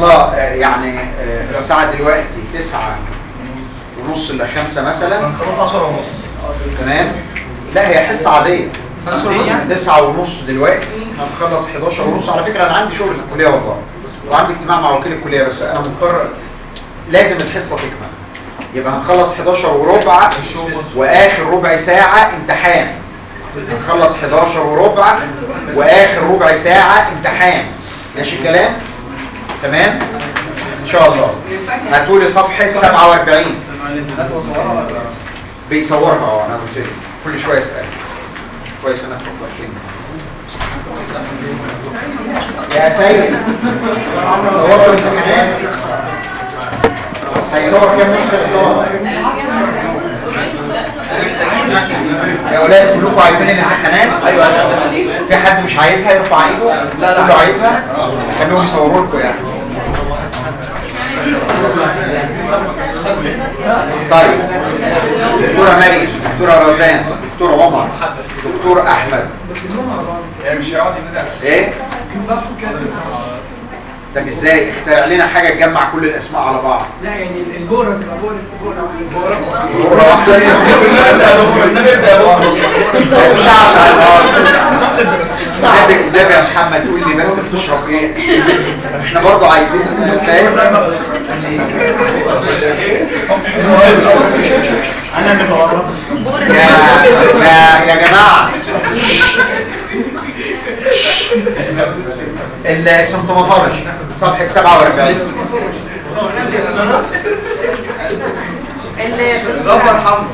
الله آه، يعني آه، الساعة دلوقتي تسعة ونص إلا خمسة مثلا خلاص 10 ونص تمام لا هي حصة عادية عادية؟ تسعة ونص دلوقتي هنخلص 11 ونص على فكرة أنا عندي شغل في الكلية والله وعندي اجتماع مع وكيل الكلية بس أنا مضطر لازم الحصة تكمل يبقى هنخلص 11 وربع وآخر ربع ساعة امتحان هنخلص 11 وربع وآخر ربع ساعة امتحان ماشي الكلام؟ تمام؟ إن شاء الله هاتولي صفحة 47 بيصورها اه انا قلت له كل شويه اسال كويس انك فكرتني يا سيد صورت الامتحانات هيصور كام نسخه يا اولاد كلكم عايزين الامتحانات ايوه في حد مش عايزها يرفع ايده لا لا عايزها خليهم يصوروا لكم يعني طيب دكتورة مريم دكتورة رزان دكتور عمر دكتور احمد يعني مش هيقعد يبدا ايه طب ازاي اخترع لنا حاجة تجمع كل الاسماء على بعض لا يعني الجورة تبقى جورة جورة مرة واحدة مش عارف النبي النبي يا محمد قول لي بس بتشرب ايه احنا برضو عايزين فاهم انا اللي بورط يا يا يا جماعة السمتوماتولوجي صفحة 47 ربنا يرحمه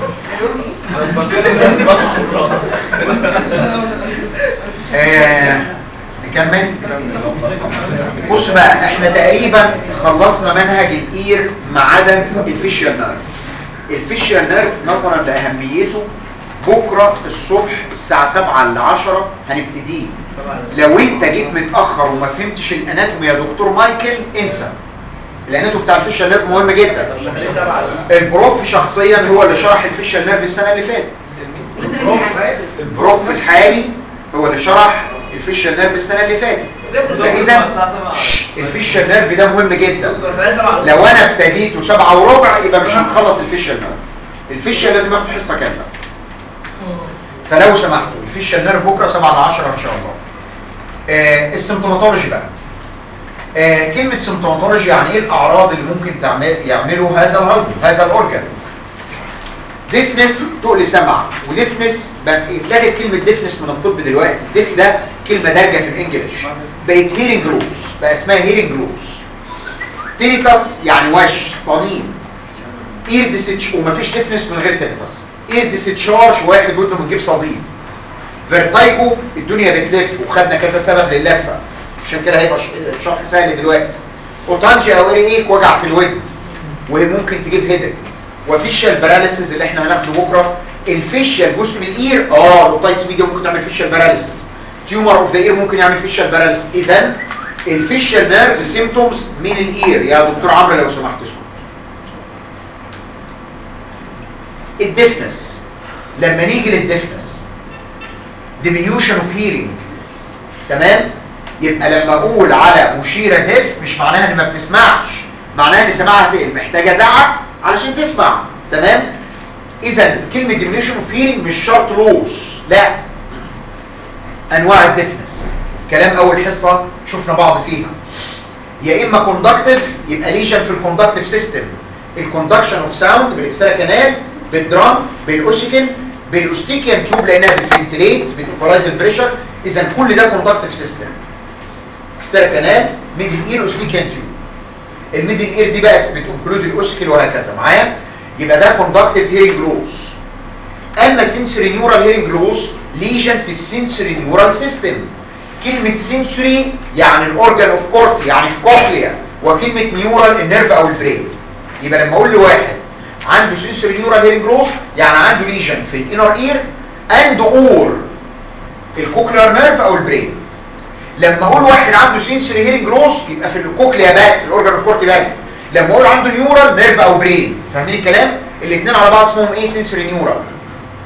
آه، نكمل بص بقى احنا تقريبا خلصنا منهج الاير ما عدا الفيشيال نيرف الفيشيال نيرف نظرا لاهميته بكره الصبح الساعه 7 ل 10 هنبتديه لو انت جيت متاخر وما فهمتش الاناتومي يا دكتور مايكل انسى الاناتومي بتاع الفيشيال نيرف مهم جدا البروف شخصيا هو اللي شرح الفيشيال نيرف السنه اللي فاتت البروف الحالي هو اللي شرح الفيشيال نيرف السنه اللي فاتت فاذا الفيشيال نيرف ده مهم جدا لو انا ابتديته سبعة وربع يبقى مش هنخلص الفيشيال نيرف الفيشيال لازم اخد حصه كامله فلو سمحتوا الفيشيال نيرف بكره 7 ل 10 ان شاء الله آه السيمتوماتولوجي بقى آه كلمه سيمتوماتولوجي يعني ايه الاعراض اللي ممكن تعمل يعمله هذا الهضم هذا الاورجن ديفنس تقل سمع وديفنس بقت اتلغت كلمة ديفنس من الطب دلوقتي ديف ده كلمة دارجة في الانجليش بقت هيرنج لوس بقى اسمها هيرنج لوس تينيتاس يعني وش طنين اير ديسيتش ومفيش ديفنس من غير تينيتاس اير ديسيتشارج واحد ودنه بتجيب صديد فيرتايجو الدنيا بتلف وخدنا كذا سبب لللفة عشان كده هيبقى ش- شرح سهل دلوقتي اوتانجيا او ايك وجع في الودن وممكن تجيب هيدك وفيشال باراليسيس اللي احنا هناخده بكره الفيشال جزء من الاير اه الاوتايتس ميديا ممكن تعمل فيشال باراليسيس تيومر اوف ذا اير ممكن يعمل فيشال باراليسيس اذا الفيشال نيرف سيمتومز من الاير يا دكتور عمرو لو سمحت اسكت الديفنس لما نيجي للديفنس diminution of hearing تمام يبقى لما اقول على مشيرة ديف مش معناها ان ما بتسمعش معناها ان سماعها فين محتاجة زعق علشان تسمع تمام اذا كلمة diminution of hearing مش شرط لوس لا انواع الديفنس كلام اول حصة شفنا بعض فيها يا اما كوندكتيف يبقى ليجن في الكوندكتيف سيستم الكوندكشن اوف ساوند بالاكسترا كانال بالدرام بالاوسيكل بالاوستيكيان تيوب لانها بتفنتليت بتيكولايز البريشر اذا كل ده كوندكتيف سيستم اكسترا كانال ميدل اير اوسيكيان تيوب الميدل اير دي بقى بتنكلود الاوسيكل وهكذا معايا يبقى ده كوندكتيف هيرنج لوس اما سنسوري نيورال هيرنج لوس ليجن في السنسوري نيورال سيستم كلمة سنسوري يعني الاورجان اوف كورت يعني الكوكليا وكلمة نيورال النيرف او البرين يبقى لما اقول لواحد عنده سنسوري نيورال هيرنج لوس يعني عنده ليجن في الانر اير اند اور الكوكليار نيرف او البرين لما اقول واحد عنده سنسوري هيرنج لوس يبقى في الكوكليا بس الاورجان اوف كورت بس لما اقول عنده نيورال نيرف او برين فاهمين الكلام الاثنين على بعض اسمهم ايه سنسوري نيورال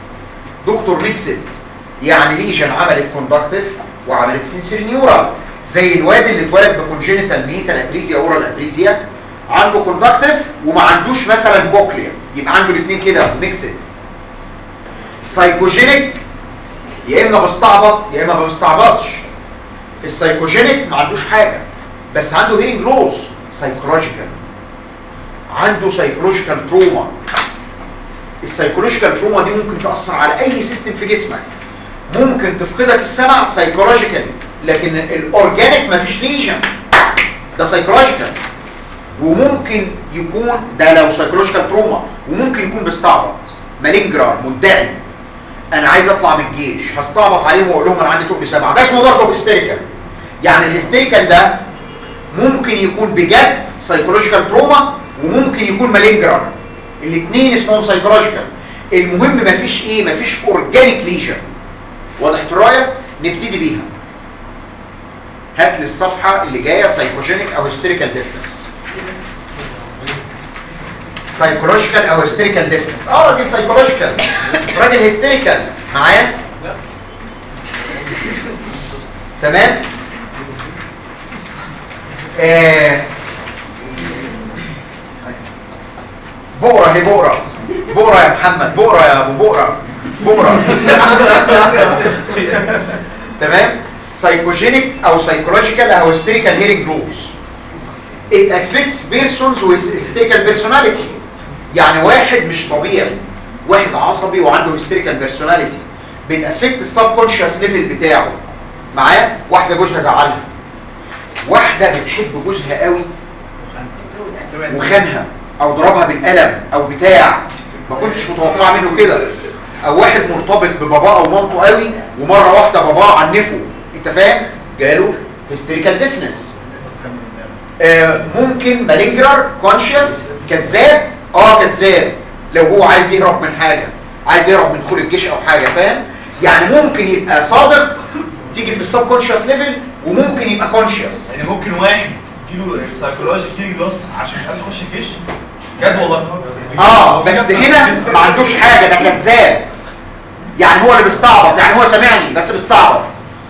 دكتور ميكسد يعني ليجن عملت كوندكتيف وعملت سنسوري نيورال زي الواد اللي اتولد بكونجينيتال ميتال اتريزيا اورال اتريزيا عنده كوندكتيف وما عندوش مثلا كوكليا يبقى عنده الاثنين كده ميكسد سايكوجينيك يا اما بستعبط يا اما ما بستعبطش السايكوجينيك ما عندوش حاجه بس عنده هيرنج لوس سايكولوجيكال عنده سايكولوجيكال تروما السايكولوجيكال تروما دي ممكن تاثر على اي سيستم في جسمك ممكن تفقدك السمع سايكولوجيكالي لكن الاورجانيك مفيش ليجن ده سايكولوجيكال وممكن يكون ده لو سايكولوجيكال تروما وممكن يكون بيستعبط مالينجرار مدعي انا عايز اطلع من الجيش هستعبط عليهم واقول لهم انا عندي تقل سمع ده اسمه برضه هيستيريكال يعني الهيستيريكال ده ممكن يكون بجد سايكولوجيكال تروما وممكن يكون مالينجرار الاثنين اسمهم سايكولوجيكال المهم مفيش ايه مفيش اورجانيك ليجن وضحت الرايه نبتدي بيها هات لي الصفحه اللي جايه سايكوجينيك او هيستيريكال ديفنس سايكولوجيكال او هيستيريكال ديفنس اه راجل سايكولوجيكال راجل هيستيريكال معايا تمام آه بقرة هي بقرة بقرة يا محمد بقرة يا ابو بقرة بقرة تمام سايكوجينيك او سايكولوجيكال او هيستيريكال هيرنج لوس it affects persons with hysterical personality يعني واحد مش طبيعي واحد عصبي وعنده hysterical personality بتأفكت السبكونشس ليفل بتاعه معاه واحدة جوزها زعلها واحدة بتحب جوزها قوي وخانها او ضربها بالقلم او بتاع ما كنتش متوقعه منه كده او واحد مرتبط بباباه او مامته قوي ومره واحده باباه عنفه انت فاهم جاله هيستيريكال ديفنس آه ممكن مالينجرر كونشيوس كذاب اه كذاب لو هو عايز يهرب من حاجه عايز يهرب من دخول الجيش او حاجه فاهم يعني ممكن يبقى صادق تيجي في السب كونشيوس ليفل وممكن يبقى كونشيوس يعني ممكن واحد يجيله سايكولوجي كيرنج لوس عشان مش عايز يخش الجيش بجد والله اه بس هنا ما عندوش حاجه ده كذاب يعني هو اللي بيستعبط يعني هو سامعني بس بيستعبط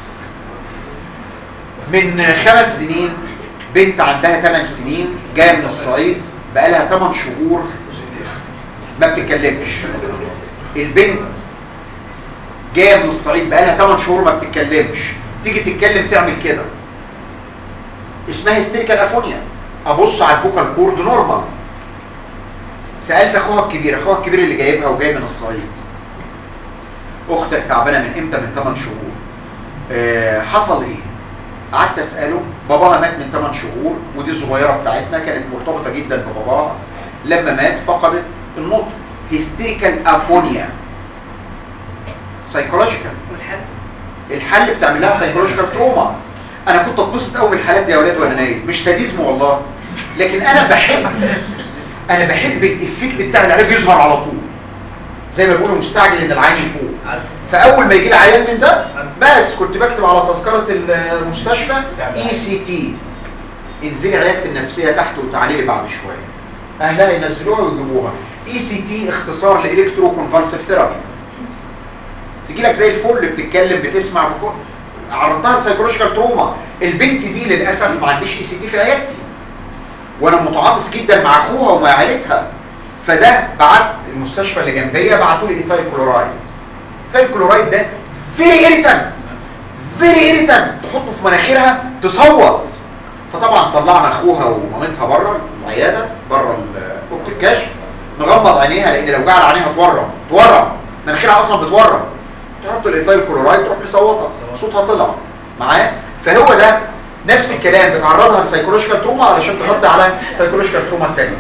من خمس سنين بنت عندها 8 سنين جايه من الصعيد بقالها 8 شهور ما بتتكلمش البنت جايه من الصعيد بقالها 8 شهور ما بتتكلمش تيجي تتكلم تعمل كده اسمها هيستيريكال افونيا ابص على الفوكال كورد نورمال سالت اخوها الكبير اخوها الكبير اللي جايبها وجاي من الصعيد اختك تعبانه من امتى من 8 شهور أه حصل ايه قعدت اساله باباها مات من 8 شهور ودي الصغيره بتاعتنا كانت مرتبطه جدا بباباها لما مات فقدت النطق هيستيريكال افونيا سايكولوجيكال الحل بتعمل لها سايكولوجيكال تروما انا كنت اتبسط قوي من الحالات دي يا اولاد وانا نايم مش ساديزم والله لكن انا بحب انا بحب الافكت بتاع العلاج يظهر على طول زي ما بيقولوا مستعجل ان العين يفوق فاول ما يجي لي عيان من ده بس كنت بكتب على تذكره المستشفى اي سي تي انزلي عيادة النفسيه تحت وتعالي لي بعد شويه اهلها ينزلوها ويجيبوها اي سي تي اختصار لالكترو كونفالسيف ثيرابي تجي لك زي الفل بتتكلم بتسمع بكل عرضتها لسايكولوجيكال تروما البنت دي للاسف ما عنديش اي سي تي في عيادتي وانا متعاطف جدا مع اخوها ومع عيلتها فده بعت المستشفى اللي جنبيه بعتوا لي ايثايل كلورايد ايثايل كلورايد ده فيري اريتنت فيري اريتنت تحطه في مناخيرها تصوت فطبعا طلعنا اخوها ومامتها بره العياده بره اوضه الكشف نغمض عينيها لان لو جعل عينيها تورم تورم مناخيرها اصلا بتورم تحط الايثايل كلورايد تروح مصوتها صوتها طلع معايا فهو ده نفس الكلام بتعرضها لسايكولوجيكال تروما علشان تحط على سايكولوجيكال تروما الثانيه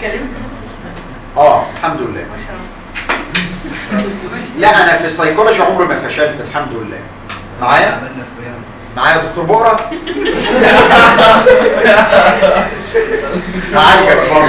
اه الحمد لله لا انا في السايكولوجي عمري ما فشلت الحمد لله معايا معايا دكتور بقرة معاك برضه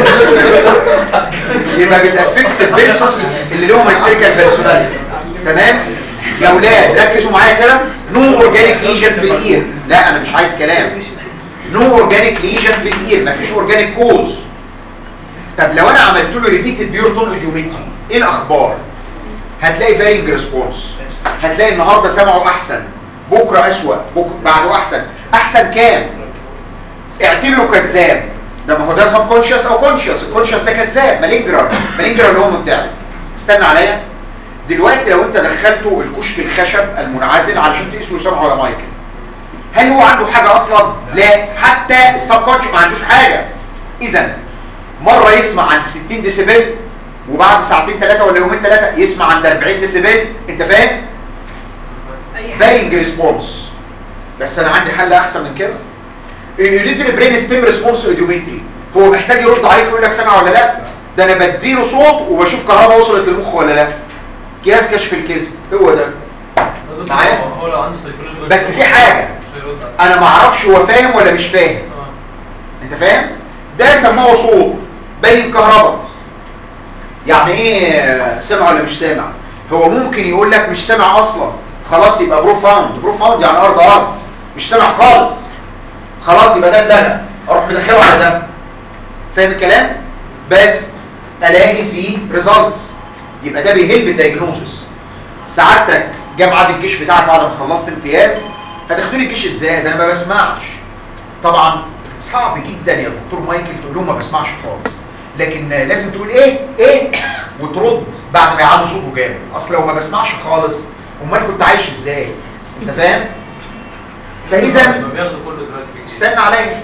يبقى بتأفكت البيرسونز اللي لهم هيستيريكال بيرسوناليتي تمام يا اولاد ركزوا معايا كده نو اورجانيك ليجن في الاير لا انا مش عايز كلام نو اورجانيك ليجن في الاير مفيش اورجانيك كوز طب لو انا عملت له ريبيتد بيورتون اوديومتري ايه الاخبار هتلاقي فارينج ريسبونس هتلاقي النهارده سمعه احسن بكره اسوأ بكره بعده احسن احسن كام اعتبره كذاب ده ما هو ده سب كونشس او كونشس الكونشس ده كذاب مالينجرر مالينجرر اللي هو مدعي استنى عليا دلوقتي لو انت دخلته الكشك الخشب المنعزل علشان تقيس له سمعه ولا مايكل هل هو عنده حاجة اصلا لا حتى السب كونشس ما عندوش حاجة اذا مرة يسمع عند 60 ديسيبل وبعد ساعتين ثلاثة ولا يومين ثلاثة يسمع عند 40 ديسيبل انت فاهم فارينج ريسبونس بس انا عندي حل احسن من كده اليوتري برين ستيم ريسبونس اوديومتري هو محتاج يرد عليك ويقول لك سامع ولا لا ده انا بديله صوت وبشوف كهرباء وصلت للمخ ولا لا جهاز كشف الكذب هو ده معايا؟ هو لو عنده سيكولوجي بس في حاجة انا ما اعرفش هو فاهم ولا مش فاهم انت فاهم ده سموه صوت بين كهرباء يعني ايه سامع ولا مش سامع هو ممكن يقول لك مش سامع اصلا خلاص يبقى بروفاوند بروفاوند يعني ارض ارض مش سامع خالص خلاص يبقى ده اتلغى اروح مدخله على ده فاهم الكلام بس الاقي فيه ريزلتس يبقى ده بيهلب الدايجنوزس سعادتك جه ميعاد الجيش بتاعك بعد ما خلصت امتياز هتاخدوني الجيش ازاي ده انا ما بسمعش طبعا صعب جدا يا دكتور مايكل تقول لهم ما بسمعش خالص لكن لازم تقول ايه ايه وترد بعد ما يعلوا صوته جامد اصل لو ما بسمعش خالص امال كنت عايش ازاي انت فاهم فاذا بياخدوا كله دلوقتي في الجيش. استنى عليا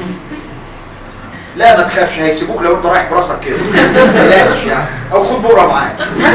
لا ما تخافش هيسيبوك لو انت رايح براسك كده بلاش يعني او خد بقره معاك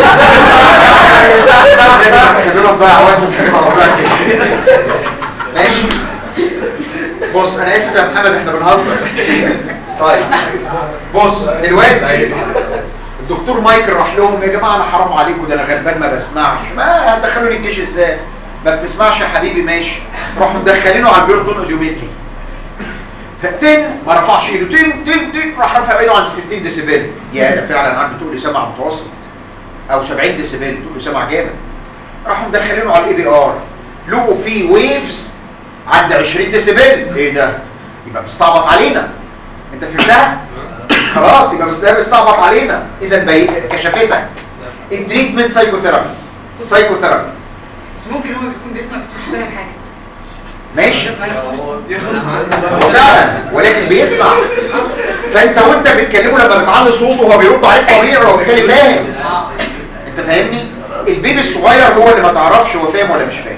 خلينا نضيع وقت في الصلاة كده ماشي بص انا اسف يا محمد احنا بنهزر طيب بص دلوقتي الدكتور مايكل راح لهم يا جماعه انا حرام عليكم ده انا غلبان ما بسمعش ما هتدخلوني الجيش ازاي ما بتسمعش يا حبيبي ماشي راحوا مدخلينه على البيرتون اوديومتري فتن ما رفعش ايده تن تن تن راح رفع ايده عند 60 ديسيبل يا ده فعلا عنده تقول لي سمع متوسط او 70 ديسيبل تقول لي سمع جامد راحوا مدخلينه على الاي بي ار لقوا فيه ويفز عند 20 ديسيبل ايه ده يبقى بيستعبط علينا انت فهمتها خلاص يبقى ده بيستعبط علينا اذا بي... كشفتك التريتمنت سايكوثيرابي سايكوثيرابي بس ممكن هو يكون بيسمع بس مش فاهم حاجه ماشي هو بياخد فعلا ولكن بيسمع فانت وانت بتكلمه لما بتعلي صوته هو بيرد عليك طبيعي هو بالتالي فاهم انت فاهمني البيبي الصغير هو اللي ما تعرفش هو فاهم ولا مش فاهم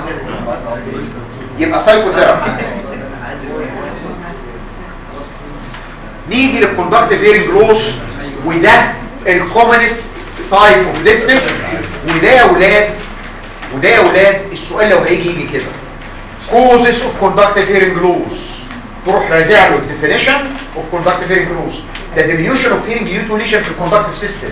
يبقى سايكوثيرابي نيجي للكوندكتيف هيرنج لوس وده الكومنست تايب اوف ديفنس وده يا ولاد وده يا ولاد السؤال لو هيجي يجي كده causes of conductive hearing loss تروح رازع له definition of conductive hearing loss the diminution of hearing due to lesion في الconductive system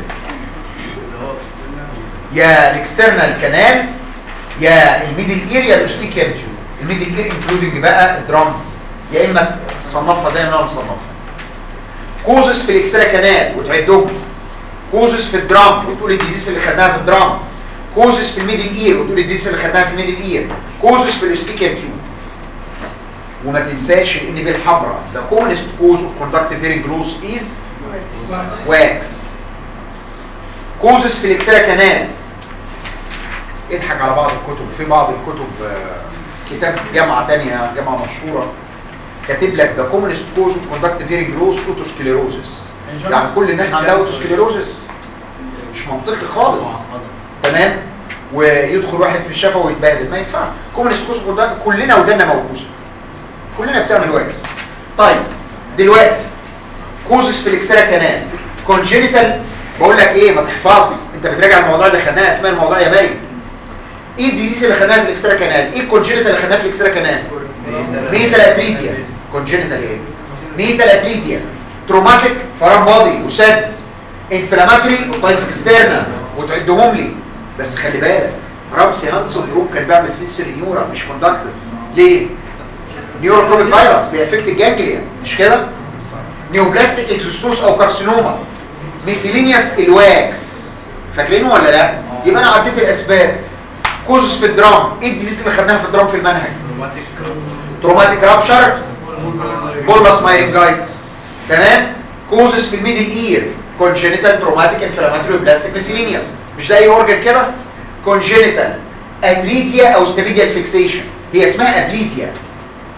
يا الاكسترنال كانال يا الميدل اير يا الاوستيكيال تيوب الميدل اير انكلودنج بقى الدرام يا اما تصنفها زي ما انا مصنفها كوزس في الاكسترا كانال وتعدهم كوزس في الدرام وتقول الديزيز اللي خدناها في الدرام كوزس في الميدل اير وتقول الديزيز اللي خدناها في الميدل اير كوزس في الاوستيكيال تيوب وما تنساش ان بي الحمراء the commonest cause of conductive hearing loss is wax كوزس في الاكسترا كانال اضحك على بعض الكتب في بعض الكتب آه، كتاب جامعة تانية جامعة مشهورة كاتب لك ده commonest cause of conductive hearing loss otosclerosis يعني كل الناس عندها otosclerosis مش منطقي خالص تمام ويدخل واحد في الشفا ويتبهدل ما ينفعش commonest cause of conductive كلنا ودنا موكوسة كلنا بتعمل واكس طيب دلوقتي كوزس في الاكسترا كانال كونجينيتال بقول لك ايه ما تحفظ انت بتراجع الموضوع اللي خدناه اسمها الموضوع يا مريم ايه الديزيز اللي خدناها في الاكسترا كانال ايه الكونجينيتال اللي خدناها في الاكسترا كانال ميتال اتريزيا كونجينيتال ايه ميتال اتريزيا تروماتيك فرام بادي وسد انفلاماتوري وتايتس اكسترنا وتعدهم لي بس خلي بالك رامسي هانسون جروب كان بيعمل سنسوري نيورا مش كوندكتيف ليه نيوروتروبيك فيروس بيأفكت الجانجليا مش كده نيوبلاستيك اكزوستوس او كارسينوما ميسيلينياس الواكس فاكرينه ولا لا يبقى انا عديت الاسباب كوزس في الدرام ايه الديزيز اللي خدناها في الدرام في المنهج تروماتيك رابشر بولس مايرنجايتس تمام كوزس في الميدل اير كونجينيتال تروماتيك انفلاماتوري بلاستيك ميسيلينياس مش ده اي اورجن كده كونجينيتال اتريزيا او ستابيديال فيكسيشن هي اسمها ابليزيا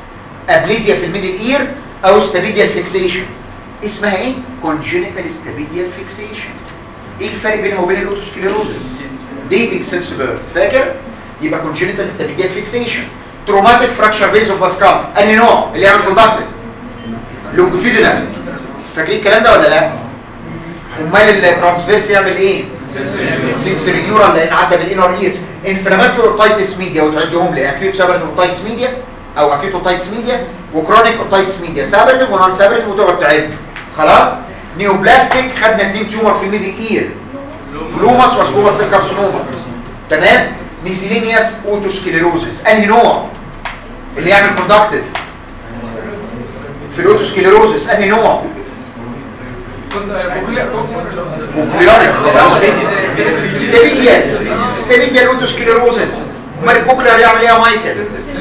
ابليزيا في الميدل اير او ستابيديال فيكسيشن اسمها ايه كونجينيتال ستابيديال فيكسيشن ايه الفرق بينها وبين الاوتوسكليروزس ديتنج سينس بيرث فاكر يبقى كونجينيتال ستابيديال فيكسيشن تروماتيك فراكشر بيز اوف باسكال انهي نوع اللي يعمل كوندكتيف لونجيتودينال فاكرين الكلام ده ولا لا امال الترانسفيرس يعمل ايه سنسوري نيورال لان عدى بالانر اير انفلاماتوري اوتايتس ميديا وتعدهم لي اكيوت سابرت اوتايتس ميديا او اكيوت اوتايتس ميديا وكرونيك اوتايتس ميديا سابرت ونون سابرت وتقعد تعد خلاص نيوبلاستيك خدنا اثنين تيومر في الميدل اير لوماس وسكوماس الكارسينوما تمام ميسيلينياس اوتوسكليروزس انهي نوع اللي يعمل كوندكتيف في الاوتوسكليروزس انهي نوع ستيريديال ستيريديال اوتوسكليروزس امال البوكلر يعمل ايه يا مايكل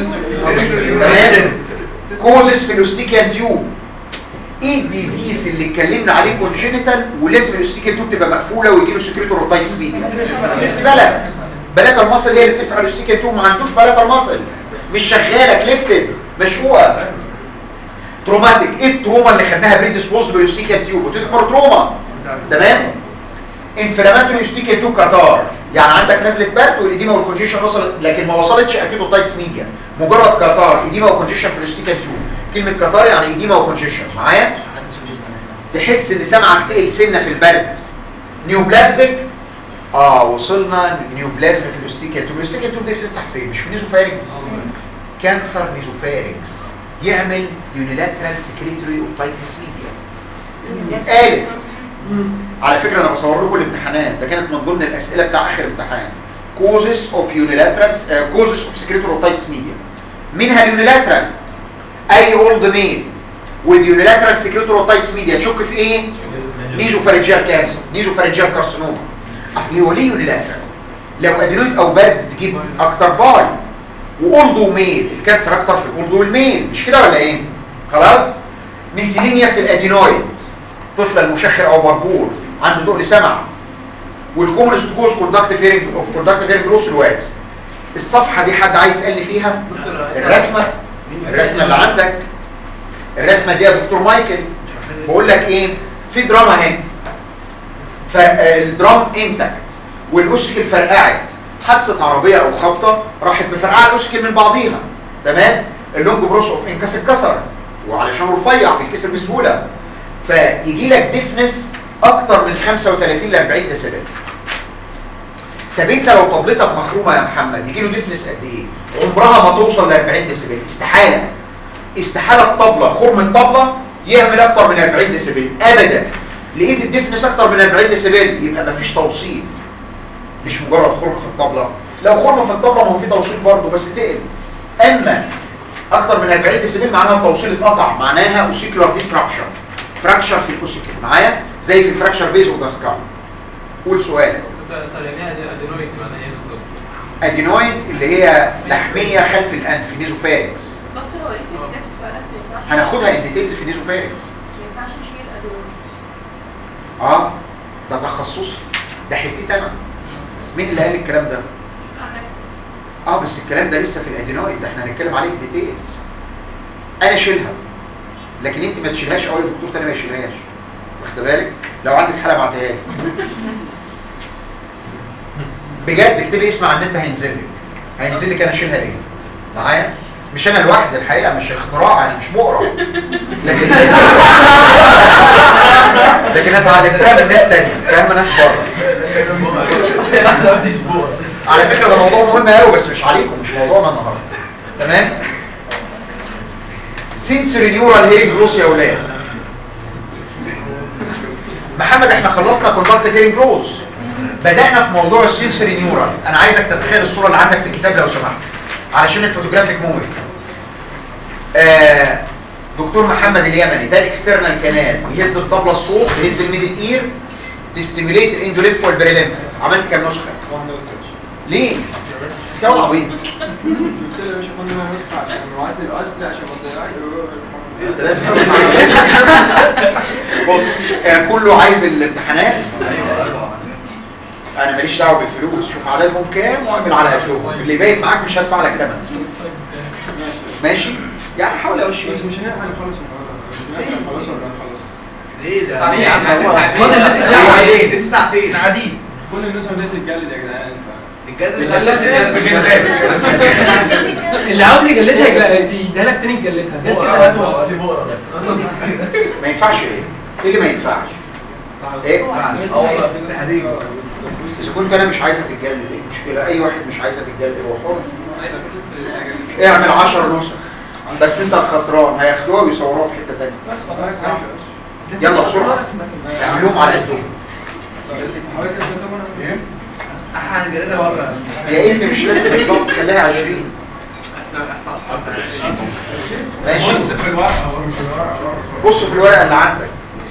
تمام كوزس في الاوستيكيان تيوب ايه الديزيز اللي اتكلمنا عليه كونجينيتال ولازم الاوستيكيان تيوب تبقى مقفوله ويجي له سكريتور اوتايتس ميديا بلد بلد المصل هي اللي بتفتح الاوستيكيان تيوب ما عندوش بلد المصل مش شغاله كليفتد مشقوقه تروماتيك ايه التروما اللي خدناها بريدسبوز بالاوستيكيان تيوب قلت لك تروما تمام انفلاماتوري اوستيكيان تيوب كاتار يعني عندك نزله برد والاديمه والكونجيشن وصلت لكن ما وصلتش اكيد اوتايتس ميديا مجرد كاتار اديمه وكونجيشن في الاوستيكيان تيوب كلمه كاتار يعني اديمه وكونجيشن معايا تحس ان سمعك تقل سنه في البرد نيوبلاستيك اه وصلنا نيوبلازم في الاوستيكيان تيوب الاوستيكيان تيوب دي بتفتح فين مش في نيزوفارينكس كانسر نيزوفارينكس يعمل يونيلاترال سكريتوري اوتايتس ميديا اتقالت على فكرة انا بصور لكم الامتحانات ده كانت من ضمن الاسئلة بتاع اخر امتحان causes of unilateral uh, causes of secretory otitis media منها اليونيلاترال اي اولد ميل with unilateral secretory otitis media تشك في ايه نيزوفارنجيال كانسر نيزوفارنجيال كارسينوما اصل هو ليه يونيلاترال لو ادينويد او برد تجيب اكتر باي واولد وميل الكانسر اكتر في الاولد والميل مش كده ولا ايه خلاص ميسيلينياس الادينويد طفل المشخر او بربور عنده دقل سمع والكومنست كوز كوندكتيف هيرنج اوف كوندكتيف هيرنج لوس الواتس الصفحه دي حد عايز يسالني فيها الرسمه الرسمه اللي عندك الرسمه دي يا دكتور مايكل بقول لك ايه في دراما اهي فالدرام انتكت والاوسكل فرقعت حادثه عربيه او خبطه راحت مفرقعه الاوسكل من بعضيها تمام اللونج بروس اوف انكاس اتكسر وعلشان رفيع بيتكسر بسهوله فيجي لك ديفنس اكتر من 35 ل 40 ديسيبل طب انت لو طبلتك مخرومه يا محمد يجي له ديفنس قد ايه عمرها ما توصل ل 40 ديسيبل استحاله استحاله الطبله خرم الطبله يعمل اكتر من 40 ديسيبل ابدا لقيت الديفنس اكتر من 40 ديسيبل يبقى مفيش توصيل مش مجرد خرم في الطبله لو خرم في الطبله ما هو في توصيل برضه بس تقل اما اكتر من 40 ديسيبل معناها التوصيل اتقطع معناها اوسيكولار ديستراكشن فراكشر في الاوسيكل معايا زي في الفراكشر بيز وداسكال قول سؤالك ادينويد اللي هي لحميه خلف الانف نيزوفارينكس دكتور هو ايه في الكتف فعلا ما ينفعش هناخدها ان ديتيلز في نيزوفارينكس ما ينفعش نشيل ادويه اه ده تخصصي ده حتتي انا مين اللي قال الكلام ده اه بس الكلام ده لسه في الادينويد ده احنا هنتكلم عليه ان ديتيلز انا اشيلها لكن انت ما تشيلهاش اول الدكتور تاني ما يشيلهاش واخد بالك لو عندك حاله بعتها لي بجد اكتبي اسم على النت هينزل لك هينزل لك انا اشيلها ليه معايا مش انا لوحدي الحقيقه مش اختراع انا مش مقرا لكن لكن انا اتعلمتها من ناس تانية فاهم ناس بره على فكره ده موضوع مهم قوي بس مش عليكم مش موضوعنا النهارده تمام سنسوري نيورال هيرنج لوس يا ولاد محمد احنا خلصنا كونتاكت هيرنج لوس بدأنا في موضوع السنسوري نيورال انا عايزك تتخيل الصورة اللي عندك في الكتاب لو سمحت علشان الفوتوجرافيك ميموري آه دكتور محمد اليمني ده الاكسترنال كانال يهز الطبلة الصوت يهز الميدل اير تستيميليت الاندوليمف والبريليمف عملت كام نسخة ليه كام عبيط مش كنا نسخة عشان نوعد الأصل عشان ما تضيعش انت لازم بص آه كله عايز الامتحانات انا ماليش دعوه بالفلوس شوف عددهم كام واعمل على قدهم اللي بايت معاك مش هدفع لك ثمن ماشي يعني حاول امشي بس مش هنلحق نخلص النهارده مش هنلحق نخلص ولا نخلص ليه ده؟ تعالى يا عم، هو فاضل أصلاً- لسه ساعتين لسه ساعتين احنا قاعدين كل الناس بدات تتجلد يا جدعان اللي عاوز يجلدها يجل- يديها لك تاني تجلدها جت كده ما ينفعش ايه ايه اللي ما ينفعش ايه اه والله تحديد اذا كنت انا مش عايزه تتجلد ايه المشكله اي واحد مش عايزه تتجلد هو حر اعمل 10 نسخ بس انت الخسران هياخدوها ويصوروها في حته ثانيه بس خلاص يلا بسرعه اعملوهم على قدهم حضرتك انت طبعا ايه احنا هنجرينا بره يا ابني مش لازم بالظبط خليها 20 ماشي بص في الورقه هو مش في الورقه بص في الورقه اللي عندك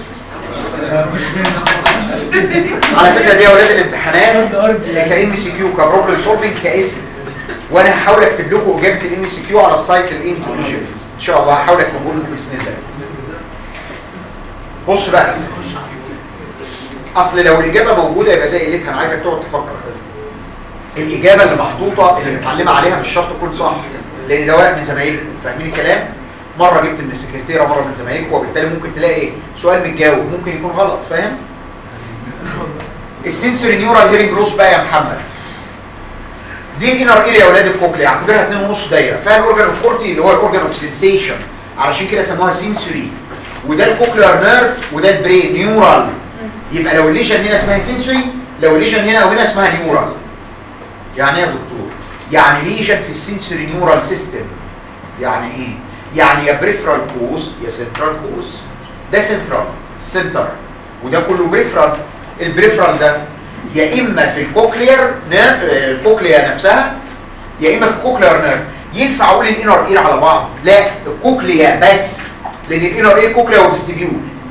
على فكره دي يا اولاد الامتحانات كام سي كيو كبروبلم سولفنج كاسم وانا هحاول اكتب لكم اجابه الام سي كيو على السايت الانت ايجيبت ان شاء الله هحاول اكتبه لكم باذن الله بص بقى اصل لو الاجابه موجوده يبقى زي قلتها انا عايزك تقعد تفكر الاجابه اللي محطوطه اللي متعلمه عليها مش شرط تكون صح لان ده ورق من زمايلكم فاهمين الكلام مره جبت من السكرتيره مره من زمايلكم وبالتالي ممكن تلاقي سؤال متجاوب ممكن يكون غلط فاهم السنسوري نيورال هيرنج لوس بقى يا محمد دي الانر اير يا اولاد الكوكلي اعتبرها 2.5 دايره فيها الاورجان اوف كورتي اللي هو الاورجان اوف سنسيشن علشان كده سموها سنسوري وده الكوكليار نيرف وده البرين نيورال يبقى لو الليجن هنا اسمها سنسوري لو الليجن هنا او هنا اسمها نيورال يعني ايه يا دكتور يعني ليجن في السنسوري نيورال سيستم يعني ايه يعني يا بريفرال كوز يا سنترال كوز ده سنترال سنتر وده كله بريفرال البريفرال ده يا اما في الكوكلير نير الكوكليا نفسها يا اما في الكوكلير نير ينفع اقول الانر اير على بعض لا الكوكليا بس لان الانر اير كوكليا وفستيبيول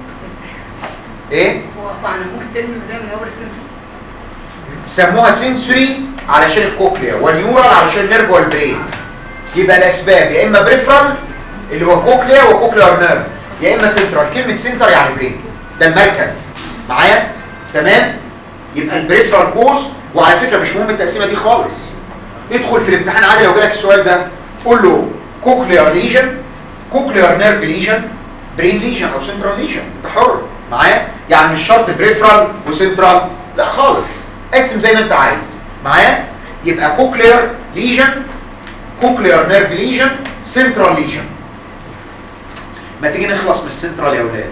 ايه هو طبعا ممكن تلم ده من اول السنسور سموها سنسوري علشان الكوكليا ونيورال علشان النيرف والبرين يبقى الاسباب يا اما بريفرال اللي هو كوكليا وكوكليار نيرف يا اما سنترال كلمه سنتر يعني برين ده المركز معايا تمام يبقى البريفرال كوز وعلى فكره مش مهم التقسيمه دي خالص ادخل في الامتحان عادي لو جالك السؤال ده قول له كوكليار ليجن كوكليار نيرف ليجن برين ليجن او سنترال ليجن انت حر معايا يعني مش شرط بريفرال وسنترال لا خالص قسم زي ما انت عايز معايا يبقى كوكليار ليجن كوكليار نيرف ليجن سنترال ليجن ما تيجي نخلص من السنترال يا اولاد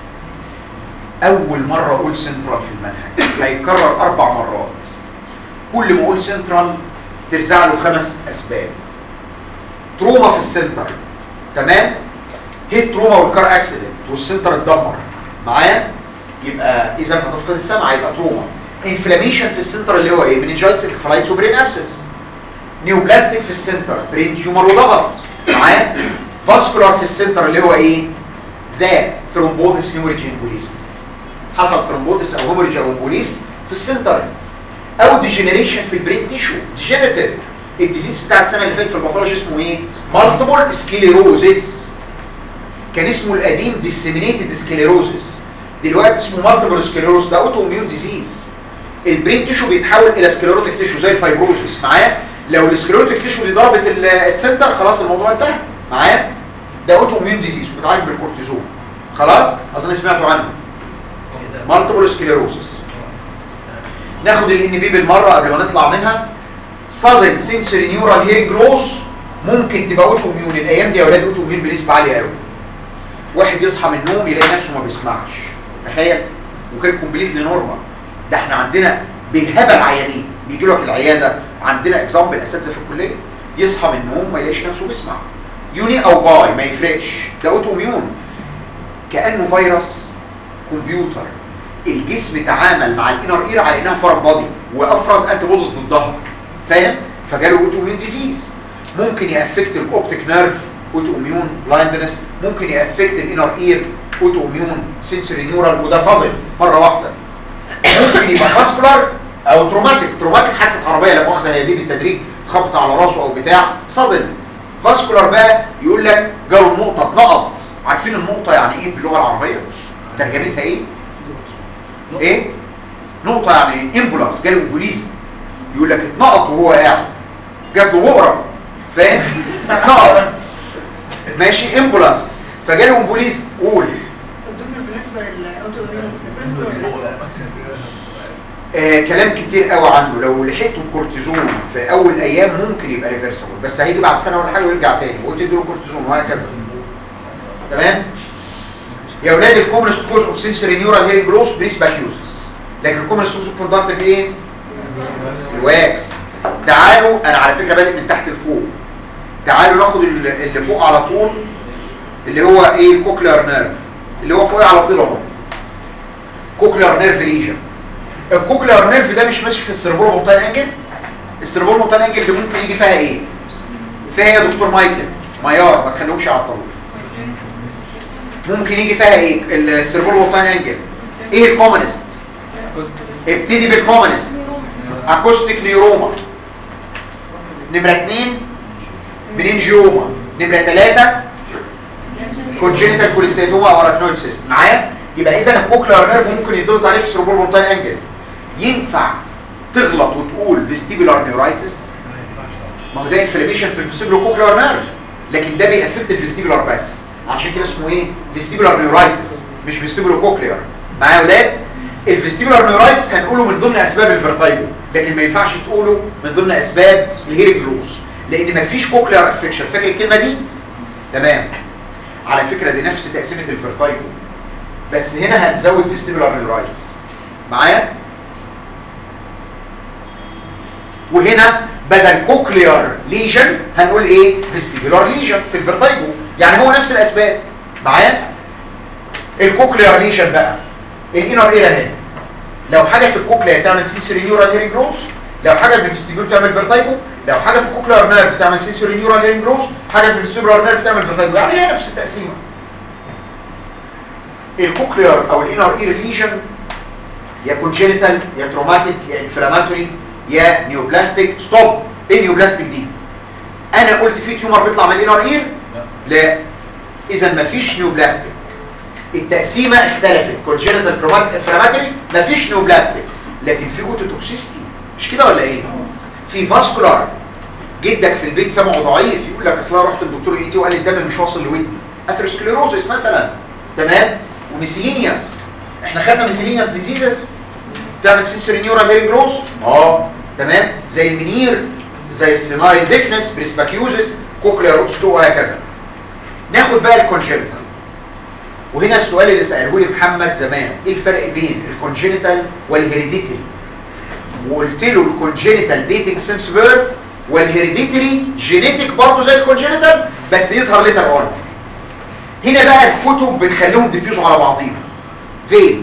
اول مره اقول سنترال في المنهج هيتكرر اربع مرات كل ما اقول سنترال ترزع له خمس اسباب تروما في السنتر تمام هيت تروما والكار اكسيدنت والسنتر اتدمر معايا يبقى اذا هتفقد السمع يبقى تروما انفلاميشن في السنتر اللي هو ايه مننجايتس انكفالايتس وبرين ابسس نيوبلاستيك في السنتر برين تيومر وضغط معايا فاسكولار في السنتر اللي هو ايه ذا ثرومبوزس هيموريج امبوليزم حصل ثرومبوزس او هيموريج او امبوليزم في السنتر او ديجنريشن في البرين تيشو ديجنريتيف الديزيز بتاع السنه اللي فاتت في الباثولوجي اسمه ايه مالتيبل سكليروزس كان اسمه القديم ديسيمينيتد سكليروزس دلوقتي اسمه مالتيبل سكليروز ده اوتو اميون ديزيز البرين تيشو بيتحول الى سكليروتيك تيشو زي الفايبروزس معايا لو السكليروتيك تيشو دي ضربت ال- السنتر خلاص الموضوع انتهى معايا ده اوتو اميون ديزيز وبيتعالج بالكورتيزون خلاص اظن سمعتوا عنه مالتيبل سكليروزس ناخد الان بي بالمره قبل ما نطلع منها sudden sensory neural hearing loss ممكن تبقى اوتو اميون الايام دي يا اولاد اوتو اميون بنسبه عاليه قوي واحد يصحى من النوم يلاقي نفسه ما بيسمعش تخيل وكان كومبليتلي نورمال ده احنا عندنا بالهبل عيانين بيجي لك العياده عندنا اكزامبل اساتذه في الكليه يصحى من النوم ما يلاقيش نفسه بيسمع يوني او باي ما يفرقش ده اوتو اميون كانه فيروس كمبيوتر الجسم تعامل مع الانر اير على انها فارم بادي وافرز انتي بوديز ضدها فاهم فجاله اوتو اميون ديزيز ممكن يافكت الاوبتيك نيرف اوتو اميون بلايندنس ممكن يافكت الانر اير اوتو اميون سنسوري نيورال وده صدم مره واحده ممكن يبقى فاسكولار او تروماتيك تروماتيك حادثه عربيه لا مؤاخذه هي دي بالتدريج خبط على راسه او بتاع صدم فاسكولار بقى يقول لك جاله النقطه اتنقط عارفين النقطه يعني ايه باللغه العربيه ترجمتها ايه ايه نقطه يعني امبولاس جاله امبوليزم يقول لك اتنقط وهو قاعد جاب له بقره فاهم اتنقط ماشي امبولاس فجالهم بوليس قول طب دكتور بالنسبه للاوتو بالنسبه آه كلام كتير قوي عنه لو لحقتوا الكورتيزون في اول ايام ممكن يبقى ريفرسبل بس هيجي بعد سنه ولا حاجه ويرجع تاني وقلت له كورتيزون وهكذا تمام يا اولاد الكومنست كوز اوف سنسوري نيورال هيرنج لوس بريسباكيوزس لكن الكومنست كوز اوف كوندكتيف ايه الواكس تعالوا انا على فكره بادئ من تحت لفوق تعالوا ناخد ال- اللي فوق على طول اللي هو ايه الكوكليار نيرف اللي هو فوق على طول اهو كوكليار نيرف ليجن الكوكليار نيرف ده مش ماشي في السيربرو مونتان انجل السيربرو مونتان انجل اللي ممكن يجي فيها ايه فيها يا دكتور مايكل ميار ما تخليهمش يعطلوا ممكن يجي فيها ايه السيربرو مونتان انجل ايه الكومنست ابتدي بالكومنست اكوستيك نيوروما نمرة اتنين برينجيوما نمرة تلاتة كونجينيتال كوليستيتوما او اراكنويد سيستم معايا يبقى اذا الكوكليار نيرف ممكن يضغط عليه في سيربرو مونتان انجل ينفع تغلط وتقول فيستيبولار نيورايتس ما هو ده انفلاميشن في الفيستيبولو كوكليار نيرف لكن ده بيأفكت الفيستيبولار بس عشان كده اسمه ايه فيستيبولار نيورايتس مش فيستيبولو كوكليار معايا يا اولاد الفيستيبولار نيورايتس هنقوله من ضمن اسباب الفيرتايجو لكن ما ينفعش تقوله من ضمن اسباب الهيرنج لوس لان مفيش كوكليار افكشن فاكر الكلمه دي تمام على فكره دي نفس تقسيمه الفيرتايجو بس هنا هنزود فيستيبولار نيورايتس معايا وهنا بدل كوكليار ليجن هنقول ايه فيستيبولار ليجن في الفيرتايجو يعني هو نفس الاسباب معايا الكوكليار ليجن بقى الانر اير اهي لو حاجه في الكوكليا تعمل سنسوري نيورال هيرنج لوس لو حاجه في الفيستيبول تعمل فيرتايجو لو حاجه في الكوكليار نيرف تعمل سنسوري نيورال هيرنج لوس حاجه في الفيستيبولار نيرف تعمل فيرتايجو يعني هي نفس التقسيمه الكوكليار او الانر اير ليجن يا كونجينيتال يا تروماتيك يا انفلاماتوري يا نيوبلاستيك ستوب ايه نيوبلاستيك دي انا قلت في تيومر بيطلع من الانر اير لا اذا مفيش نيوبلاستيك التقسيمه اختلفت كونجينيتال تروماتيك انفلاماتوري مفيش نيوبلاستيك لكن في اوتوتوكسيستي مش كده ولا ايه في فاسكولار جدك في البيت سمعه ضعيف يقول لك اصل أنا رحت للدكتور اي تي وقال لي الدم مش واصل لودني اثيروسكليروزس مثلا تمام وميسيلينياس احنا خدنا ميسيلينياس ديزيزز تعمل سنسوري نيورال هيرنج لوس اه تمام زي المنير زي السينايل ديفنس بريسباكيوزس كوكليار روتستو وهكذا ناخد بقى الكونجنتال وهنا السؤال اللي سأله لي محمد زمان ايه الفرق بين الكونجنتال والهيريديتري وقلت له الكونجنتال ديتنج سنس بيرث والهيريديتري جينيتك برضه زي الكونجنتال بس يظهر ليتر اون هنا بقى الكتب بنخليهم ديفيوزوا على بعضيهم فيج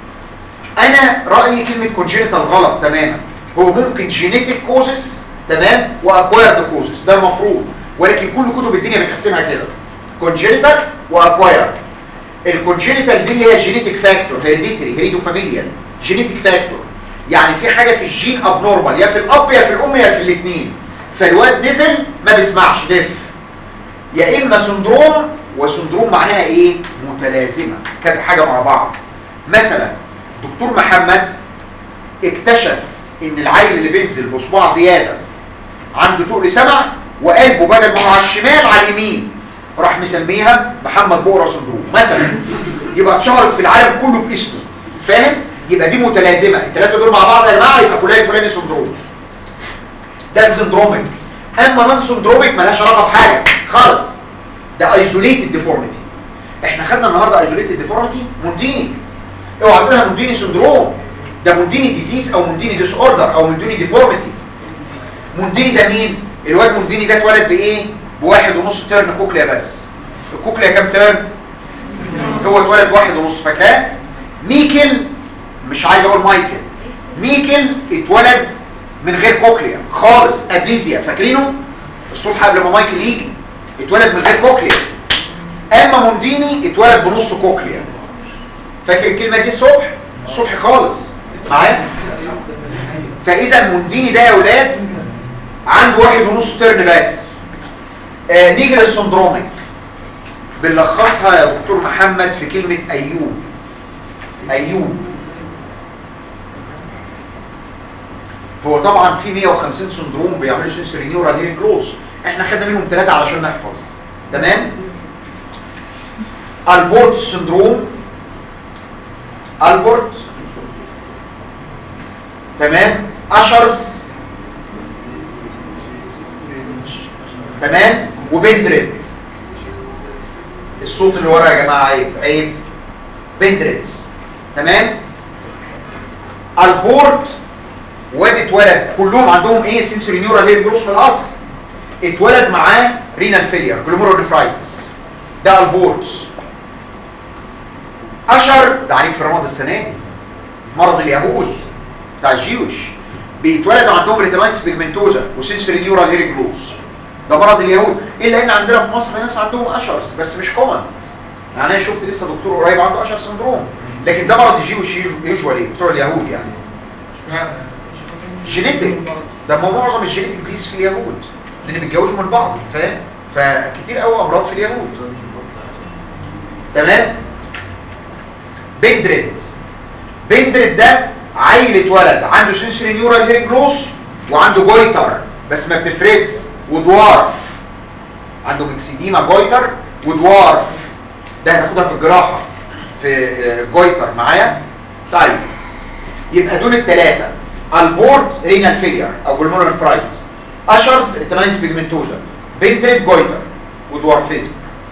انا رايي كلمه كونجنتال غلط تماما هو ممكن جينيتك كوزس تمام واكوايرد كوزس ده المفروض ولكن كل كتب الدنيا بتقسمها كده كونجنتال واكوايرد الكونجنتال دي اللي هي جينيتك فاكتور هيريديتري هيريدو فاميليال جينيتك فاكتور يعني في حاجه في الجين ابنورمال يا في الاب يا في الام يا في الاثنين فالواد نزل ما بيسمعش دف يا اما سندروم وسندروم معناها ايه متلازمه كذا حاجه مع بعض مثلا دكتور محمد اكتشف ان العيل اللي بينزل بصباع زياده عنده تقل سمع وقلبه بدل ما هو على الشمال على اليمين راح مسميها محمد بقرة سندروم مثلا يبقى اتشهرت في العالم كله باسمه فاهم يبقى دي متلازمه الثلاثه دول مع بعض يا جماعه يبقى فلان فلاني سندروم ده السندروميك اما نون سندروميك ملهاش علاقه بحاجه خالص ده ايزوليتد ديفورميتي احنا خدنا النهارده ايزوليتد ديفورميتي مونديني اوعى تقولها مونديني سندروم ده مونديني ديزيز او مونديني ديس اوردر او مونديني ديفورميتي مونديني ده مين الواد مونديني ده اتولد بايه بواحد ونص ترن كوكليا بس الكوكليا كام ترن هو اتولد واحد ونص فاكاه ميكل مش عايز اقول مايكل ميكل اتولد من غير كوكليا خالص ابليزيا فاكرينه الصبح قبل ما مايكل يجي اتولد من غير كوكليا اما مونديني اتولد بنص كوكليا فاكر الكلمه دي الصبح الصبح خالص معايا فاذا مونديني ده يا اولاد عنده واحد ونص ترن بس آه نيجي للسندروميك بنلخصها يا دكتور محمد في كلمة أيوب أيوب هو طبعا في 150 سندروم بيعملوا سنسوري نيورال هيرنج لوس احنا خدنا منهم ثلاثة علشان نحفظ تمام البورت سندروم البورت تمام اشرز تمام وبندريد الصوت اللي ورا يا جماعه عيب عيب بندريدز تمام البورت واد اتولد كلهم عندهم ايه سنسوري نيورال هير جروس في الاصل اتولد معاه رينال فيلير جلوميرونيفرايتس ده البورتس اشهر ده عليك في رمضان السنه دي مرض اليهود بتاع الجيوش بيتولدوا عندهم ريتينايتس بيجمنتوزا وسنسوري نيورال هير جروس ده مرض اليهود الا ان عندنا في مصر ناس عندهم اشرز بس مش كومن يعني انا شفت لسه دكتور قريب عنده اشر سندروم لكن ده مرض الجيوش يوجوالي بتوع اليهود يعني جينيتك ده ما معظم الجينيتك ديز في اليهود لان بيتجوزوا من بعض فاهم فكتير قوي امراض في اليهود تمام بندريد بندريد ده عيل اتولد عنده سنسوري نيورال هيرنج لوس وعنده جويتر بس ما بتفرز ودوارف عنده مكسيديما جويتر ودوارف ده هناخدها في الجراحه في آه، جويتر معايا طيب يبقى دول الثلاثه البورد رينال فيلير او بالمونر فرايتس اشرز ريتينايتس بيجمنتوزا بنتريت جويتر ودوارفيزم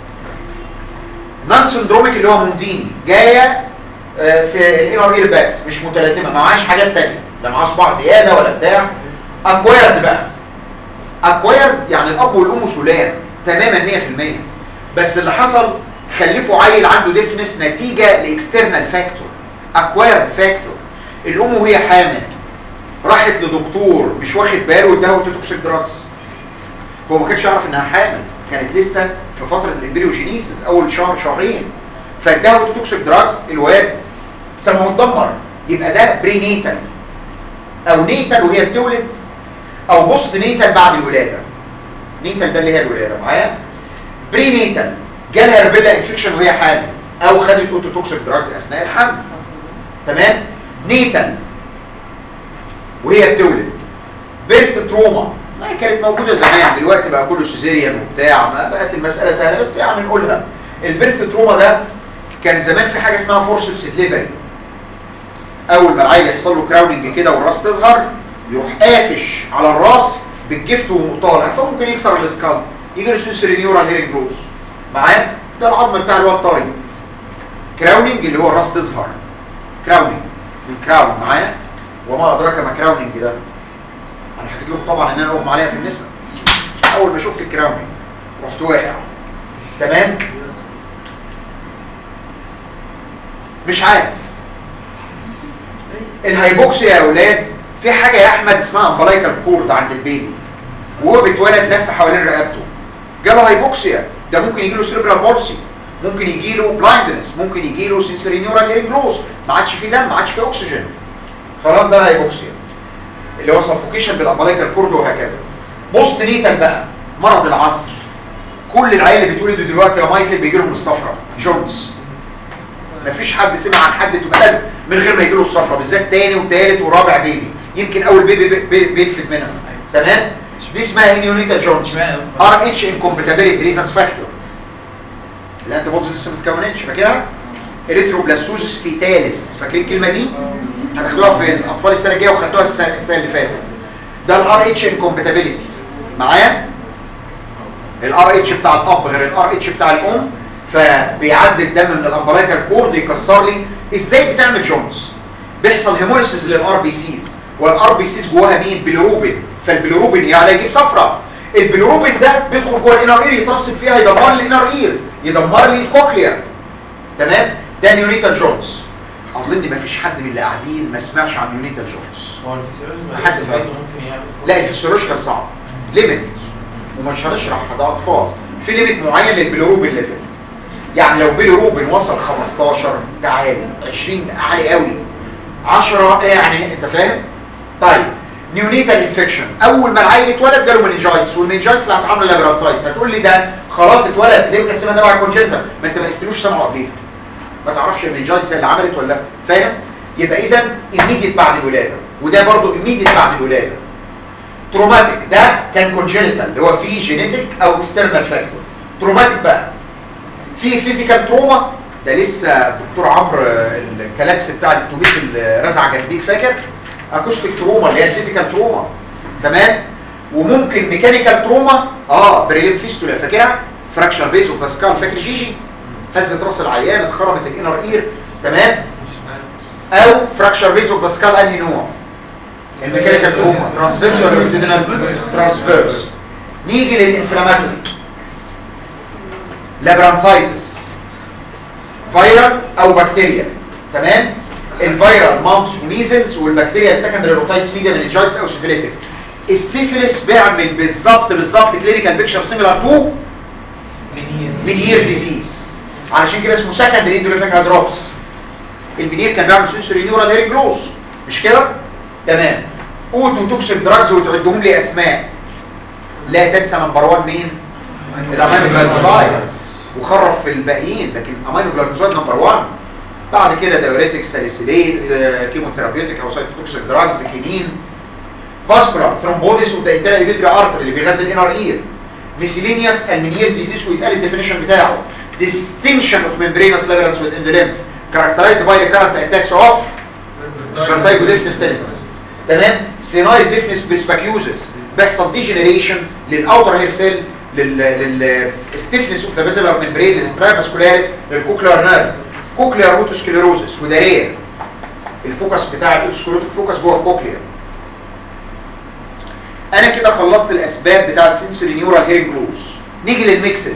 نان سندروميك اللي هو مونديني جايه آه، في الانر اير بس مش متلازمه ما معهاش حاجات تانية لا معاه صباع زياده ولا بتاع اكوايرد بقى اكوايرد يعني الاب والام سلام تماما 100% بس اللي حصل خلفوا عيل عنده ديفنس نتيجه لاكسترنال فاكتور اكوايرد فاكتور الام وهي حامل راحت لدكتور مش واخد باله واداها اوتوتوكسيك دراجز هو ما كانش يعرف انها حامل كانت لسه في فتره الامبريوجينيسيس اول شهر شهرين فاداها اوتوتوكسيك دراجز الواد سمعه اتدمر يبقى ده بري نيتال او نيتال وهي بتولد او بوست نيتال بعد الولاده نيتال ده اللي هي الولاده معايا بري نيتال جالها ريبيلا انفكشن وهي حامل او خدت اوتوتوكسيك دراجز اثناء الحمل تمام نيتال وهي بتولد بيرث تروما ما كانت موجودة زمان دلوقتي بقى كله سيزيريان وبتاع ما بقت المسألة سهلة بس يعني نقولها البيرث تروما ده كان زمان في حاجة اسمها فورسبس دليفري اول ما العيل يحصل له كراوننج كده والراس تظهر يروح قافش على الراس بالجفت وطالع فممكن يكسر الاسكال يجي له سنسوري نيورال هيرنج لوس معاه ده العظم بتاع الواد طري كراوننج اللي هو الراس تظهر كراوننج من كراون معايا وما ادراك ما كراوننج ده انا حكيت لكم طبعا ان انا اغمى عليها في النساء اول ما شفت الكراوننج رحت واقع تمام مش عارف الهايبوكسيا يا اولاد في حاجه يا احمد اسمها امبلايكال كورد عند البيبي وهو بيتولد لف حوالين رقبته جاله هايبوكسيا ده ممكن يجي له سيربرال بولسي ممكن يجي له بلايندنس ممكن يجي له سنسوري نيورال هيرنج لوس ما عادش فيه دم ما عادش فيه اكسجين خلاص ده هايبوكسيا اللي هو سفوكيشن بالامبلايكال كورد وهكذا بوست نيتال بقى مرض العصر كل العيال اللي بتولدوا دلوقتي يا مايكل بيجي لهم الصفرة جونز مفيش حد سمع عن حد اتولد من غير ما يجي له الصفرة بالذات تاني وتالت ورابع بيبي يمكن اول بيبي بي- بي- بيلفت منها تمام دي اسمها نيونيتال جونز ار اتش انكومباتيبيليتي ريزنس فاكتور الانتي بوديز لسه ما اتكونتش فاكرها اريثروبلاستوزس فيتاليس فاكرين الكلمه دي هتاخدوها في الاطفال السنه الجايه وخدتوها السنه السنة اللي فاتت ده الار اتش انكومباتيبيليتي معايا الار اتش بتاع الاب غير الار اتش بتاع الام فبيعدي الدم من الامبلايكال كورد يكسر لي ازاي بتعمل جونز بيحصل هيموليسيس للار بي سيز والار بي سيز جواها مين بيلروبين فالبيلروبين يعني يجيب صفرة البيلروبين ده بيدخل جوه الانر اير يترسب فيها يدمر لي الانر اير يدمر لي الكوكليا تمام ده نيونيتال جونز اظن مفيش حد من اللي قاعدين ما سمعش عن نيونيتال جونز هو الفسيولوجي حد برضه فاهم. ممكن يعمل لا الفسيولوجي كان صعب ليميت ومش هنشرح ده اطفال في ليميت معين للبيلروبين ليفل يعني لو بيلروبين وصل 15 ده عالي 20 ده عالي قوي 10 يعني انت فاهم طيب نيونيتال انفكشن اول ما العيل اتولد جاله مننجايتس والمننجايتس اللي هتعمل لابراتايتس هتقول لي ده خلاص اتولد ليه مقسمها تبع كونجنتال ما انت ما قستلوش سمعه قبليها ما تعرفش المننجايتس هي اللي عملت ولا لا فاهم يبقى اذا immediate بعد الولاده وده برضو immediate بعد الولاده تروماتيك ده كان كونجنتال اللي هو فيه جينيتك او اكسترنال فاكتور تروماتيك بقى في فيزيكال تروما ده لسه الدكتور عمرو آه، الكلاكس بتاع الاتوبيس اللي رزع جنبيك فاكر اكوستيك تروما اللي هي الفيزيكال تروما تمام وممكن ميكانيكال تروما اه بريلين فيستولا فاكرها فراكشر بيز اوف باسكال فاكر جيجي هزت راس العيان اتخربت الانر اير تمام او فراكشر بيز اوف باسكال انهي نوع الميكانيكال تروما ترانسفيرس ولا روتيدينال ترانسفيرس نيجي للانفلاماتوري لابرانثايتس فيرال او بكتيريا تمام الفيرال مامبس وميزلز والبكتيريا السكندري روتايتس ميديا مننجايتس او سيفيليتك السيفيلس بيعمل بالظبط بالظبط كلينيكال بيكشر سيميلار تو مينير ديزيز علشان كده اسمه سكندري اندوليفيك هيدروبس المنير كان بيعمل سنسوري نيورال هيرنج لوس مش كده تمام اوتو توكسيك دراجز وتعدهم لي اسماء لا تنسى نمبر 1 مين الامينو جلايكوزايد وخرف في الباقيين لكن امينو جلايكوزايد نمبر 1 بعد كده دايوريتك ساليسيليت آه، كيموثيرابيوتيك او سايتوتوكسيك دراجز كينين فاسكولار ثرومبوزيس وده الفيتري ارتر اللي بيغذي الانر اير ميسيلينيوس المنير ديزيز ويتقال الديفينيشن بتاعه distinction of membranous labyrinths within the limb characterized by recurrent attacks of vertigo deafness tinnitus تمام سينايل ديفنس بسباكيوزس بيحصل ديجنريشن للاوتر هير سيل لل لل ستيفنس اوف ذا بيسلر ممبرين للسترافاسكولاريس للكوكلير نيرف كوكلير روتوسكليروزس وده رير الفوكس بتاع الاوتوسكليروتيك فوكس جوه الكوكلير انا كده خلصت الاسباب بتاع السنسوري نيورال هيرنج لوس نيجي للميكسد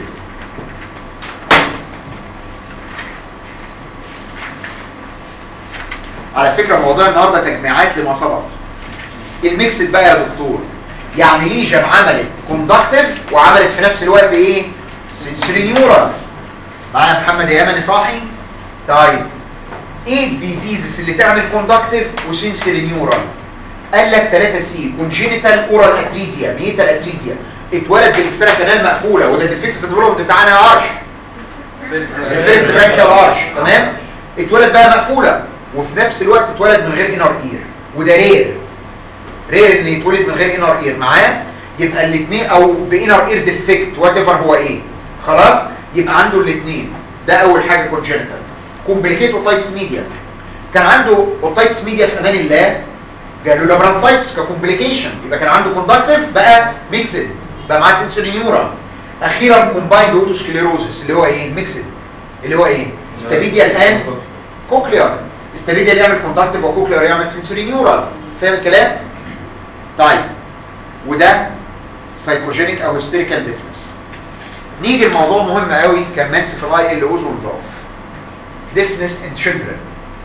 على فكرة موضوع النهاردة تجميعات لما سبق الميكسد بقى يا دكتور يعني ليجن عملت كوندكتيف وعملت في نفس الوقت ايه سنسوري نيورال معايا محمد يامني صاحي طيب ايه الديزيزز اللي تعمل كوندكتيف وسنسوري نيورال قال لك 3 سي كونجينيتال اورال اتريزيا ميتال اتريزيا اتولد بالاكسترا كانال مقفوله وده ديفكت في الديفلوبمنت بتاعنا يا عرش الفيرست برانكيال ارش تمام اتولد بقى مقفوله وفي نفس الوقت اتولد من غير انر اير وده رير رير ان يتولد من غير انر اير معاه يبقى الاثنين او بانر اير ديفكت وات ايفر هو ايه خلاص يبقى عنده الاثنين ده اول حاجه كونجنتال كومبليكيت اوتايتس ميديا كان عنده اوتايتس ميديا في امان الله جاله لابرانثايتس ككومبليكيشن يبقى كان عنده كوندكتيف بقى ميكسد بقى معاه سنسوري نيورال اخيرا كومبايند اوتوسكليروزس اللي هو ايه ميكسد اللي هو ايه استابيديال اند كوكليار استابيديال يعمل كوندكتيف وكوكليار يعمل سنسوري نيورال فاهم الكلام طيب وده سايكوجينيك او هيستيريكال ديفنس نيجي الموضوع مهم قوي كان مانس في الاي ال اوز والضعف ديفنس ان تشيلدرن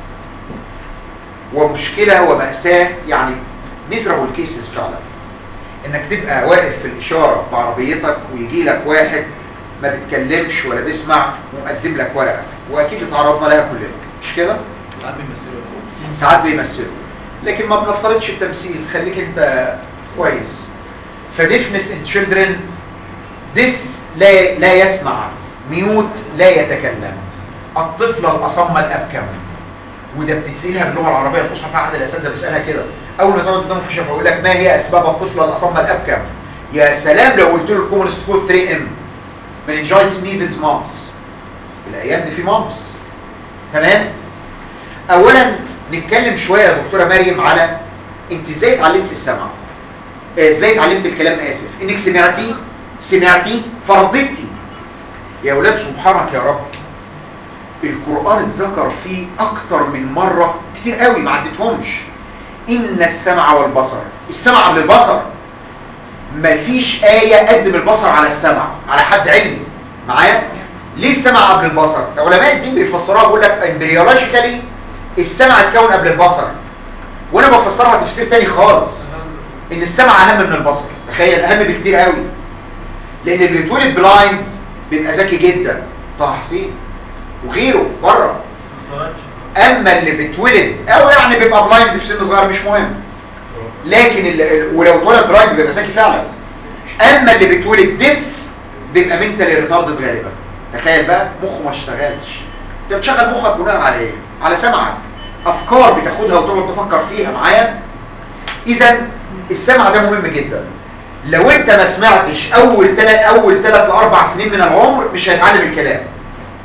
ومشكلة ومأساة يعني ميزرابل كيسز فعلا انك تبقى واقف في الاشارة بعربيتك ويجي لك واحد ما بيتكلمش ولا بيسمع ومقدم لك ورقة واكيد اتعرضنا لها كلنا مش كده؟ ساعات بيمثلوا ساعات بيمثلوا لكن ما بنفترضش التمثيل خليك انت كويس فديفنس ان تشيلدرن ديف لا لا يسمع ميوت لا يتكلم الطفل الأصم الأبكم وده بتتسألها باللغة العربية الفصحى في أحد الأساتذة بيسألها كده أول ما تقعد قدام الكشف يقول لك ما هي أسباب الطفل الأصم الأبكم يا سلام لو قلت له الكومنست كود 3 ام مننجايتس ميزلز مامس الأيام دي في مامس تمام أولا نتكلم شوية يا دكتورة مريم على انت ازاي اتعلمت السمع آه، ازاي اتعلمت الكلام اسف انك سمعتي سمعتي فرددتي يا ولاد سبحانك يا رب القرآن اتذكر فيه اكتر من مرة كتير قوي ما عدتهمش ان السمع والبصر السمع قبل البصر مفيش آية قدم البصر على السمع على حد علمي معايا ليه السمع قبل البصر علماء الدين بيفسروها بيقول لك امبريولوجيكالي السمع اتكون قبل البصر وانا بفسرها تفسير تاني خالص ان السمع اهم من البصر تخيل اهم بكتير قوي لان اللي بيتولد بلايند بيبقى ذكي جدا طه حسين وغيره بره اما اللي بيتولد او يعني بيبقى بلايند في سن صغير مش مهم لكن اللي ولو اتولد بلايند بيبقى ذكي فعلا اما اللي بيتولد ديف بيبقى منتالي ريتاردد غالبا تخيل بقى مخه ما اشتغلش انت بتشغل مخك بناء على ايه على سمعك افكار بتاخدها وتقعد تفكر فيها معايا اذا السمع ده مهم جدا لو انت ما سمعتش اول ثلاث اول ثلاث لاربع سنين من العمر مش هيتعلم الكلام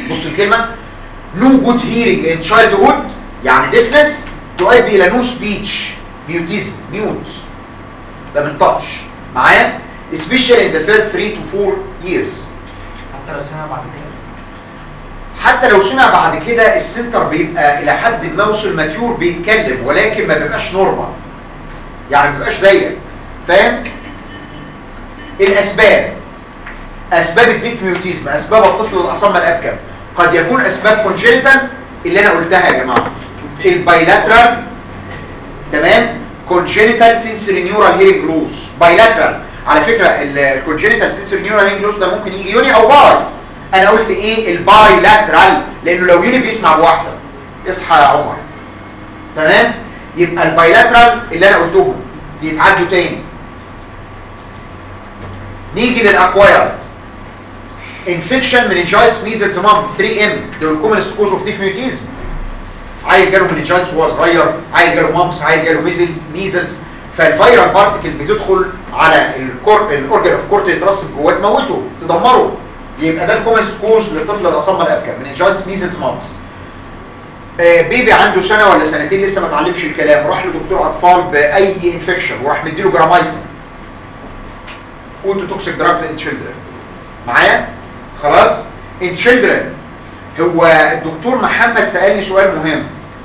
بص الكلمه no good hearing in childhood يعني deafness تؤدي الى no speech mutism mute ما بنطقش معايا especially in the first 3 to 4 years حتى لو سمع بعد كده حتى لو سمع بعد كده السنتر بيبقى الى حد ما وصل ماتيور بيتكلم ولكن ما بيبقاش نورمال يعني ما بيبقاش زيك فاهم الاسباب اسباب الديك ميوتيزم اسباب الطفل الاصم الابكم قد يكون اسباب كونجنتال اللي انا قلتها يا جماعه البايلاترال تمام كونجنتال سنسوري نيورال هيرنج لوس بايلاترال على فكره الكونجنتال سنسوري نيورال هيرنج لوس ده ممكن يجي يوني او باي انا قلت ايه البايلاترال لانه لو يوني بيسمع بواحده اصحى يا عمر تمام يبقى البايلاترال اللي انا قلتهم يتعدوا تاني نيجي للاكوايرد انفكشن مننجايتس ميزلز مام 3 ام دول كومنست كوز اوف ديف ميوتيزم عيل جاله مننجايتس وهو صغير عيل جاله مامس عيل جاله ميزل ميزلز فالفيرال بارتكل بتدخل على الكور الاورجن اوف كورت يترسب جواه تموته تدمره يبقى ده الكومنست كوز للطفل الاصم الابكم مننجايتس ميزلز مامس آه، بيبي عنده سنه ولا سنتين لسه ما اتعلمش الكلام راح لدكتور اطفال باي انفكشن وراح مديله جرامايسين اوتو توكسيك دراجز ان تشيلدرن معايا خلاص ان تشيلدرن هو الدكتور محمد سالني سؤال مهم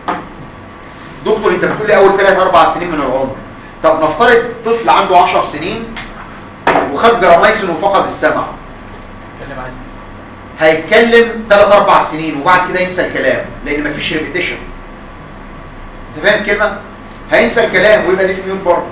دكتور انت بتقول لي اول 3 4 سنين من العمر طب نفترض طفل عنده 10 سنين وخد جرامايسين وفقد السمع اتكلم عادي هيتكلم 3 4 سنين وبعد كده ينسى الكلام لان مفيش ريبيتيشن انت فاهم الكلمه هينسى الكلام ويبقى دي ميوت برضه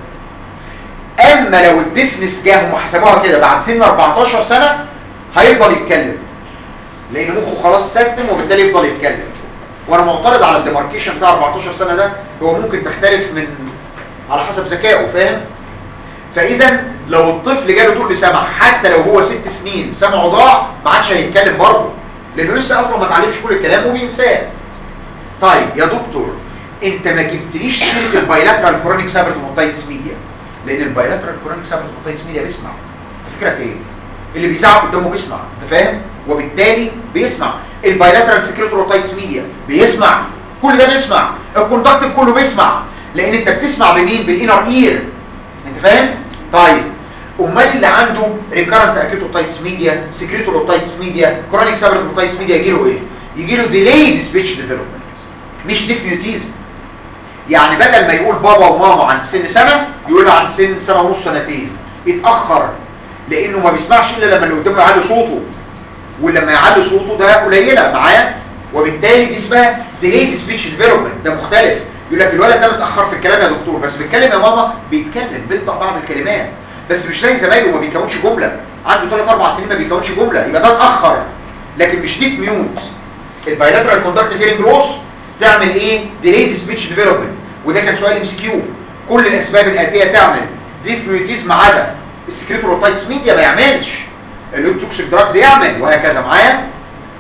اما لو الديفنس جاهم وحسبوها كده بعد سن 14 سنه هيفضل يتكلم لان مخه خلاص سيستم وبالتالي يفضل يتكلم وانا معترض على الديماركيشن بتاع 14 سنه ده هو ممكن تختلف من على حسب ذكائه فاهم فاذا لو الطفل جاله طول سمع حتى لو هو ست سنين سمعه ضاع ما عادش هيتكلم برضه لانه لسه اصلا ما اتعلمش كل الكلام وبينساه طيب يا دكتور انت ما جبتليش سيره البايلاترال كرونيك سابرتوموتايتس ميديا لان البايلاترال كرونيك سابرتوموتايتس ميديا بيسمع انت فكرك ايه اللي بيزعق قدامه بيسمع انت فاهم وبالتالي بيسمع البايلاترال سكريتوروتايتس ميديا بيسمع كل ده بيسمع الكونتاكتيف كله بيسمع لان انت بتسمع بمين بالانر اير انت فاهم طيب امال اللي عنده ريكارنت اكيتوتايتس ميديا سكريتوروتايتس ميديا كرونيك سابرتوموتايتس ميديا يجي له ايه يجي له ديليد سبيتش ديفلوبمنت مش ديفيوتيزم يعني بدل ما يقول بابا وماما عند سن سنة يقول عند سن سنة ونص سنتين اتأخر لانه ما بيسمعش الا لما اللي قدامه يعلي صوته ولما يعلي صوته ده قليلة معاه وبالتالي دي اسمها delayed speech development ده مختلف يقول لك الولد ده متأخر في الكلام يا دكتور بس بيتكلم يا ماما بيتكلم بينطق بعض الكلمات بس مش زي زمايله ما بيكونش جملة عنده 3 4 سنين ما بيكونش جملة يبقى ده اتأخر لكن مش ديك ميوت البايلاترال كوندكتيف هيرنج لوس تعمل ايه delayed speech development وده كان سؤال ام سي كيو كل الاسباب الاتيه تعمل ديك ميوتيزم عدا السكريتوروتايتس ميديا ما يعملش اللوكتوكسيك دراجز يعمل وهكذا معايا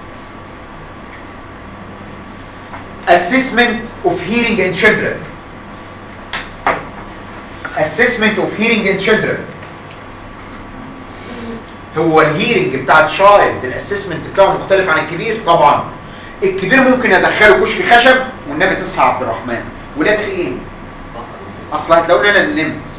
assessment of hearing in children assessment of hearing in children هو الهيرنج بتاع الشايلد الاسسمنت بتاعه مختلف عن الكبير طبعا الكبير ممكن ادخله كشك خشب والنبي تصحى عبد الرحمن وده تخيل اصل هتلاقوني انا اللي نمت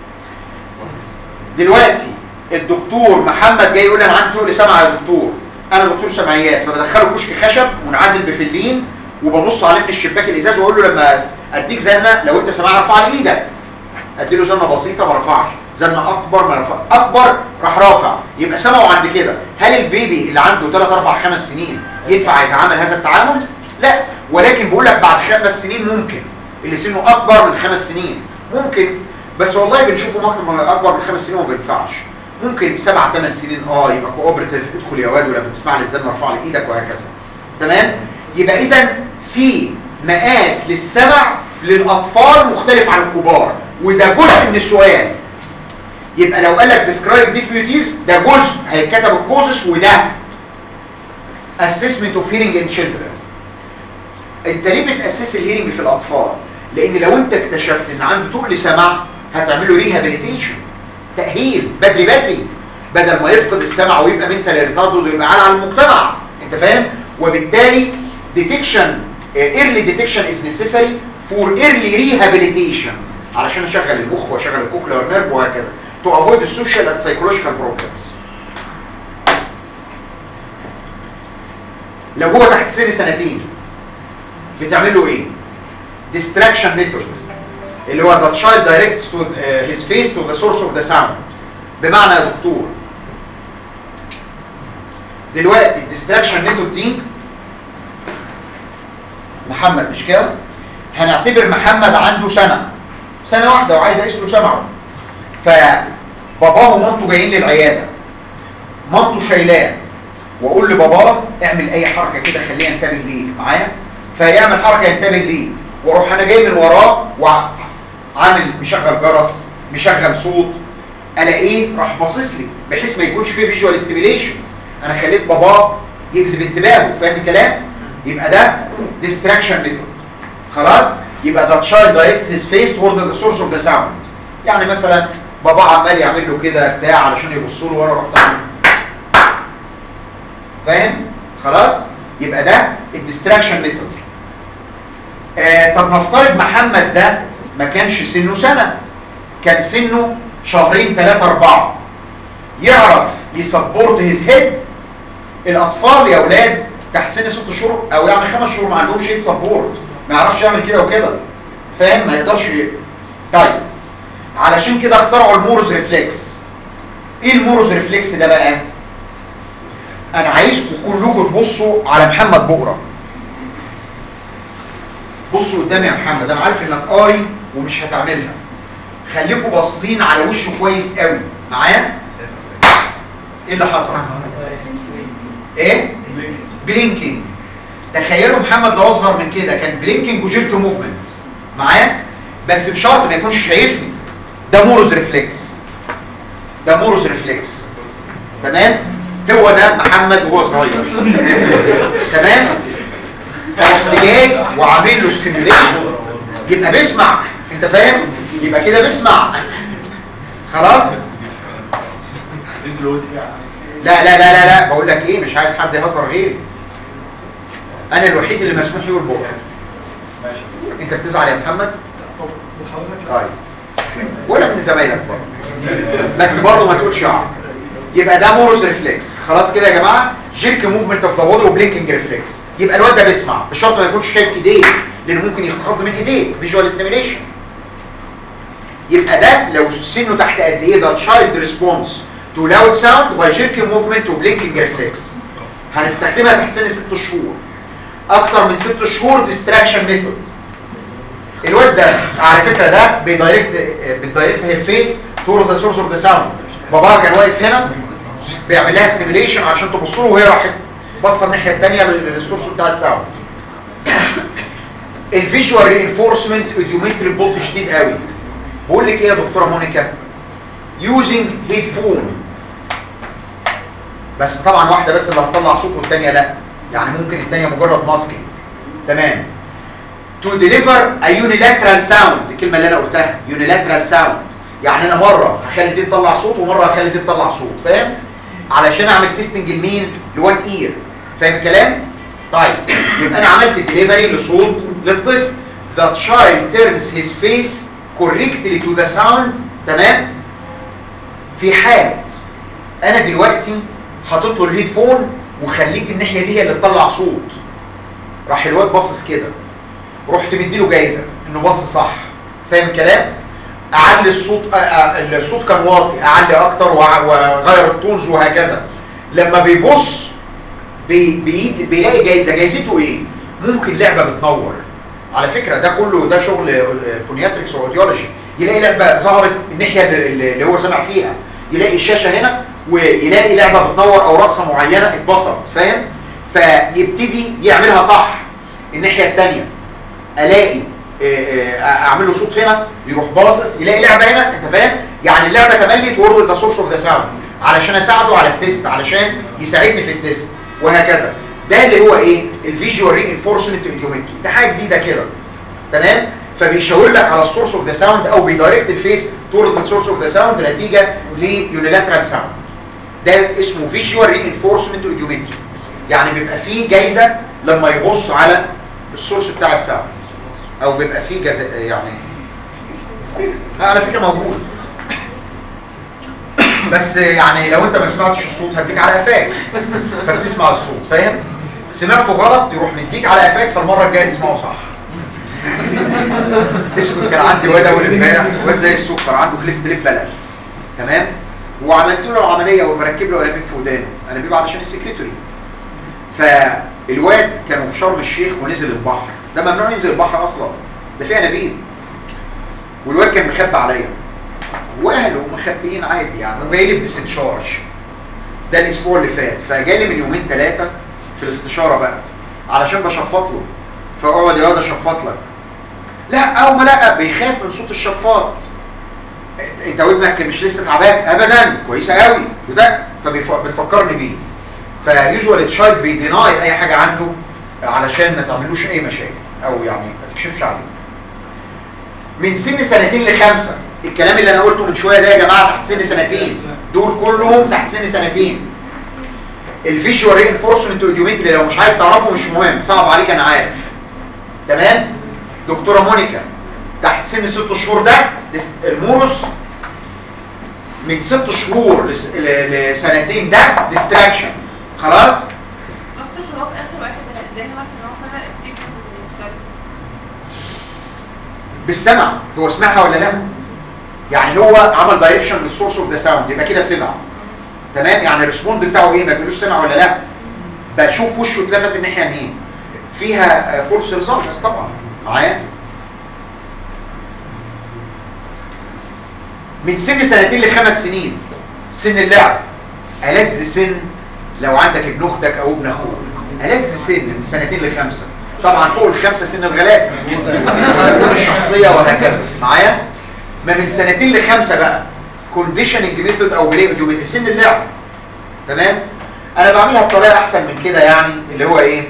دلوقتي الدكتور محمد جاي يقول لي انا عندي تقل سمع يا دكتور انا دكتور سمعيات فبدخله كشك خشب منعزل بفلين وببص عليه من الشباك الازاز واقول له لما اديك زنه لو انت سمعها ارفع لي ايدك اديله زنه بسيطه ما رفعش زنه اكبر ما رفع اكبر راح رافع يبقى سمعه عند كده هل البيبي اللي عنده 3 4 5 سنين ينفع يتعامل هذا التعامل لا ولكن بقول لك بعد خمس سنين ممكن اللي سنه اكبر من خمس سنين ممكن بس والله بنشوفه اكتر من اكبر من خمس سنين وما بينفعش ممكن سبع ثمان سنين اه يبقى كوبرتيف ادخل يا واد ولما تسمع لي الزن ارفع لي ايدك وهكذا تمام يبقى اذا في مقاس للسمع للاطفال مختلف عن الكبار وده جزء من السؤال يبقى لو قال لك describe difficulties ده جزء هيتكتب الكوزس وده assessment of hearing in children انت ليه بتاسس الهيرنج في الاطفال لان لو انت اكتشفت ان عنده تقل سمع هتعمله ريهابيليتيشن تاهيل بدري بدري بدل ما يفقد السمع ويبقى منتال ارتاض ويبقى عالي على المجتمع انت فاهم وبالتالي detection uh, early detection is necessary for early rehabilitation علشان اشغل المخ واشغل الكوكلير نيرف وهكذا to avoid the social and psychological problems لو هو تحت سن سنتين بتعمل له ايه distraction method اللي هو the child directs to uh, his face to the source of the sound بمعنى يا دكتور دلوقتي الديستراكشن ميثود دي محمد مش كده هنعتبر محمد عنده سنة سنة واحدة وعايز يعيش له سمعه فباباه ومامته جايين للعيادة مامته شايلاه واقول لباباه اعمل اي حركة كده خليه ينتبه ليك معايا فيعمل حركة ينتبه ليه واروح انا جاي من وراه وعامل مشغل جرس مشغل صوت الاقيه راح باصص لي بحيث ما يكونش فيه فيجوال ستيميليشن انا خليت باباه يجذب انتباهه فاهم الكلام يبقى ده distraction method خلاص يبقى ده child directs his face toward the source of the sound يعني مثلا بابا عمال يعمل له كده بتاع علشان يبص له وانا رحت اعمل فاهم خلاص يبقى ده الديستراكشن ميثود آه طب نفترض محمد ده ما كانش سنه سنة كان سنه شهرين ثلاثة أربعة يعرف يسبورت هيز هيد الأطفال يا أولاد تحت سن ست شهور أو يعني خمس شهور ما عندهمش هيد سبورت ما يعرفش يعمل كده وكده فاهم ما يقدرش ي... طيب علشان كده اخترعوا المورز ريفلكس ايه المورز ريفلكس ده بقى انا عايزكم كلكم تبصوا على محمد بقرة بصوا قدامي يا محمد انا عارف انك قاري ومش هتعملها خليكم باصين على وشه كويس قوي معايا ايه اللي حصل ايه بلينكينج تخيلوا محمد لو اصغر من كده كان بلينكينج وجيرك موفمنت معايا بس بشرط ما يكونش شايفني ده مورز ريفلكس ده مورز ريفلكس تمام هو ده محمد وهو صغير تمام فرحت جاي وعامل له ستيميوليشن يبقى بيسمع انت فاهم يبقى كده بيسمع خلاص لا لا لا لا لا بقول لك ايه مش عايز حد يهزر غيري انا الوحيد اللي مسموح يقول بقى انت بتزعل يا محمد طيب ولا من زمايلك برضه بس برضه ما تقولش عارف يبقى ده مورس ريفلكس خلاص كده يا جماعه جيرك موفمنت اوف ذا بودي وبلينكينج ريفلكس يبقى الواد ده بيسمع بشرط ما يكونش شايف ايديه لانه ممكن يتخض من ايديه فيجوال ستيميليشن يبقى ده لو سنه تحت قد ايه ده تشايلد ريسبونس تو لاود ساوند باي جيرك موفمنت وبلينكينج ريفلكس هنستخدمها تحت سن 6 شهور اكتر من 6 شهور ديستراكشن ميثود الواد ده على فكره ده بيدايركت بيدايركت هير فيس تور ذا سورس اوف ذا ساوند باباها كان واقف هنا بيعمل لها ستيميليشن عشان تبص له وهي راحت باصه الناحيه الثانيه للسورس بتاع الساوند الفيجوال رينفورسمنت اوديومتري بولت شديد قوي بقول لك ايه يا دكتوره مونيكا يوزنج هيدفون بس طبعا واحده بس اللي هتطلع صوت والثانيه لا يعني ممكن الثانيه مجرد ماسكينج تمام to deliver a unilateral sound الكلمه اللي انا قلتها unilateral sound يعني انا مره هخلي دي تطلع صوت ومره هخلي دي تطلع صوت فاهم علشان اعمل تيستنج لمين لوان اير فاهم الكلام طيب يبقى انا عملت ديليفري لصوت للطفل the child turns his face correctly to the sound تمام في حالة انا دلوقتي حاطط له الهيدفون وخليت الناحيه دي هي اللي تطلع صوت راح الواد باصص كده رحت مديله جايزه انه بص صح فاهم الكلام اعلي الصوت أ- أ- الصوت كان واطي اعلي اكتر وأع- واغير التونز وهكذا لما بيبص بي بي بيلاقي جايزه جايزته ايه ممكن لعبه بتنور على فكره ده كله ده شغل فونياتريكس واوديولوجي يلاقي لعبه ظهرت الناحيه اللي اللي هو سمع فيها يلاقي الشاشه هنا ويلاقي لعبه بتنور او رقصه معينه اتبسط فاهم فيبتدي يعملها صح الناحيه الثانيه الاقي آه، آه، اعمل له صوت هنا يروح باصص يلاقي لعبه هنا انت فاهم يعني اللعبه تملت وورد ذا سورس اوف ذا ساوند علشان اساعده على التيست علشان يساعدني في التيست وهكذا ده اللي هو ايه الفيجوال رينفورسمنت ايديومتري ده حاجه جديده كده تمام فبيشاور لك على السورس اوف ذا ساوند او بيدايركت الفيس تورد ذا سورس اوف ذا ساوند نتيجه ليونيلاترال ساوند ده اسمه فيجوال رينفورسمنت ايديومتري يعني بيبقى فيه جايزة لما يبص على السورس بتاع الساوند او بيبقى فيه جز... يعني لا على فكرة موجود بس يعني لو انت ما سمعتش الصوت هديك على قفاك فبتسمع الصوت فاهم سمعته غلط يروح مديك على قفاك فالمره الجايه تسمعه صح اسكت كان عندي واد اول امبارح واد زي السكر عنده كليف بليف بالانس تمام وعملت له العمليه ومركب له قلبين في ودانه انا بيبقى علشان السكرتوري فالواد كانوا في شرم الشيخ ونزل البحر ده ممنوع ينزل البحر اصلا ده فيه انابيب والواد كان مخبي عليا واهله مخبيين عادي يعني وجاي لي بديسنشارج ده الاسبوع اللي فات فجالي من يومين ثلاثه في الاستشاره بقى علشان بشفط له فاقعد يا واد اشفط لك لا او ما لا بيخاف من صوت الشفاط انت ودنك مش لسه تعبان ابدا كويسه قوي وده فبتفكرني بيه فيوجوال تشايلد بيديناي اي حاجه عنده علشان ما تعملوش اي مشاكل او يعني ما تكشفش عليه من سن سنتين لخمسة الكلام اللي انا قلته من شوية ده يا جماعة تحت سن سنتين دول كلهم تحت سن سنتين الفيجوال رينفورسمنت اوديومتري لو مش عايز تعرفه مش مهم صعب عليك انا عارف تمام دكتورة مونيكا تحت سن ست شهور ده دس- المورس من ست شهور لس- ل- لسنتين ده ديستراكشن خلاص دكتور هو في اخر واحد ازاي نعرف ان هو فرق الديفرنس المختلف بالسمع هو سمعها ولا لا يعني هو عمل دايركشن للسورس اوف ذا ساوند يبقى كده سمع تمام يعني الريسبوند بتاعه ايه ما تقولوش سمع ولا لا بشوف وشه اتلفت الناحيه اليمين فيها فولس ريزلتس طبعا معايا من سن سنتين لخمس سنين سن اللعب ألذ سن لو عندك ابن اختك او ابن اخوك ألذ سن من سنتين لخمسة طبعا فوق الخمسة سن الغلاسة تكون الشخصية وهكذا معايا ما من سنتين لخمسة بقى كونديشننج ميثود او بلاي اوديومتري سن اللعب تمام انا بعملها بطريقة احسن من كده يعني اللي هو ايه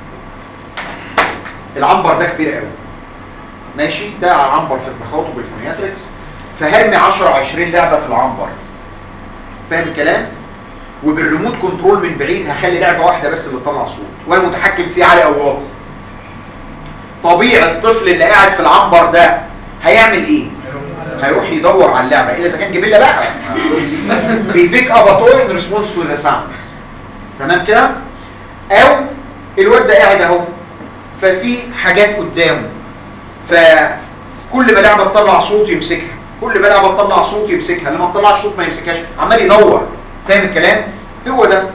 العنبر ده كبير قوي ماشي ده على العنبر في التخاطب بالفونياتريكس فهرمي 10 20 لعبة في العنبر فاهم الكلام وبالريموت كنترول من بعيد هخلي لعبة واحدة بس اللي تطلع صوت وانا متحكم فيه عالي او واطي طبيعي الطفل اللي قاعد في العنبر ده هيعمل ايه هيروح يدور على اللعبة الا اذا كان جميلة بقى بيبيك اب توي ان ريسبونس تو ذا ساوند تمام كده او الواد ده قاعد اهو ففي حاجات قدامه فكل ما لعبة تطلع صوت يمسكها كل ما لعبة تطلع صوت يمسكها لما تطلع صوت ما يمسكهاش عمال يدور فاهم الكلام هو ده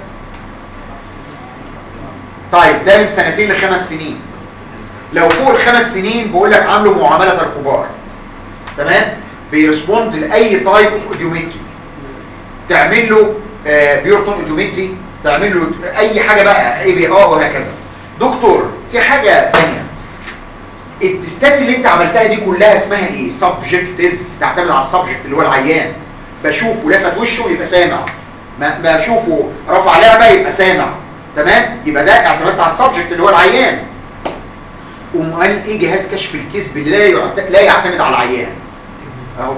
طيب ده من سنتين لخمس سنين لو فوق الخمس سنين بقول لك عامله معاملة الكبار تمام بيرسبوند لاي تايب اوف اوديومتري تعمل له آه بيورتون اوديومتري تعمل له اي حاجه بقى اي بي اه وهكذا دكتور في حاجه ثانيه التستات اللي انت عملتها دي كلها اسمها ايه سبجكتيف تعتمد على السبجكت اللي هو العيان بشوفه لفت وشه يبقى سامع ما بشوفه رفع لعبه يبقى سامع تمام يبقى ده اعتمدت على السبجكت اللي هو العيان امال ايه جهاز كشف الكذب اللي لا يعت- لا يعتمد على العيان اهو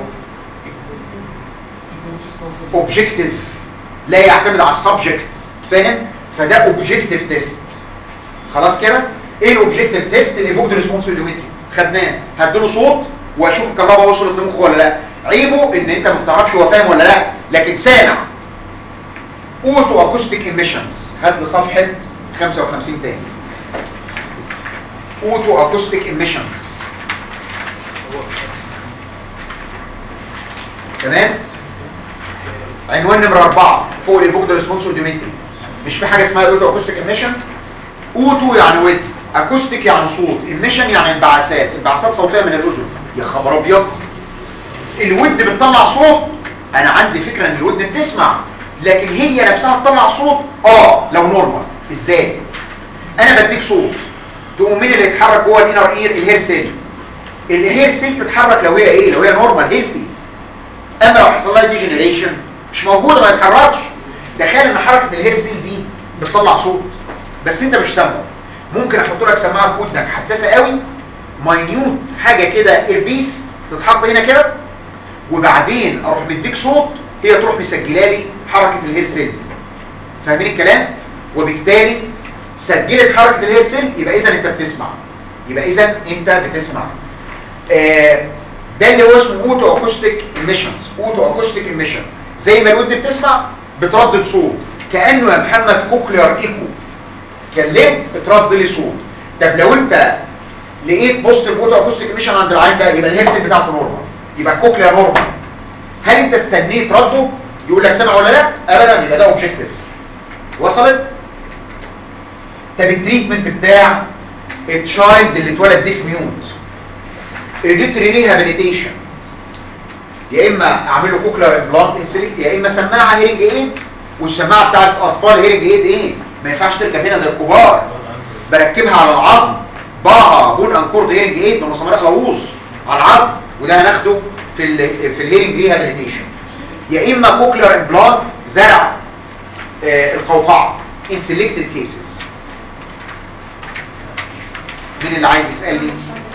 اوبجكتيف لا يعتمد على السبجكت فاهم فده اوبجكتيف تيست خلاص كده ايه الاوبجكتيف تيست الايفوكد ريسبونس اوديومتري خدناه هديله صوت واشوف الكهرباء وصلت لمخه ولا لا عيبه ان انت ما بتعرفش هو فاهم ولا لا لكن سامع اوتو اكوستيك ايميشنز هات لي صفحه 55 تاني اوتو اكوستيك ايميشنز تمام عنوان نمرة أربعة فوق الإيفوكد ريسبونس اوديومتري مش في حاجة اسمها اوتو اكوستيك ايميشن اوتو يعني ود اكوستيك يعني صوت ايميشن يعني انبعاثات انبعاثات صوتية من الأذن يا خبر أبيض الود بتطلع صوت أنا عندي فكرة إن الود بتسمع لكن هي نفسها تطلع صوت اه لو نورمال ازاي انا بديك صوت تقوم مين اللي يتحرك جوه الانر اير الهير سيل الهير سيل تتحرك لو هي ايه لو هي نورمال هيلثي اما لو حصل لها ديجنريشن مش موجوده ما يتحركش تخيل ان حركه الهير سيل دي بتطلع صوت بس انت مش سامعه ممكن احط لك سماعه في ودنك حساسه قوي ماينيوت حاجه كده ايربيس تتحط هنا كده وبعدين اروح مديك صوت هي تروح مسجله لي حركه الهير سيل فاهمين الكلام وبالتالي سجلت حركه الهير سيل يبقى اذا انت بتسمع يبقى اذا انت بتسمع آه، ده اللي هو اسمه اوتو اكوستيك ايميشنز اوتو اكوستيك ايميشن زي ما الودن بتسمع بتردد صوت كانه يا محمد كوكليار ايكو كلمت بترد لي صوت طب لو انت لقيت بوزيتيف اوتو اكوستيك ايميشن عند العين ده يبقى الهير سيل بتاعته نورمال يبقى الكوكليار نورمال هل انت استنيت رده يقول لك سمع ولا لا ابدا يبقى ده اوبجكتيف وصلت طب التريتمنت بتاع التشايلد اللي اتولد ديف ميوت الريتري ريهابيليتيشن يا اما اعمل له كوكلر امبلانت انسلكت يا اما سماعه هيرنج ايد والسماعه بتاعت الاطفال هيرنج ايد ايه ما ينفعش تركب هنا زي الكبار بركبها على العظم باها بون انكورد هيرنج ايد من مسامير غوص على العظم وده هناخده في ال في الهيرنج ريهابيليتيشن يا اما كوكلر امبلانت زرع آه القوقعه in selected cases مين اللي عايز يسألني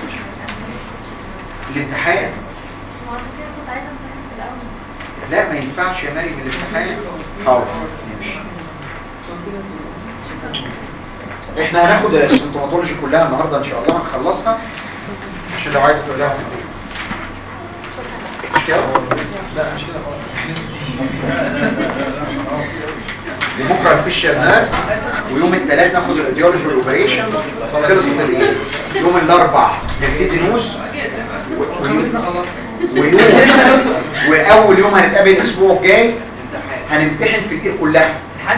الامتحان كنت عايزه امتحن في الاول لا ما ينفعش يا مريم الامتحان حاضر نمشي احنا هناخد السيمتوماتولوجي كلها النهارده ان شاء الله هنخلصها عشان لو عايز تقول لها في البيت مش كده؟ لا مش كده خالص وبكره الفيشيال نيرف ويوم الثلاث ناخد الايديولوجي والاوبريشنز خلصت الايه يوم الاربع نبتدي نوز و- ويوم ويوم واول يوم هنتقابل الاسبوع الجاي هنمتحن في الايه كلها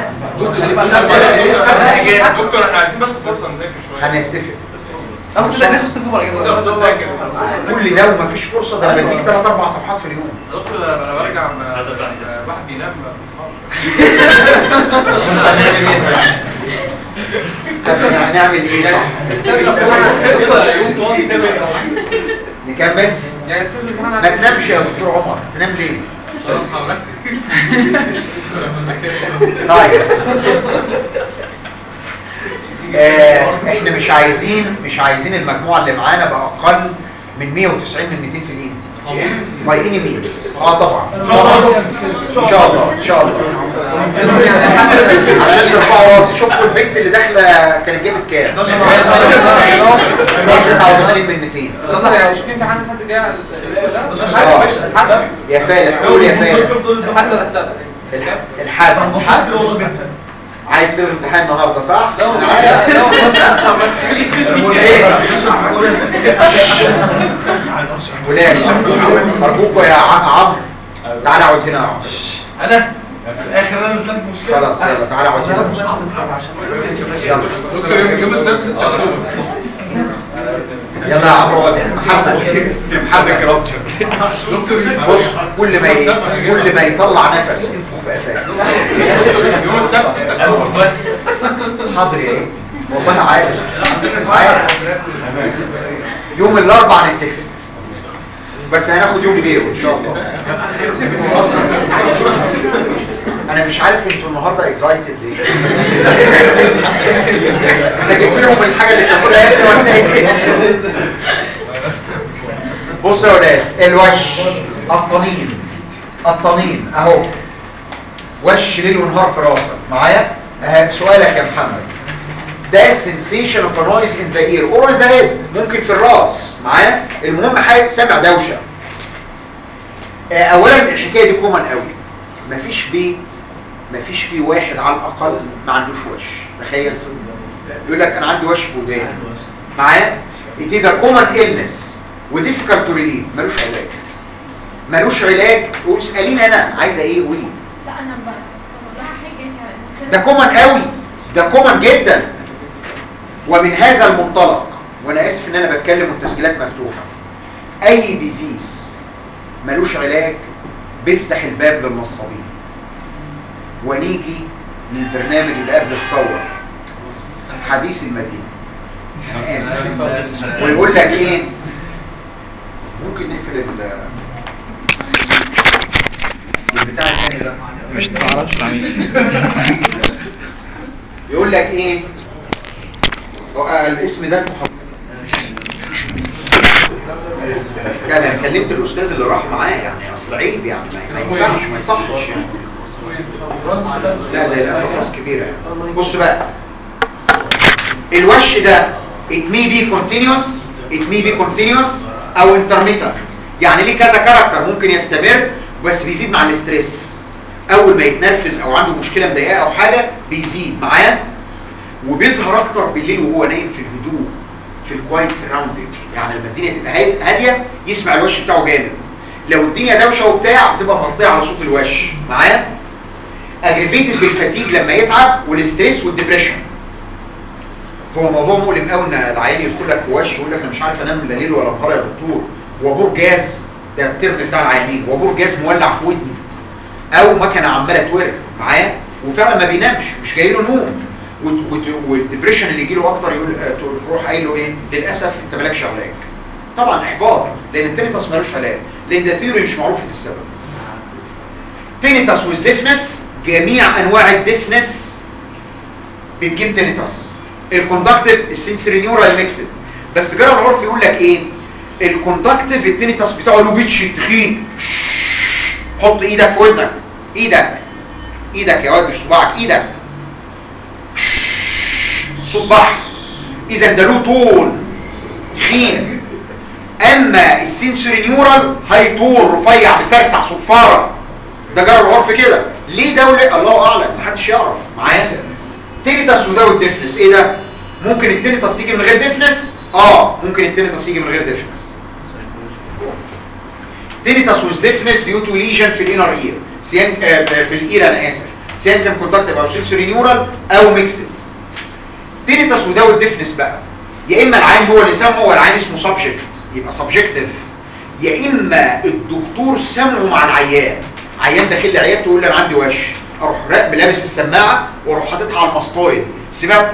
دكتور احنا عايزين بس فرصه نذاكر شويه هنتفق اخد لا ناخد استفوار كل ده ومفيش فرصه ده بديك ثلاث اربع صفحات في اليوم دكتور انا برجع ما- الواحد بينام ما بيسمعش طب يعني نعمل ايه صح نكمل ما تنامش يا دكتور عمر تنام ليه خلاص حضرتك طيب آه احنا مش عايزين مش عايزين المجموعه اللي معانا باقل من 190 من 200 في الايدز باي اني مينز اه طبعا ان شاء الله ان شاء الله عشان ترفعوا راسي شوفوا البنت اللي داخله كانت جابت كام 89 من 200 اصلا يعني شوف امتحان الحد الجاي على ال- آه. الحد يا فالح قول يا فالح الحد ولا السبت الح- الحد عايز تلغي امتحان النهارده صح؟ لا أنا عارف. ايه؟ ولاد ارجوكوا يا ع- عمرو تعالى اقعد هنا يا عمرو انا في الاخر انا اللي كانت مشكله خلاص يلا تعالى اقعد هنا يلا دكتور يوم السبت يلا يا عمرو اقعد هنا. محمد محمد بص كل ما ي... كل ما يطلع نفس انفخ في قفاك يوم السبت بس حاضر يا ايه والله عارف عارف يوم الاربع نتفق بس هناخد يوم غيره ان شاء الله انا مش عارف انتوا النهارده اكزايتد ليه انا جبت لهم الحاجه اللي تاكلها يا ابني ولا ايه بصوا يا ولاد الوش الطنين الطنين اهو وش ليل ونهار في راسك معايا اه سؤالك يا محمد ده sensation of a noise in the ear or in the head ممكن في الراس معايا المهم حاجه سامع دوشه اه اولا الحكايه دي كومن قوي مفيش بيت مفيش فيه واحد على الاقل ما عندوش وش تخيل يقول لك انا عندي وش بودان معايا it is a common illness و difficult to relieve ملوش علاج ملوش علاج واساليني انا عايزه ايه قولي لا انا بقى بقول لها حاجه يعني ده كومن قوي ده كومن جدا ومن هذا المنطلق وانا اسف ان انا بتكلم والتسجيلات مفتوحه اي ديزيز ملوش علاج بيفتح الباب للنصابين ونيجي للبرنامج اللي قبل الثوره حديث المدينه انا اسف ويقول لك ايه ممكن نقفل ال البتاع الثاني ده مش تعرفش عميل يقول لك ايه هو الاسم ده محمد يعني انا كلمت الاستاذ اللي راح معاه يعني اصل عيب يعني ما ما ينفعش ما يصحش يعني لا ده للاسف راس كبيره يعني بص بقى الوش ده it may be continuous it may be continuous او intermittent يعني ليه كذا كاركتر ممكن يستمر بس بيزيد مع الاسترس اول ما يتنرفز او عنده مشكله مضايقاه او حاجه بيزيد معاه وبيظهر اكتر بالليل وهو نايم في الهدوء في الكوايت سراوندنج يعني لما الدنيا تبقى هاد- هاديه يسمع الوش بتاعه جامد لو الدنيا دوشه وبتاع بتبقى مغطيه على صوت الوش معاه اجريفيتد بالفتيج لما يتعب والاستريس والدبريشن هو موضوع مؤلم قوي ان العيان يدخل لك في وش ويقول لك انا مش عارف انام لا ليل ولا نهار يا دكتور وبور جاز ده الترم بتاع العيانين وبور جاز مولع في ودني او مكنه عماله تورك معاه وفعلا ما بينامش مش جاي له نوم وت- وت- والدبريشن اللي يجي له اكتر يقول آه، تروح قايل له ايه للاسف انت مالكش علاج طبعا احباط لان التينيتاس مالوش علاج لان ده ثيوري مش معروفه السبب تينيتاس ويز ديفنس جميع انواع الديفنس بتجيب تينيتاس الكوندكتيف السنسوري نيورال ميكسد بس جرى العرف يقول لك ايه الكوندكتيف التينيتاس بتاعه له بيتش تخين حط ايدك في ودنك ايدك ايدك يا واد مش صباعك ايدك صوت بحر اذا ده له طول تخين اما السنسوري نيورال هاي طول رفيع مسرسع صفاره ده جرى العرف كده ليه ده ولا الله اعلم محدش يعرف معايا تينيتاس وذاوت ديفنس ايه ده ممكن التينيتاس يجي من غير ديفنس اه ممكن التينيتاس يجي من غير ديفنس tinnitus with deafness due to lesion في الانر اير سيان آه، في الاير انا اسف سيان كان كوندكتيف او سنسوري نيورال او ميكسد tinnitus without deafness بقى يا اما العين هو اللي سمعه والعين اسمه subject يبقى subjective يا اما الدكتور سمعه مع العيان عيان داخل لي عيادته يقول لي انا عندي وش اروح راقب لابس السماعه واروح حاططها على المسطويد سمعت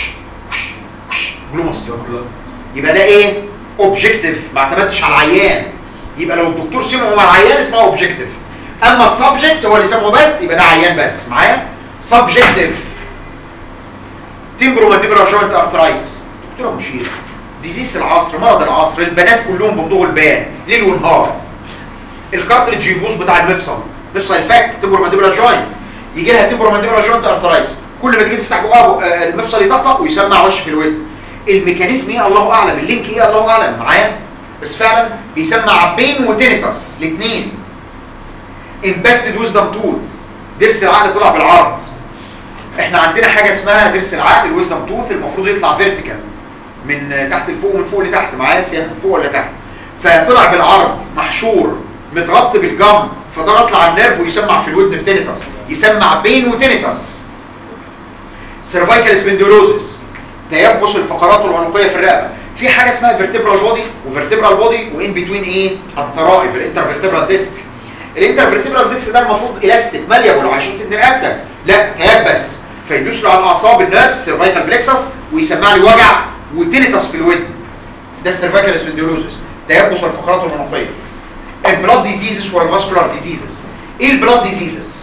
بلو مسطويد يبقى ده ايه اوبجكتيف ما اعتمدتش على العيان يبقى لو الدكتور سمعه مع العيان اسمه اوبجكتيف اما السبجكت هو اللي سمعه بس يبقى ده عيان بس معايا سبجكتيف تمبرو ماتيبرا جوينت ارثرايتس دكتوره مشيره ديزيس العصر مرض العصر البنات كلهم بيمضغوا البان ليل ونهار الكارتريدج يبوظ بتاع المفصل مفصل الفك تمبرو ماتيبرا جوينت يجي لها تمبرو ماتيبرا جوينت ارثرايتس كل ما تيجي تفتح بقها آه، المفصل يطقطق ويسمع وش في الودن الميكانيزم ايه الله اعلم اللينك ايه الله اعلم معايا بس فعلا بيسمع بين وتينيتاس الاثنين امباكتد ويزدم توث ضرس العقل طلع بالعرض احنا عندنا حاجه اسمها ضرس العقل الويزدم توث المفروض يطلع فيرتيكال من تحت لفوق ومن فوق لتحت معايا سيان من فوق ولا تحت فطلع بالعرض محشور متغطي بالجم فضغط على النيرف ويسمع في الودن بتينيتاس يسمع بين وتينيتاس سيرفايكال سبندولوزس تيبس الفقرات العنقيه في الرقبه في حاجه اسمها فيرتبرال بودي وفيرتبرال بودي وان بتوين ايه الطرائب الانترفيرتبرال ديسك الانترفيرتبرال ديسك ده المفروض الاستيك ماليابل عشان تدي رقبتك لا تيبس فيدوس له على الاعصاب النيرف سيرفايكال بلكسس ويسمع لي وجع وتينيتاس في الودن ده سيرفايكال سبندولوزس تيبس الفقرات العنقيه البلاد ديزيزز والفاسكولار ديزيزز ايه البلاد ديزيزز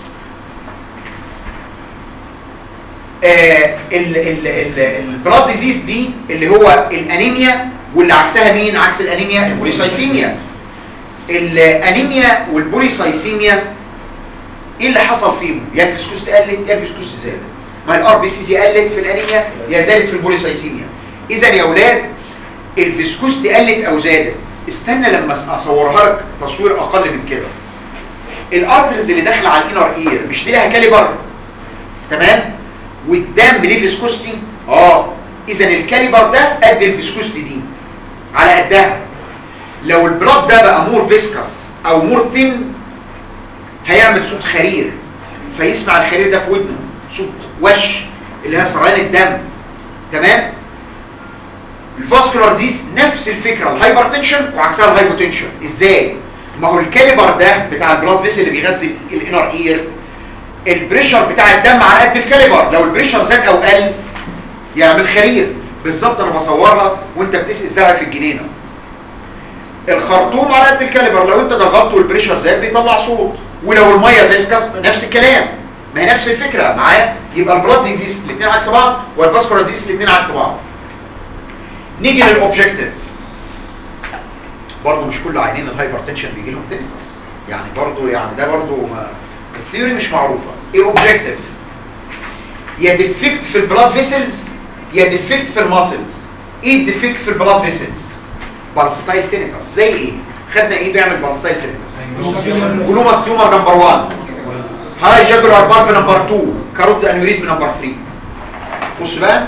البلاد ديزيز دي اللي هو الانيميا واللي عكسها مين عكس الانيميا البوليسايسيميا الانيميا والبوليسايسيميا ايه اللي حصل فيهم يا الفسكوس قلت يا الفسكوس زادت ما الار بي سي قلت في الانيميا يا زادت في البوليسايسيميا اذا يا اولاد الفسكوس قلت او زادت استنى لما اصورها لك تصوير اقل من كده الارترز اللي داخله على الانر اير مش دي لها كاليبر تمام والدم ليه فيسكوستي اه اذا الكاليبر ده قد الفيسكوستي دي على قدها لو البلاد ده بقى مور فيسكس او مور ثين هيعمل صوت خرير فيسمع الخرير ده في ودنه صوت وش اللي هي سريان الدم تمام الفاسكولار ديز نفس الفكره الهايبرتنشن وعكسها الهايبوتنشن ازاي ما هو الكاليبر ده بتاع البلاد فيسل اللي بيغذي الانر اير البريشر بتاع الدم على قد الكاليبر لو البريشر زاد او قل يعمل خرير بالظبط انا بصورها وانت بتسقي زرع في الجنينه الخرطوم على قد الكاليبر لو انت ضغطته والبريشر زاد بيطلع صوت ولو الميه فيسكس نفس الكلام ما هي نفس الفكره معايا يبقى البلاد ديزيز الاثنين عكس بعض والفاسكولار ديزيز الاثنين عكس بعض نيجي للاوبجكتيف برضه مش كل عينين الهايبرتنشن بيجي لهم تنفس يعني برضه يعني ده برضه ما الثيوري مش معروفه ايه اوبجكتيف يا ديفكت في البلاد فيسلز يا ديفكت في الماسلز ايه الديفكت في البلاد فيسلز بالستايل تينيتاس زي ايه خدنا ايه بيعمل بالستايل تينيتاس جلوماس تيومر نمبر 1 هاي جاجولار بالب نمبر 2 كاروت انيوريزم نمبر 3 بص بقى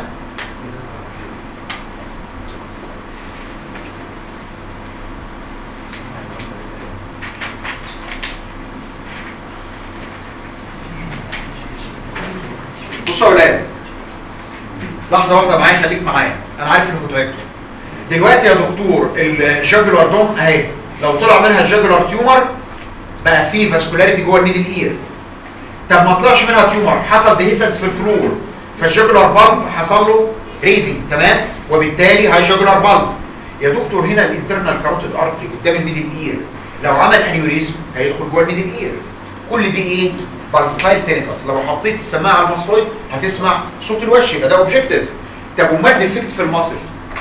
بصوا يا اولاد لحظه واحده معايا خليك معايا انا عارف انكم تعبتوا دلوقتي يا دكتور الجاجولار دوم اهي لو طلع منها الجاجولار تيومر بقى فيه فاسكولاريتي جوه الميدل اير طب ما طلعش منها تيومر حصل ديهيسنس في الفلور فالجاجولار بالب حصل له ريزنج تمام وبالتالي هاي جاجولار بالب يا دكتور هنا الانترنال كاروتيد ارتري قدام الميدل اير لو عمل انيوريزم هيدخل جوه الميدل اير كل دي ايه بالستايل تينيتاس لو حطيت السماعه على المصفويد هتسمع صوت الوش يبقى ده اوبجكتيف طب وما ديفكت في المصل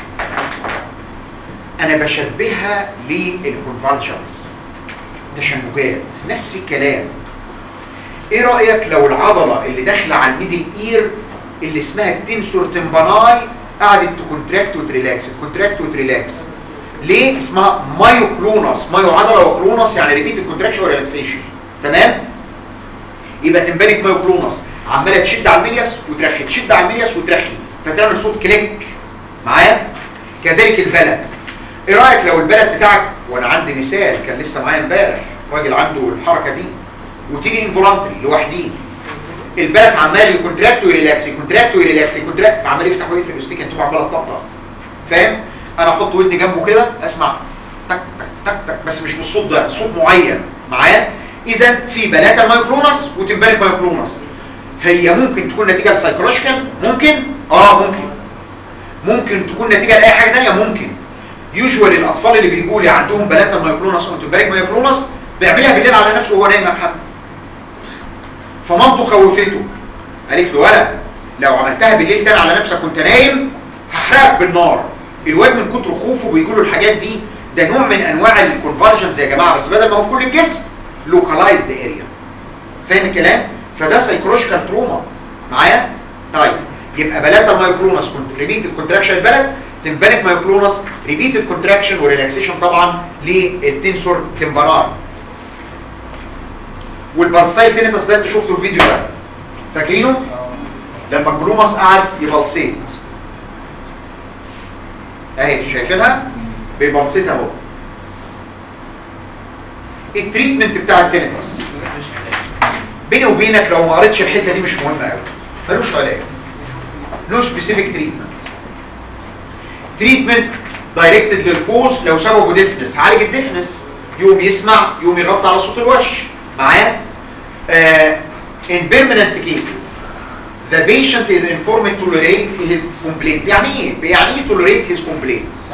انا بشبهها للكونفالجنس تشنجات نفس الكلام ايه رايك لو العضله اللي داخله على الميدل اير اللي اسمها التنسور تمباناي قعدت تكونتراكت وتريلاكس الكونتراكت وتريلاكس ليه اسمها مايوكلونس مايو عضله وكلونس يعني ريبيت الكونتراكشن وريلاكسيشن تمام يبقى تمبانيك مايوكلونس عماله تشد على الميلياس وترخي تشد على الميلياس وترخي فتعمل صوت كليك معايا كذلك البلد ايه رايك لو البلد بتاعك وانا عندي مثال كان لسه معايا امبارح راجل عنده الحركه دي وتيجي انفولانتري لوحديه البلد عمال يكونتراكت ويريلاكس يكونتراكت ويريلاكس يكونتراكت فعمال يفتح ويقفل الاستيك انتوا عماله تطقطق فاهم انا احط ودني جنبه كده اسمع تك تك تك تك بس مش بالصوت ده صوت معين معايا اذا في بلاتا مايكرونس وتمبانيك مايكرونس هي ممكن تكون نتيجه لسايكولوجيكال ممكن اه ممكن ممكن تكون نتيجه لاي حاجه ثانيه ممكن يوجوالي الاطفال اللي بيجوا لي عندهم بلاتا مايكرونس او تمبانيك مايكرونس بيعملها بالليل على نفسه وهو نايم يا محمد فمامته خوفته قالت له ولا لو عملتها بالليل تاني على نفسك وانت نايم هحرقك بالنار الواد من كتر خوفه بيقول له الحاجات دي ده نوع من انواع الكونفرجنز يا جماعه بس بدل ما هو في كل الجسم لوكالايزد اريا فاهم الكلام فده سايكولوجيكال تروما معايا طيب يبقى بلاتا المايكرونس ريبيت الكونتراكشن البلد تمبانيك مايكرونس ريبيت الكونتراكشن وريلاكسيشن طبعا للتنسور تمبرار والبالستايل تينيتاس ده انت شفتوا الفيديو ده فاكرينه لما الجلوماس قعد يبلسيت اهي شايفينها بيبلسيت اهو التريتمنت بتاع التينيتاس بيني وبينك لو ما قريتش الحته دي مش مهمه قوي ملوش علاج له سبيسيفيك تريتمنت تريتمنت دايركتد للكوز لو سببه ديفنس عالج الديفنس يقوم يسمع يقوم يغطي على صوت الوش معايا uh, in permanent cases the patient is informed to tolerate his complaint يعني ايه يعني ايه tolerate his complaint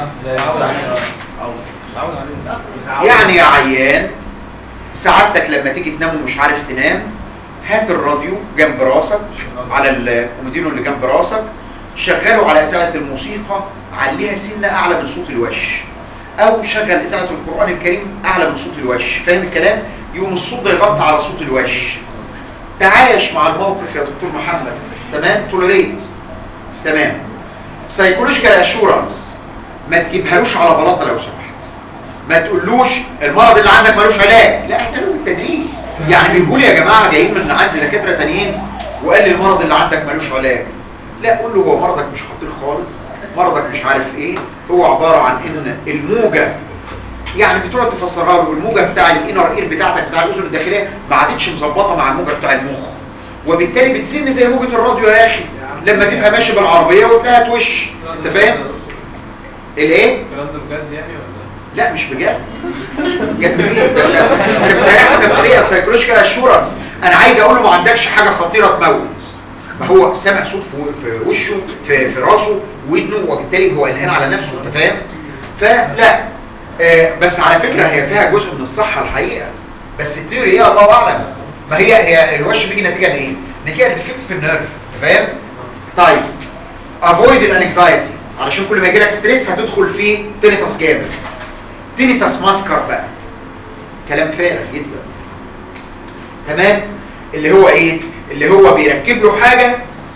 يعني يا عيان سعادتك لما تيجي تنام ومش عارف تنام هات الراديو جنب راسك على الكومودينو اللي جنب راسك شغله على اذاعه الموسيقى عليها سنه اعلى من صوت الوش او شغل اذاعه القران الكريم اعلى من صوت الوش فاهم الكلام يقوم الصوت ده يغطي على صوت الوش تعايش مع الموقف يا دكتور محمد تمام توليريت تمام سايكولوجيكال اشورنس ما تجيبهالوش على بلاطه لو سمحت ما تقولوش المرض اللي عندك ملوش علاج لا احنا لازم تدريج يعني بنقول يا جماعه جايين من عند دكاتره تانيين وقال لي المرض اللي عندك ملوش علاج لا قول له هو مرضك مش خطير خالص مرضك مش عارف ايه هو عباره عن ان الموجه يعني بتقعد تفسرها له الموجه بتاع الانر اير بتاعتك بتاع الاذن الداخليه ما عادتش مظبطه مع الموجه بتاع المخ وبالتالي بتزن زي موجه الراديو يا اخي لما تبقى ماشي بالعربيه وتلاقيها توش انت فاهم الايه الكلام ده بجد يعني ولا لا مش بجد بجد ايه ده ده انا نفسيه سايكولوجيكال اشورنس انا عايز اقول له ما عندكش حاجه خطيره تموت ما هو سامع صوت في في وشه في في راسه ودنه وبالتالي هو قلقان على نفسه انت فاهم فلا آه بس على فكره هي فيها جزء من الصحه الحقيقه بس الثيوري ايه الله اعلم ما هي هي الوش بيجي نتيجه لايه نتيجه ديفكت في النيرف انت فاهم طيب افويد الانكزايتي علشان كل ما يجي لك ستريس هتدخل في تينيتاس جامد تينيتاس ماسكر بقى كلام فارغ جدا تمام اللي هو ايه اللي هو بيركب له حاجه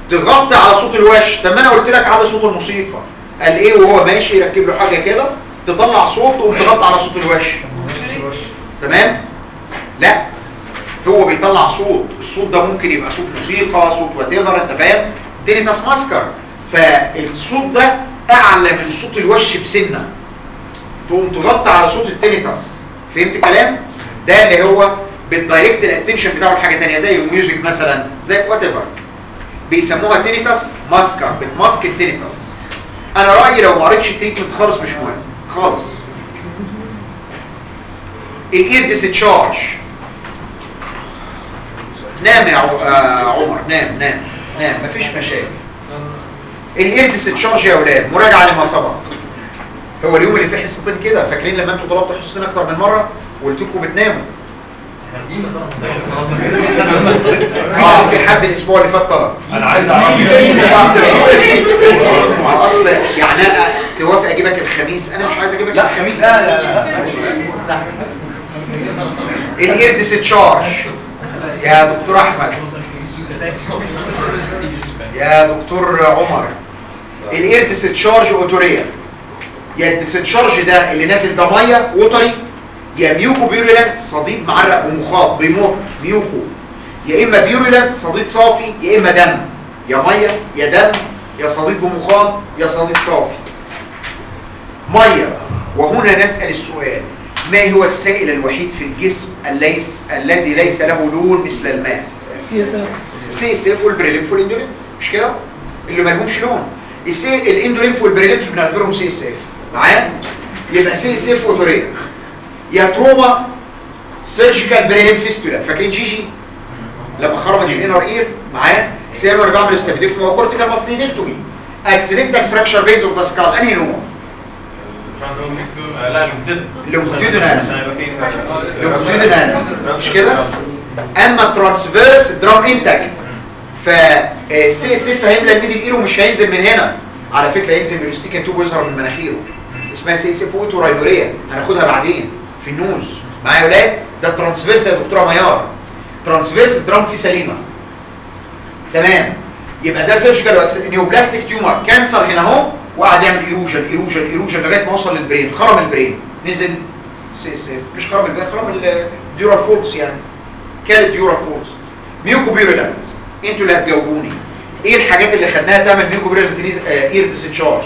تغطي على صوت الوش طب ما انا قلت لك على صوت الموسيقى قال ايه وهو ماشي يركب له حاجه كده تطلع صوت وتقوم تغطي على صوت الوش تمام لا هو بيطلع صوت الصوت ده ممكن يبقى صوت موسيقى صوت وات انت فاهم تينيتاس ماسكر فالصوت ده اعلى من صوت الوش بسنه تقوم تغطي على صوت التينيتاس فهمت الكلام ده اللي هو بالدايركت الاتنشن بتاعه لحاجه ثانيه زي الميوزك مثلا زي وات ايفر بيسموها تينيتاس ماسكر بتماسك التينيتاس انا رايي لو ما قريتش التريتمنت خالص مش مهم خالص الاير ديستشارج نام يا عو- آه، عمر نام نام نام مفيش مشاكل الاير ديستشارج يا اولاد مراجعه لما سبق هو اليوم اللي فيه حصتين كده فاكرين لما انتوا طلبتوا حصتين اكتر من مره وقلت لكم بتناموا اه في حد الاسبوع اللي فات طلب انا عايز اعرف ما اصل يعني أنا توافق اجيبك الخميس انا مش عايز اجيبك لا خميس لا لا لا الاير ديستشارج يا دكتور احمد يا دكتور عمر الاير ديستشارج اوتوريا يا الديستشارج ده اللي نازل ده ميه وطري يا ميوكو بيوريلانت صديد معرق ومخاط بيمر ميوكو يا اما بيوريلانت صديد صافي يا اما دم يا ميه يا دم يا صديد بمخاط يا صديد صافي ميه وهنا نسأل السؤال ما هو السائل الوحيد في الجسم الليس الذي ليس له لون مثل الماء سي اس اف والبريليمف والاندوليمف مش كده اللي ما لهمش لون السي الاندوليمف والبريليمف بنعتبرهم سي اس اف معايا يبقى سي اس اف اوتوريا يا تروما سيرجيكال بريليمف فيستولا فاكرين جيجي لما خرج الانر اير معاه سيرو انا بعمل استبديكتومي وكورتيكال ماستيدكتومي اكسيدنتال فراكشر بيز اوف ذا سكال انهي نوع لا لومتدن لومتدنال لومتدنال مش كده اما الترانسفيرس درام انتاج فالسي اس اف هيملى الميدل اير ومش هينزل من هنا على فكره هينزل من الاستيكن توب ويظهر من مناخيره اسمها سي اس اف اوتوراينوريا هناخدها بعدين في النوز معايا يا ولاد ده الترانسفيرس يا دكتوره ميار ترانسفيرس الدرام فيه سليمه تمام يبقى ده سيرجيكال نيوبلاستيك تيومر كانسر هنا اهو وقعد يعمل ايروجن ايروجن ايروجن لغايه ما وصل للبرين خرم البرين نزل سي اس اف مش خرم البرين خرم الديورال فولكس يعني كانت ديورال فولكس ميوكو بيرولانت انتوا اللي هتجاوبوني ايه الحاجات اللي خدناها تعمل ميوكو بيرولانت اير ديسشارج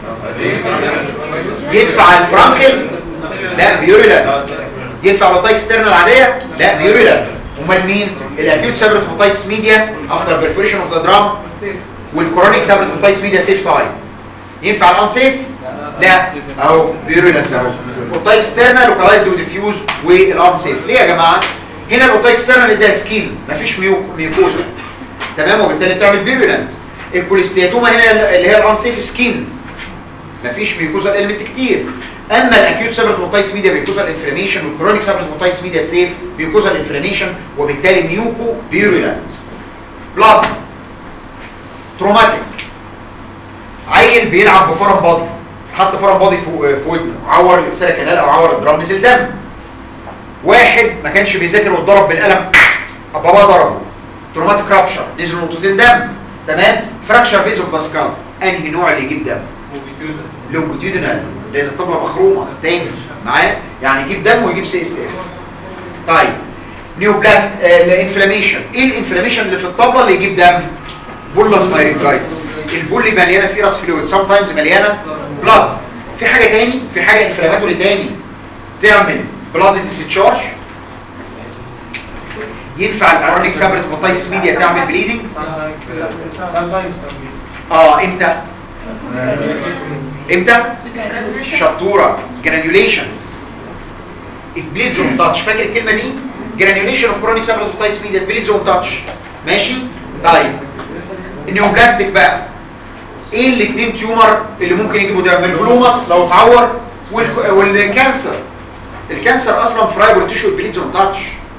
ينفع الفرانكل لا بيورولانت ينفع لوتايك ستيرنال عاديه لا بيورولانت امال مين الاكيوت سابرت موتايتس ميديا افتر بيرفوريشن اوف ذا درام والكرونيك سابرت موتايتس ميديا سيف تايم ينفع الانسيف لا اهو بيورولانت اهو اوتايك ستيرنال لوكالايزد وديفيوز والانسيف ليه يا جماعه هنا الاوتايك ستيرنال ده سكين مفيش ميوك ميوكوزا تمام وبالتالي بتعمل بيورولانت الكوليستياتوما هنا اللي هي الانسيف سكين مفيش ميوكوزا اليمنت كتير اما الاكيوت سابرت موتايتس ميديا ميوكوزا انفلاميشن والكرونيك سابرت موتايتس ميديا سيف ميوكوزا انفلاميشن وبالتالي ميوكو بيورولانت بلاد تروماتيك عيل بيلعب بفرم بادي حط فرم بادي في في ودنه عور السيرة كانال او عور الدرام نزل دم واحد ما كانش بيذاكر واتضرب بالقلم بابا ضربه تروماتيك رابشر نزل نقطتين دم تمام فراكشر بيز اوف باسكال انهي نوع اللي يجيب دم لونجيتودينال لان الطبله مخرومه تاني معاه يعني يجيب دم ويجيب سي اس اف طيب نيوبلاست الانفلاميشن ايه الانفلاميشن اللي في الطبله اللي يجيب دم بولس مايرينجايتس البولي مليانه سيرس فلويد سام تايمز مليانه بلاد في حاجه تاني في حاجه انفلاماتوري تاني تعمل بلاد ديسشارج ينفع الارونيك سابرت موتايتس ميديا تعمل بليدنج اه امتى امتى شطوره جرانيوليشنز بليدز اون تاتش فاكر الكلمه دي جرانيوليشن اوف كرونيك سابرت موتايتس ميديا بليدز اون تاتش ماشي طيب النيوبلاستيك بقى ايه الاثنين تيومر اللي ممكن يجيبوا ده الجلوماس لو اتعور والك- والكانسر الكانسر اصلا فرايبل تيشو بليدز اون تاتش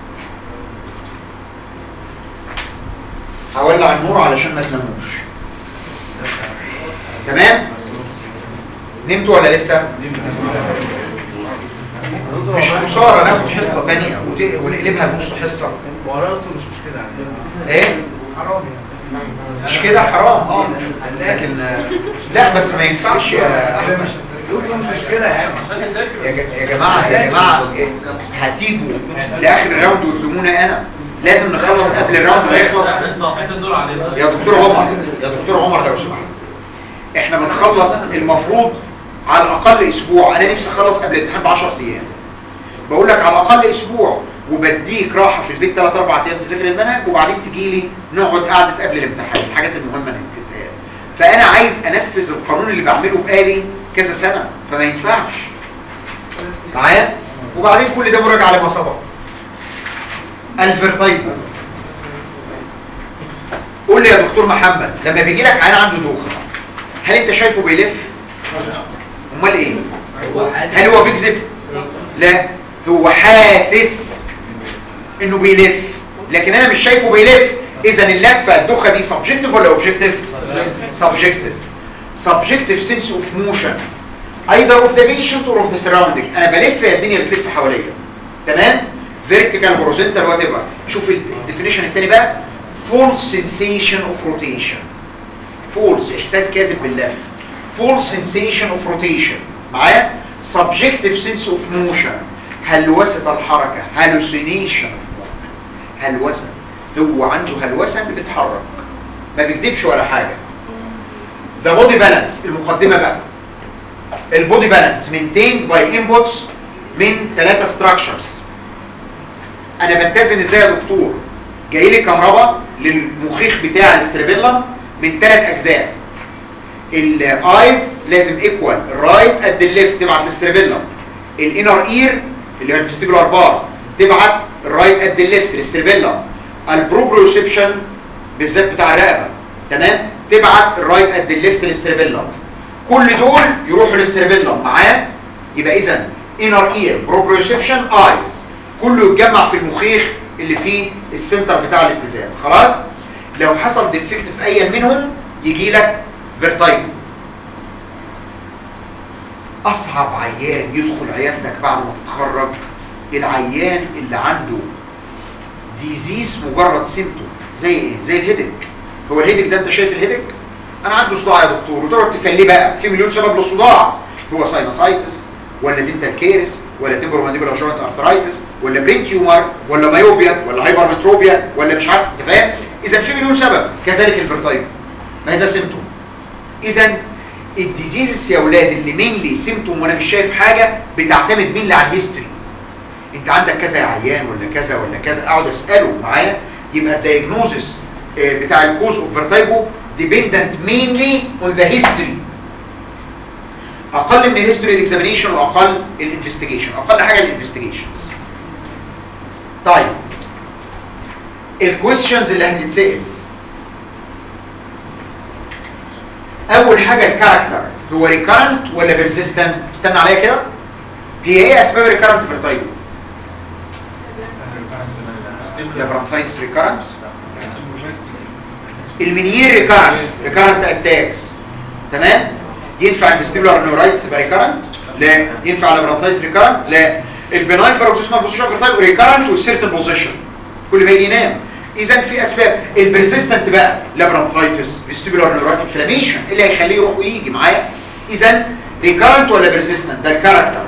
هولع النور علشان ما تناموش تمام نمتوا ولا لسه مش خساره ناخد حصه ثانيه ونقلبها نص حصه مراته مش مشكلة يعني ايه حرام يعني مش كده حرام اه لكن لا بس ما ينفعش يا مش كده يعني يا ج- يا جماعة يا جماعة هتيجوا لآخر الراوند وتلومونا أنا لازم نخلص قبل الراوند ما يخلص يا دكتور عمر يا دكتور عمر لو سمحت احنا بنخلص المفروض على الأقل أسبوع أنا نفسي أخلص قبل الامتحان ب 10 أيام بقول لك على الأقل أسبوع وبديك راحة في البيت 3 4 أيام تذاكر المنهج وبعدين تجي لي نقعد قعدة قبل الامتحان الحاجات المهمة اللي بتتقال فأنا عايز أنفذ القانون اللي بعمله بقالي كذا سنة فما ينفعش معايا وبعدين كل ده مراجعة لما سبق الفيرتايبو قول لي يا دكتور محمد لما بيجي لك عيان عنده دوخة هل انت شايفه بيلف امال ايه هل هو بيكذب لا هو حاسس انه بيلف لكن انا مش شايفه بيلف اذا اللفه الدوخه دي سبجكتيف ولا اوبجكتيف سبجكتيف سبجكتيف سنس اوف موشن either of the patient or of the surrounding انا بلف يا الدنيا بتلف حواليا تمام vertical horizontal whatever شوف الديفينيشن التاني بقى false sensation of rotation false احساس كاذب باللف false sensation of rotation معايا subjective sense of motion هلوسة الحركة hallucination of movement هلوسة هو عنده هلوسة اللي بتحرك ما بيكذبش ولا حاجة the body balance المقدمة بقى البودي بالانس maintained by inputs من ثلاثة structures انا بتزن ازاي يا دكتور جاي لي كهرباء للمخيخ بتاع الاسترابيلم من ثلاث اجزاء الايز لازم ايكوال الرايت قد الليفت تبعت الاسترابيلم الانر اير اللي هو الفيستيبولار بار تبعت الرايت قد الليفت الاسترابيلم البروبروسبشن بالذات بتاع الرقبه تمام تبعت الرايت قد الليفت الاسترابيلم كل دول يروحوا للسيربيلم معاه يبقى اذا انر اير بروبروسبشن ايز كله يتجمع في المخيخ اللي فيه السنتر بتاع الاتزان خلاص لو حصل ديفكت في اي منهم يجي لك فيرتايجو اصعب عيان يدخل عيادتك بعد ما تتخرج العيان اللي عنده ديزيز مجرد سيمتوم زي ايه زي الهيدك هو الهيدك ده انت شايف الهيدك انا عندي صداع يا دكتور وتقعد تفليه بقى في مليون سبب للصداع هو ساينوسايتس ولا دينتال كيرس ولا تمبرومانديبولار جوينت ارثرايتس ولا برين تيومر ولا مايوبيا ولا هايبرمتروبيا ولا مش عارف انت فاهم اذا في مليون سبب كذلك الفيرتايجو ما هي ده سيمتوم اذا الديزيزز يا اولاد اللي مينلي سيمتوم وانا مش شايف حاجه بتعتمد مينلي على الهيستوري انت عندك كذا يا عيان ولا كذا ولا كذا اقعد اساله معايا يبقى الدايجنوزس بتاع الكوز اوف فيرتايجو dependent mainly on the history اقل من الهيستوري الاكزامينيشن واقل الانفستيجيشن اقل حاجه الانفستيجيشنز طيب الكويستشنز اللي هتتسال اول حاجه الكاركتر هو ريكارنت ولا بيرسيستنت استنى عليا كده هي ايه اسباب ريكارنت في التايب البرانفايتس ريكارنت المنيير ريكارنت ريكارنت اتاكس تمام ينفع الفيستيبولار نورايتس يبقى ريكارنت لا ينفع البرانفايتس ريكارنت لا البناين باروكسيسمال بوزيشن في التايب ريكارنت والسيرتن بوزيشن كل ما يجي ينام اذا في اسباب البريزيستنت بقى لابرانفايتس فيستيبولار نورايت انفلاميشن اللي هيخليه يروح ويجي معايا اذا ريكارنت ولا بريزيستنت ده الكاركتر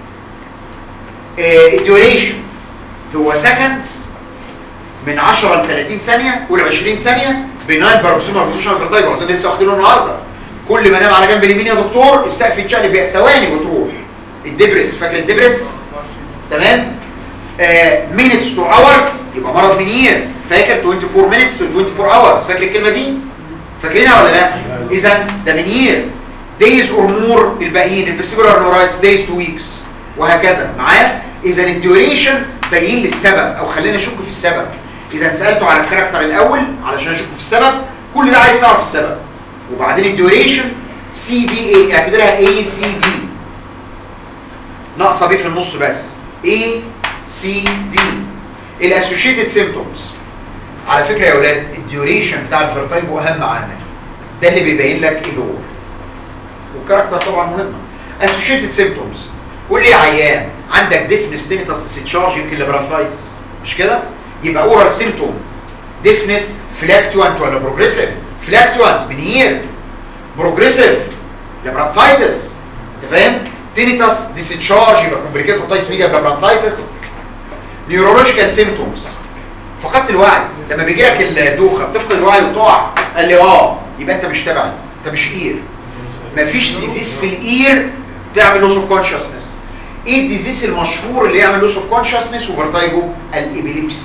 الديوريشن هو سكندز من 10 ل 30 ثانيه قول 20 ثانيه بناين باروكسيمال بوزيشن في التايب اصل لسه واخدينه النهارده كل ما انام على جنب اليمين يا دكتور السقف يتشقلب بقى ثواني وتروح الدبرس فاكر الدبرس تمام مينتس تو اورز يبقى مرض منير فاكر 24 مينتس تو 24 اورز فاكر الكلمه دي فاكرينها ولا لا اذا ده منير دايز اور مور الباقيين الفيستيبولار نورايتس دايز تو ويكس وهكذا معايا اذا الديوريشن باين لي السبب او خلينا نشك في السبب اذا سالته على الكاركتر الاول علشان اشك في السبب كل ده عايز تعرف السبب وبعدين الديوريشن سي دي اي اعتبرها اي سي دي ناقصه بيه في النص بس اي سي دي الاسوشيتد سيمبتومز على فكره يا اولاد الديوريشن بتاع الفيرتايبو اهم عامل ده اللي بيبين لك ايه هو والكاركتر طبعا مهمه اسوشيتد سيمبتومز قول لي يا عيان عندك ديفنس تينيتاس ستشارج يمكن لبرانفايتس مش كده يبقى اورال سيمتوم ديفنس فلاكتوانت ولا بروجريسيف فلاكتوانت منير بروجريسيف لابرانثايتس انت فاهم تينيتاس ديسنشارج يبقى كومبليكيتد اوتايتس ميديا لابرانثايتس نيورولوجيكال سيمبتومز فقدت الوعي لما بيجي لك الدوخه بتفقد الوعي وتقع قال لي اه يبقى انت مش تبعي انت مش اير مفيش ديزيز في الاير تعمل لوس اوف كونشسنس ايه الديزيز المشهور اللي يعمل لوس اوف كونشسنس وفرتايجو الابيليبسي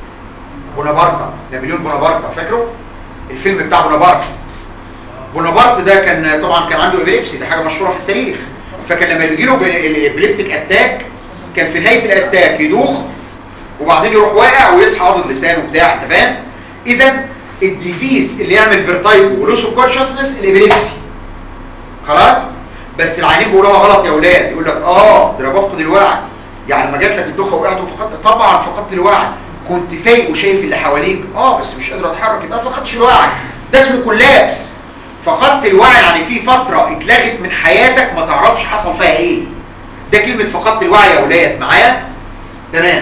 بونابرتا نابليون بونابرتا فاكره الفيلم بتاع بونابرت بونابرت ده كان طبعا كان عنده ابيليبسي ده حاجه مشهوره في التاريخ فكان لما يجي له الابليبتيك اتاك كان في نهايه الاتاك يدوخ وبعدين يروح واقع ويصحى عضد لسانه بتاع انت فاهم اذا الديزيز اللي يعمل فيرتايجو ولوس اوف كونشسنس الابيليبسي خلاص بس العيانين بيقولوها غلط يا اولاد يقول لك اه ده انا بفقد الوعي يعني لما جات لك الدوخه وقعت وفقدت طبعا فقدت الوعي كنت فايق وشايف اللي حواليك اه بس مش قادر اتحرك يبقى ما فقدتش الوعي ده اسمه كولابس فقدت الوعي يعني في فتره اتلغت من حياتك ما تعرفش حصل فيها ايه ده كلمه فقدت الوعي يا اولاد معايا تمام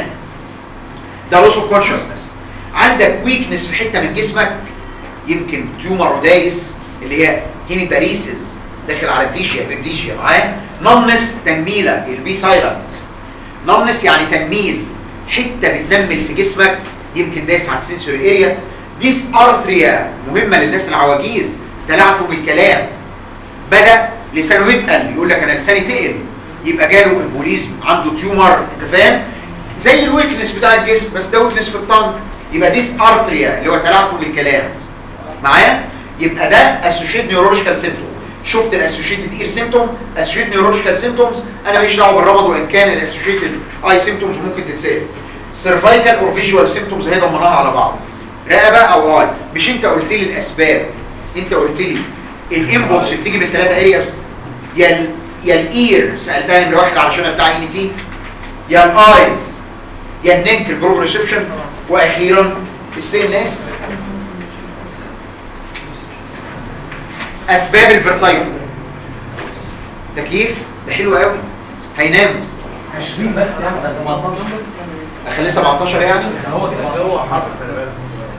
ده لوس اوف كونشسنس عندك ويكنس في حته من جسمك يمكن تيومر ودايس اللي هي هيميباريسيس داخل على بليشيا بليشيا معايا نمنس تنميله البي سايلنت نمنس يعني تنميل حته بتنمل في جسمك يمكن دايس على السنسوري اريا ديس ارتريا مهمه للناس العواجيز تلعثم الكلام بدا لسانه يتقل يقول لك انا لساني تقل يبقى جاله امبوليزم عنده تيومر انت فاهم زي الويكنس بتاع الجسم بس ده ويكنس في الطنج يبقى ديس ارتريا اللي هو تلعثم الكلام معايا يبقى ده اسوشيت نيورولوجيكال سيمبتوم شفت الاسوشيتد اير سيمبتوم اسوشيتد نيورولوجيكال سيمبتومز انا ماليش دعوه بالرمض وان كان الاسوشيتد اي سيمبتومز ممكن تتسال سيرفايكال اور فيجوال سيمبتومز هي ضمناها على بعض رقبه او اي مش انت قلت لي الاسباب انت قلت لي الانبوتس بتيجي من ثلاثه ارياس يا ال يا الاير سالتها نمره واحد علشان بتاع ان تي يا الايز يا النك البروبريسبشن واخيرا السي ان اس اسباب الفيرتايجو تكييف ده حلو قوي هينام 20 بس يعني بس 18 اخليه 17 يعني هو هو حرب خلي بالك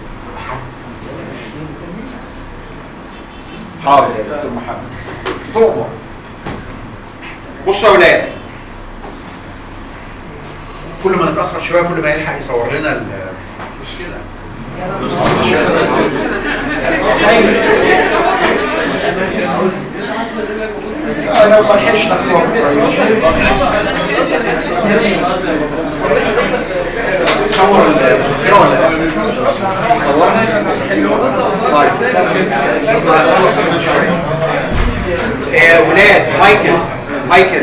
حاضر يا دكتور محمد تؤمر بصوا يا اولاد كل ما نتاخر شويه كل ما يلحق يصور لنا ال مش كده لا لو ما لحقش نخلص صور الكاميرا ولا لا؟ صورها طيب بس هنخلص كمان شويه يا ولاد مايكل مايكل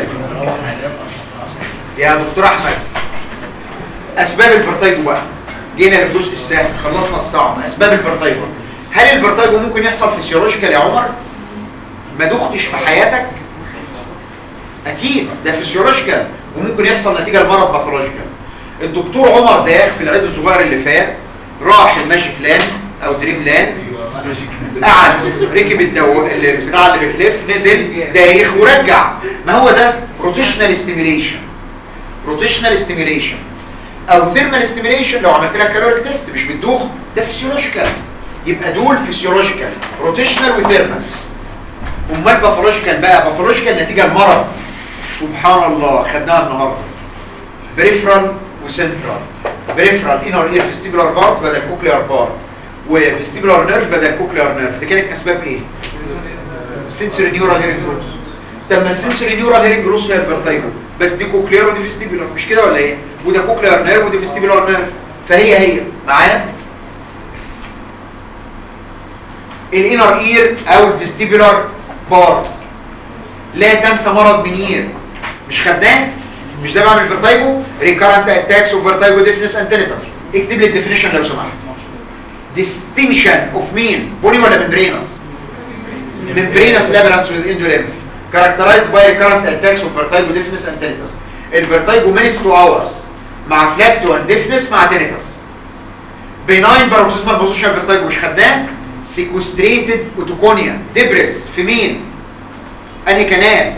يا دكتور احمد اسباب الفرتايجو بقى جينا للجزء السهل خلصنا الصعب اسباب الفرتايجو هل الفرتايجو ممكن يحصل فيسيولوجيكال يا عمر ما دختش في حياتك اكيد ده فيسيولوجيكال وممكن يحصل نتيجه لمرض باثولوجيكال الدكتور عمر داخ في العيد الصغير اللي فات راح الماجيك لاند او دريم لاند قعد ركب الدو البتاع اللي بتلف نزل دايخ ورجع ما هو ده روتيشنال ستيميليشن روتيشنال ستيميليشن او ثيرمال ستيميليشن لو عملت لك كالوريك تيست مش بتدوخ ده فيسيولوجيكال يبقى دول فيسيولوجيكال روتيشنال وثيرمال امال باثولوجيكال بقى باثولوجيكال نتيجه المرض سبحان الله خدناها النهارده بريفرال وسنترال بريفرال انر اير فيستيبولار بارت بدل كوكليار بارت وفيستيبولار نيرف بدل كوكليار نيرف دي كانت اسباب ايه سنسوري نيورال هيرنج جروس طب ما السنسوري نيورال هيرنج جروس هي الفيرتايجو بس دي كوكليار ودي فيستيبولار مش كده ولا ايه وده كوكليار نيرف ودي فيستيبولار نيرف فهي هي معايا الانر اير او الفيستيبولار بارت لا تنسى مرض منير مش خدناه مش ده بعمل فيرتايجو ريكارنت اتاكس اوف فيرتايجو ديفنس انتيليتس اكتب لي الديفينيشن لو سمحت distinction اوف مين بولي ولا ممبرينس ممبرينس لابرانس with endolymph characterized by recurrent attacks of vertigo deafness and tinnitus الفيرتايجو minutes to hours مع flato and deafness مع tinnitus benign paroxysmal position vertigo مش خدناه sequestrated otoconia دبرس في مين انهي كنال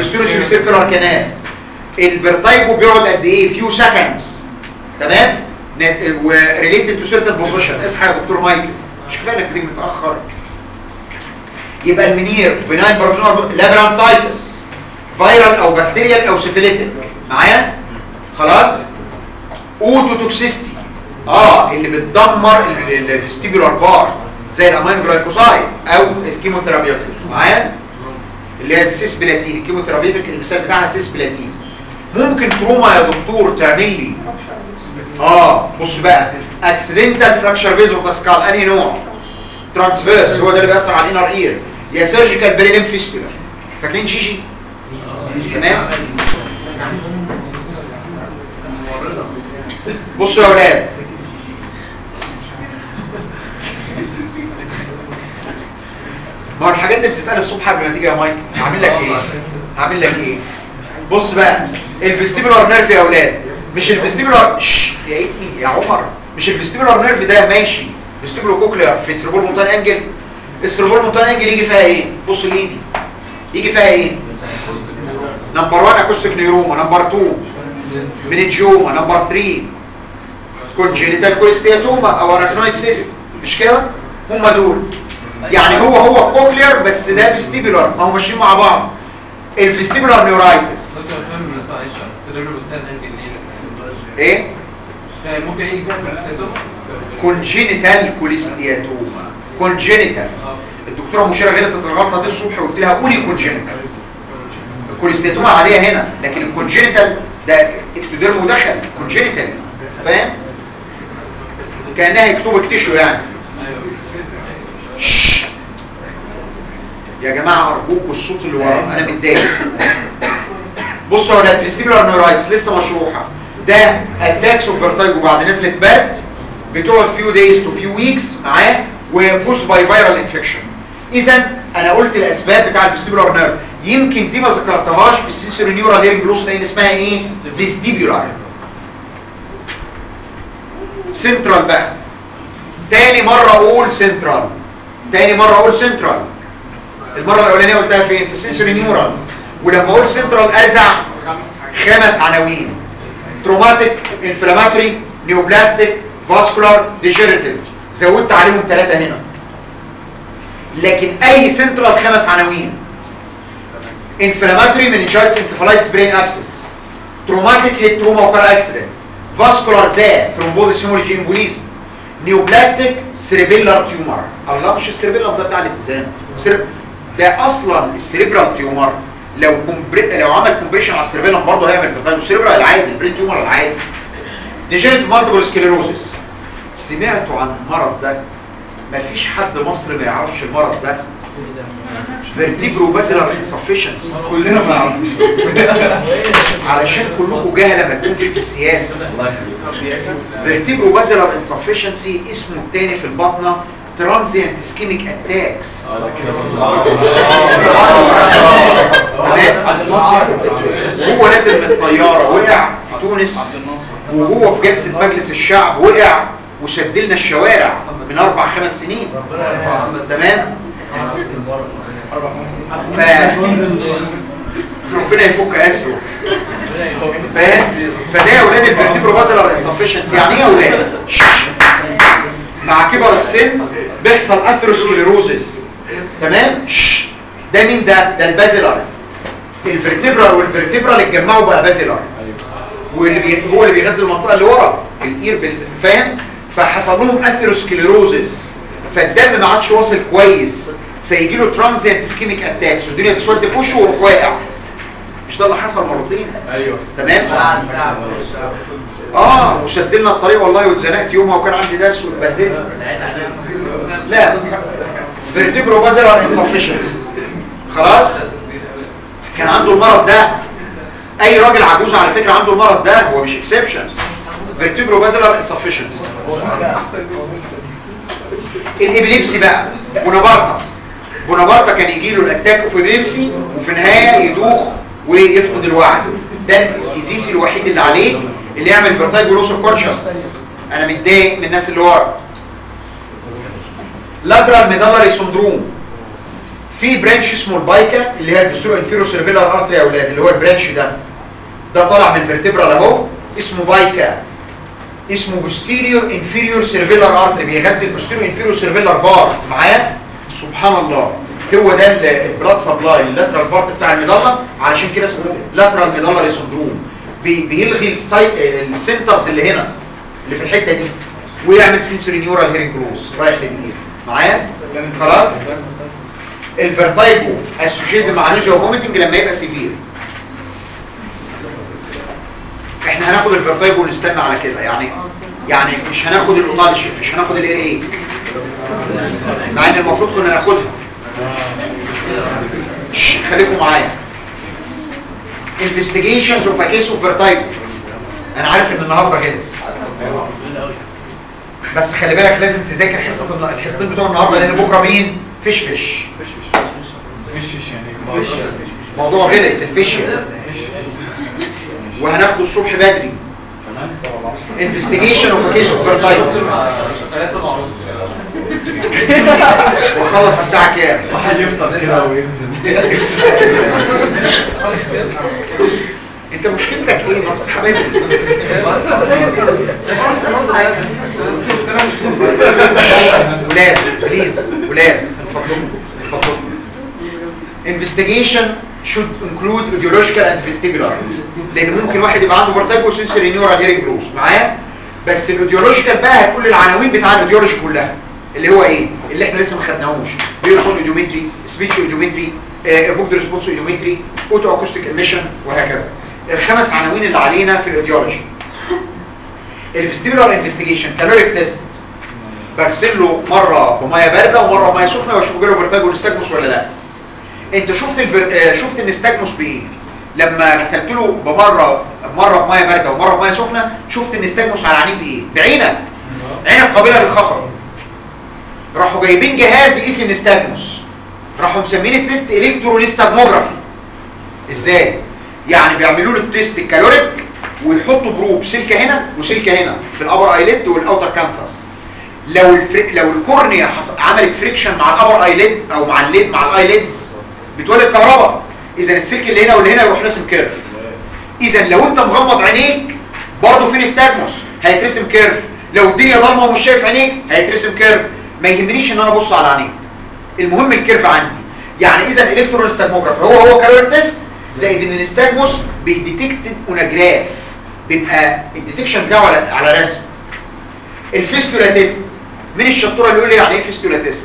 البستيروسي سيركلر كانال الفيرتايجو بيقعد قد ايه فيو سكندز تمام وريليتد تو سيرتن بوزيشن اصحى يا دكتور مايكل مش كفايه انك بتيجي متاخر يبقى المنير بناين بارتنر لابرانتايتس فيرال او بكتيريال او سيفيليتك معايا خلاص اوتو توكسيستي اه اللي بتدمر الفيستيبولار بارت زي الامينو جلايكوسايد او الكيموثيرابيوتيك معايا اللي هي السيس بلاتين الكيموثيرابيوتيك المثال بتاعها سيس بلاتين ممكن تروما يا دكتور تعمل لي اه بص بقى اكسيدنتال فراكشر بيز اوف سكال انهي نوع ترانسفيرس هو ده اللي بيأثر على الانر اير يا سيرجيكال بريليم فيستولا فاكرين شيشي تمام بصوا يا اولاد ما هو الحاجات دي بتتقال الصبح قبل ما تيجي يا مايك هعمل لك ايه هعمل لك ايه بص بقى الفيستيبولار نيرف يا اولاد مش الفيستيبولار شش يا ابني يا عمر مش الفيستيبولار نيرف ده ماشي فيستيبولو كوكلير في سيربول مونتان انجل السيربول مونتان انجل يجي فيها ايه بص لايدي يجي فيها ايه نمبر 1 اكوستيك نيروما نمبر 2 منينجيوما نمبر 3 كونجينيتال كوليستياتوما او اراكنويد سيست مش كده هم دول يعني هو هو كوكلير بس ده فيستيبولار ما هو ماشيين مع بعض الفيستيبولار نيورايتس ايه ممكن يجي فيها كونجينيتال كوليستياتوما كونجينيتال الدكتوره مشيره غلطت الغلطه دي الصبح وقلت لها قولي كونجينيتال الكوليستياتوما عاديه هنا لكن الكونجينيتال ده اكتوديرم مدخل كونجينيتال فاهم كانها يكتبك تيشو يعني شش. يا جماعه ارجوكوا الصوت اللي ورا انا متضايق بصوا يا ولاد فيستيبولار نيورايتس لسه مشروحه ده اتاكس اوف فيرتايجو بعد نزله برد بتقعد فيو دايز تو فيو ويكس معاه وكوز باي فيرال انفكشن اذا انا قلت الاسباب بتاع الفيستيبولار نيرف يمكن دي ما ذكرتهاش في السيسوري نيورال هيرنج لوس لان اسمها ايه فيستيبولار سنترال بقى تاني مرة اقول سنترال تاني مرة اقول سنترال المرة الاولانية قلتها فين في السنسوري نيورال ولما اقول سنترال ارزع خمس عناوين تروماتيك انفلاماتوري نيوبلاستيك فاسكولار ديجيريتيف زودت عليهم ثلاثة هنا لكن اي سنترال خمس عناوين انفلاماتوري مننجايتس انكفالايتس برين ابسس تروماتيك هيد تروما وكار اكسيدنت فاسكولار زا ثرومبوزيس هيموريجي امبوليزم نيوبلاستيك سيريبيلار تيومر الله مش السيريبيلار ده بتاع الاتزان سير... ده اصلا السيريبرال تيومر لو كومبري... لو عمل كومبريشن على السيريبيلم برضه هيعمل بتاع السيريبرال العادي البرين تيومر العادي ديجينيتيف مالتيبل سكليروزس سمعتوا عن المرض ده مفيش حد مصري ما يعرفش المرض ده فيرتيبرو بازلر انسفشنسي كلنا ما نعرفش علشان كلكم جهله ما تكونش في السياسه فيرتيبرو بازلر انسفشنسي اسمه التاني في البطنه ترانزيانت اسكيميك اتاكس هو نازل من الطياره وقع في تونس وهو في جلسه مجلس الشعب وقع وشدلنا الشوارع من اربع خمس سنين تمام ف ربنا يفك اسره فاهم فده يا اولاد الفيرتيبرو بازلر انسفشنسي يعني ايه يا اولاد شش. مع كبر السن بيحصل اثيروسكليروزس تمام شش. ده مين ده ده البازلر الفيرتيبرال والفيرتيبرال اتجمعوا بقى بازلر واللي بي... هو اللي بيغذي المنطقه اللي ورا الاير بال... فاهم فحصل لهم اثيروسكليروزس فالدم ما عادش واصل كويس فيجي له ترانزيانت اسكيميك اتاكس والدنيا تسود في وشه ويروح واقع مش ده اللي حصل مرتين ايوه تمام اه وشد لنا الطريق والله واتزنقت يومها وكان عندي درس واتبهدلت لا فيرتيبرو بازلر انسفشنسي خلاص كان عنده المرض ده اي راجل عجوز على فكره عنده المرض ده هو مش اكسبشن فيرتيبرو بازلر انسفشنسي الابليبسي بقى بونابرتا بونابرتا كان يجي له الاتاك اوف ابليبسي وفي النهايه يدوخ ويفقد الوعي ده الديزيز الوحيد اللي عليه اللي يعمل فيرتايجو لوس اوف كونشسنس انا متضايق من الناس اللي ورا لاترال ميدالري سندروم في برانش اسمه البايكا اللي هي البسترو انفيرو سيرفيلار ارتري يا اولاد اللي هو البرانش ده ده طالع من الفرتبرال اهو اسمه بايكا اسمه posterior inferior cervical artery بيغذي posterior inferior cervical part معايا سبحان الله هو ده البلاد سبلاي اللاترال بارت بتاع المظله علشان كده اسمه لاترال ميدالري سندروم بي بيلغي الساي... السنترز اللي هنا اللي في الحته دي ويعمل سنسوري نيورال هيرنج لوس رايح للدير معايا خلاص الفيرتايجو اسوشيتد مع نوجيا وفوميتنج لما يبقى سيفير احنا هناخد الفيرتايجو ونستنى على كده يعني يعني مش هناخد الاوتالجي مش هناخد الاي اي مع ان المفروض كنا ناخدها شش، خليكم معايا investigations of a case of vertigo انا عارف ان النهارده جلس بس خلي بالك لازم تذاكر حصه الن- الحصتين بتوع النهارده لان بكره مين فيش فيش مش يعني موضوع غلس الفيشيا وهناخده الصبح بدري investigation of a case of vertigo وخلص الساعه كام واحد يفطر كده وينزل انت مشكلتك ايه بس حبيبي ولاد بليز ولاد من فضلكم من فضلكم investigation should include audiological and vestibular لان ممكن واحد يبقى عنده فيرتايجو سنسوري نيورال هيرنج لوس معايا بس الاوديولوجيكال بقى هتقول العناوين بتاع الاوديولوجي كلها اللي هو ايه اللي احنا لسه ما خدناهوش بيرفون اوديومتري سبيتش اوديومتري ايفوكد ريسبونس اوديومتري اوتو اكوستيك ايميشن وهكذا الخمس عناوين اللي علينا في الاوديولوجي الفيستيبولار انفستيجيشن كالوريك تيست بغسل له مره بميه بارده ومره بميه سخنه واشوف جاله فيرتاجو نستجمس ولا لا انت شفت الفر... آه، شفت النستجمس بايه لما غسلت له بمره مره بميه بارده ومره بميه سخنه شفت النستجمس على عينيه بايه بعينك عينك قابله للخطر راحوا جايبين جهاز يقيس النستجمس راحوا مسمين التيست الكترونستجموجرافي ازاي يعني بيعملوا له التيست الكالوريك ويحطوا بروب سلكه هنا وسلكه هنا في الابر ايليد والاوتر كانثس لو الفريك لو الكورنيا حص- عملت فريكشن مع الابر ايليد او مع الليد مع الايليدز بتولد كهرباء اذا السلك اللي هنا واللي هنا يروح راسم كيرف اذا لو انت مغمض عينيك برضه في نستاجموس هيترسم كيرف لو الدنيا ضلمه ومش شايف عينيك هيترسم كيرف ما يهمنيش ان انا ابص على عينيك المهم الكيرف عندي يعني اذا الكترون ستاجموجراف هو هو كالوريك تيست زائد ان النستاجموس بيديتكت اوناجراف بيبقى الديتكشن بتاعه على على رسم الفيستولا تيست مين الشطوره اللي يقول لي يعني ايه فيستولا تيست